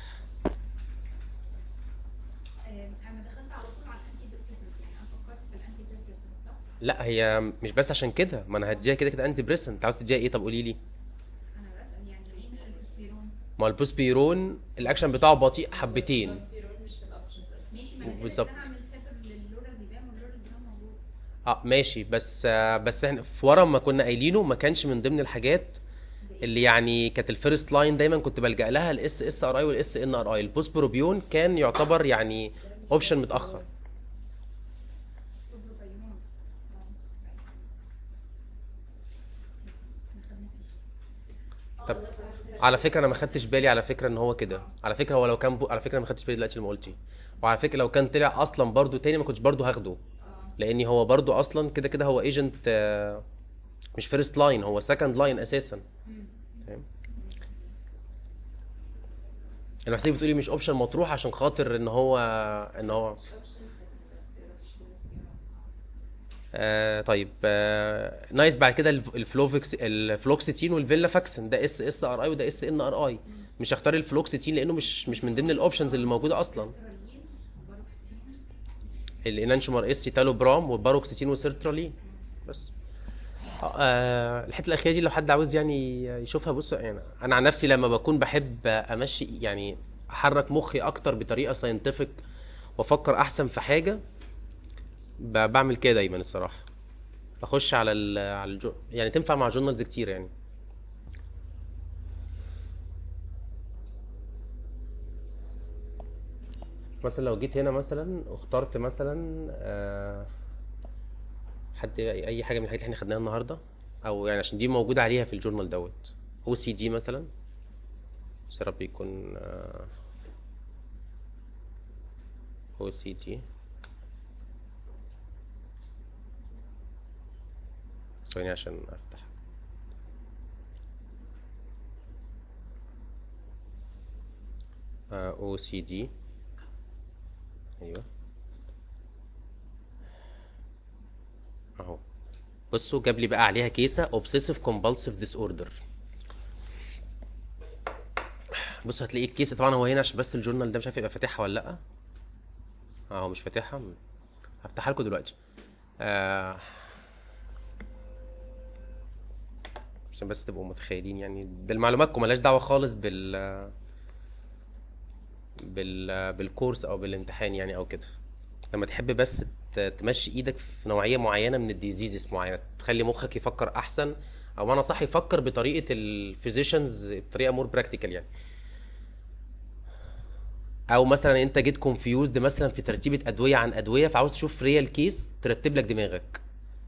آم، انا دخلت على طول على الانتي ديبريسنت يعني انا فكرت في الانتي ديبريسنت صح؟ لا هي مش بس عشان كده ما انا هديها كده كده انتي بريسنت عاوز تديها ايه طب قولي لي انا بسال يعني ليه مش الاسبيرون؟ ما البوسبيرون الاكشن بتاعه بطيء حبتين الباسبيرون مش في الاوبشنز اصلا ماشي ما انا كده بالظبط. كده هعمل تابر لللورازيبام واللورازيبام موجود اه ماشي بس آه بس احنا في ورا ما كنا قايلينه ما كانش من ضمن الحاجات اللي يعني كانت الفيرست لاين دايما كنت بلجأ لها الاس اس ار اي والاس ان ار اي البوسبروبيون كان يعتبر يعني اوبشن متاخر بروبايون طب على فكره انا ما خدتش بالي على فكره ان هو كده على فكره هو لو كان بو... على فكره ما خدتش بالي دلوقتي لما قلتي وعلى فكره لو كان طلع اصلا برضو تاني ما كنتش برضو هاخده لاني هو برضو اصلا كده كده هو ايجنت مش فيرست لاين هو سكند لاين اساسا تمام انا بحسك بتقولي مش اوبشن مطروح عشان خاطر ان هو ان هو آه طيب آه نايس بعد كده الف- الفلوفكس الفلوكسيتين والفيلا فاكسن ده اس اس ار اي وده اس ان ار اي مش هختار الفلوكسيتين لانه مش مش من ضمن الاوبشنز اللي موجوده اصلا الانانشومار اس تالوبرام والباروكسيتين وسيرترالين بس آه الحته الاخيره دي لو حد عاوز يعني يشوفها بصوا يعني انا عن نفسي لما بكون بحب امشي يعني احرك مخي اكتر بطريقه ساينتفك وافكر احسن في حاجه ب- بعمل كده دايما الصراحه بخش على ال على الجو يعني تنفع مع جورنالز كتير يعني مثلا لو جيت هنا مثلا واخترت مثلا آه، حد اي حاجه من الحاجات اللي احنا خدناها النهارده او يعني عشان دي موجوده عليها في الجورنال دوت او سي دي مثلا بس يا رب يكون او سي دي ثواني عشان افتح او سي دي ايوه اهو بصوا جاب لي بقى عليها كيسه اوبسيسيف كومبالسيف ديس اوردر بصوا هتلاقي الكيسه طبعا هو هنا عشان بس الجورنال ده مش عارف يبقى فاتحها ولا لا اه هو مش فاتحها هفتحها لكم دلوقتي آه عشان بس تبقوا متخيلين يعني بالمعلوماتكم ملهاش دعوه خالص بال بال بالكورس او بالامتحان يعني او كده لما تحب بس ت- تمشي ايدك في نوعيه معينه من الديزيزز معينه تخلي مخك يفكر احسن او انا صح يفكر بطريقه الفيزيشنز بطريقه مور براكتيكال يعني او مثلا انت جيت كونفيوزد مثلا في ترتيبه ادويه عن ادويه فعاوز تشوف ريال كيس ترتب لك دماغك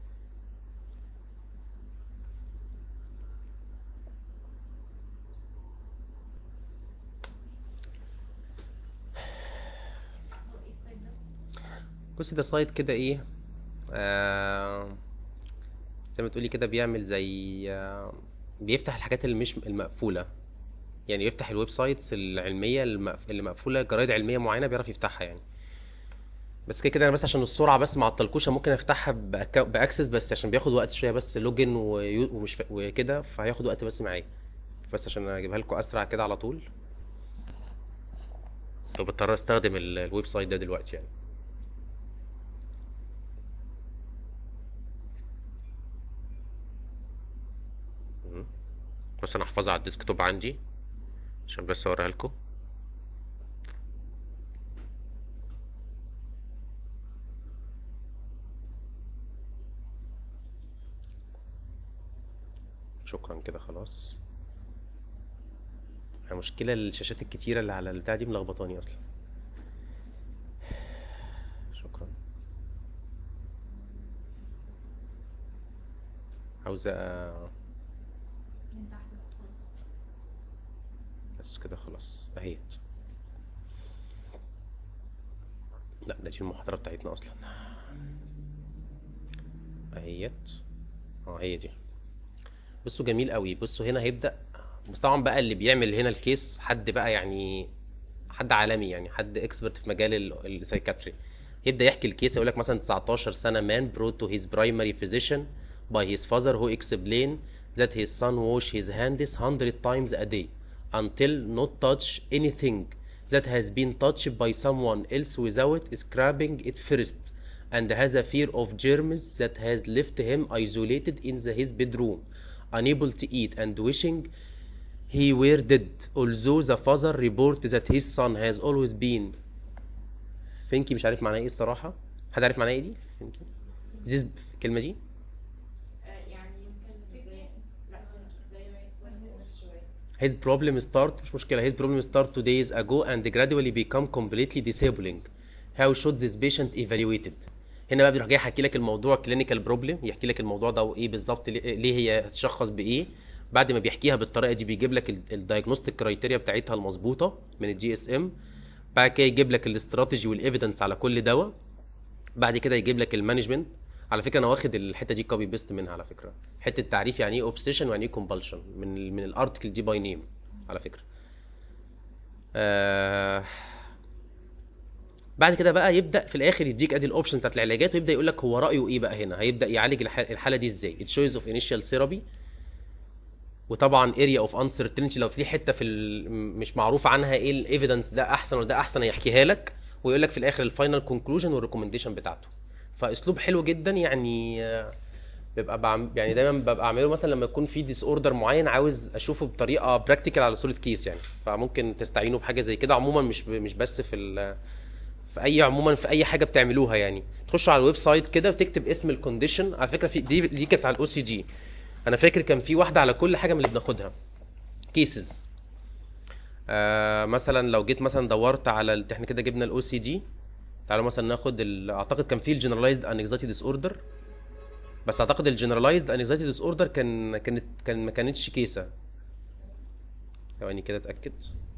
بصي ده سايت كده ايه آه زي ما تقولي كده بيعمل زي آه بيفتح الحاجات اللي مش المقفولة يعني يفتح الويب سايتس العلمية المقف- اللي مقفولة جرايد علمية معينة بيعرف يفتحها يعني بس كده كده انا بس عشان السرعة بس مع التلقوشة ممكن افتحها بأكا- باكسس بس عشان بياخد وقت شوية بس لوجن ويو- ومش ف... وكده فهياخد وقت بس معايا بس عشان اجيبها لكم اسرع كده على طول فبضطر استخدم ال- الويب سايت ده دلوقتي يعني مم. بس انا احفظها على الديسكتوب عندي عشان بس اوريها لكم شكرا كده خلاص المشكلة الشاشات الكتيرة اللي على البتاع دي ملخبطاني اصلا شكرا عاوزة من تحت خالص بس كده خلاص اهيت لا ده دي المحاضرة بتاعتنا اصلا اهيت اه هي دي بصوا جميل قوي بصوا هنا هيبدأ بس طبعا بقى اللي بيعمل هنا الكيس حد بقى يعني حد حد عالمي يعني حد اكسبرت في مجال السايكاتري يبدا يحكي الكيس يقول لك مثلا 19 سنه مان brought to his primary physician by his father who explained that his son wash his hands 100 times a day until not touch anything that has been touched by someone else without scrubbing it first and has a fear of germs that has left him isolated in the, his bedroom unable to eat and wishing he were dead although the father report that his son has always been فينكي مش عارف معناها ايه الصراحة حد عارف معناها ايه دي فينكي زيز الكلمة دي آه، يعني يمكن زي لا زي ما يكون شوية his problem start مش مشكلة his problem start two days ago and gradually become completely disabling how should this patient evaluated هنا بقى بيروح جاي يحكي لك الموضوع كلينيكال بروبلم يحكي لك الموضوع ده وايه بالظبط ليه ليه هي هتشخص بايه بعد ما بيحكيها بالطريقه دي بيجيب لك الدايجنوستيك كرايتيريا بتاعتها المظبوطه من الجي اس ام بعد كده يجيب لك الاستراتيجي والايفيدنس على كل دواء بعد كده يجيب لك المانجمنت على فكره انا واخد الحته دي كوبي بيست منها على فكره حته تعريف يعني ايه اوبسيشن ويعني ايه كومبالشن من ال من الارتكل دي باي نيم على فكره آه بعد كده بقى يبدا في الاخر يديك ادي الاوبشن بتاعت العلاجات ويبدا يقول لك هو رايه ايه بقى هنا هيبدا يعالج الح- الحاله دي ازاي التشويس اوف انيشال ثيرابي وطبعا اريا اوف انسرتينتي لو في حته في ال- م- مش معروف عنها ايه الايفيدنس ده احسن ولا ده احسن هيحكيها لك ويقول لك في الاخر الفاينل كونكلوجن والريكومنديشن بتاعته فاسلوب حلو جدا يعني آه، بيبقى بعم يعني دايما ببقى اعمله مثلا لما يكون في ديس اوردر معين عاوز اشوفه بطريقه براكتيكال على صوره كيس يعني فممكن تستعينوا بحاجه زي كده عموما مش ب- مش بس في ال في اي عموما في اي حاجه بتعملوها يعني تخشوا على الويب سايت كده وتكتب اسم الكونديشن على فكره في دي دي كانت على الاو سي جي انا فاكر كان في واحده على كل حاجه من اللي بناخدها كيسز آه مثلا لو جيت مثلا دورت على ال- احنا كده جبنا الاو سي جي تعالوا مثلا ناخد ال... اعتقد كان في الجنرالايزد انكزايتي ديس اوردر بس اعتقد الجنرالايزد انكزايتي ديس اوردر كان كانت كان ما كانتش كيسه ثواني كده اتاكد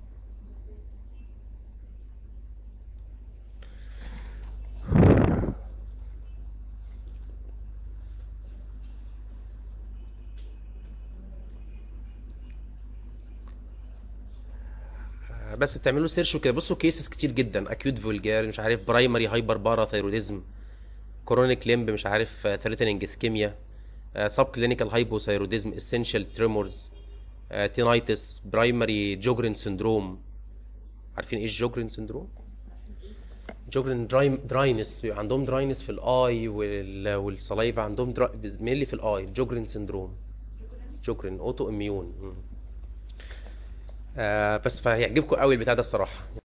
بس بتعملوا سيرش وكده بصوا كيسز كتير جدا اكيوت فولجار مش عارف برايمري هايبر بارا ثايروديزم كورونيك ليمب مش عارف ثريتنينج اسكيميا سب كلينيكال هايبوثايروديزم اسينشال تريمورز تينايتس برايمري جوجرين سندروم عارفين ايه الجوجرين سندروم جوجرين دراي دراينس بيبقى عندهم دراينس في الاي وال والصلايفه عندهم درا... مينلي في الاي جوجرين سندروم جوجرين اوتو اميون آه بس فهيعجبكم قوي البتاع ده الصراحه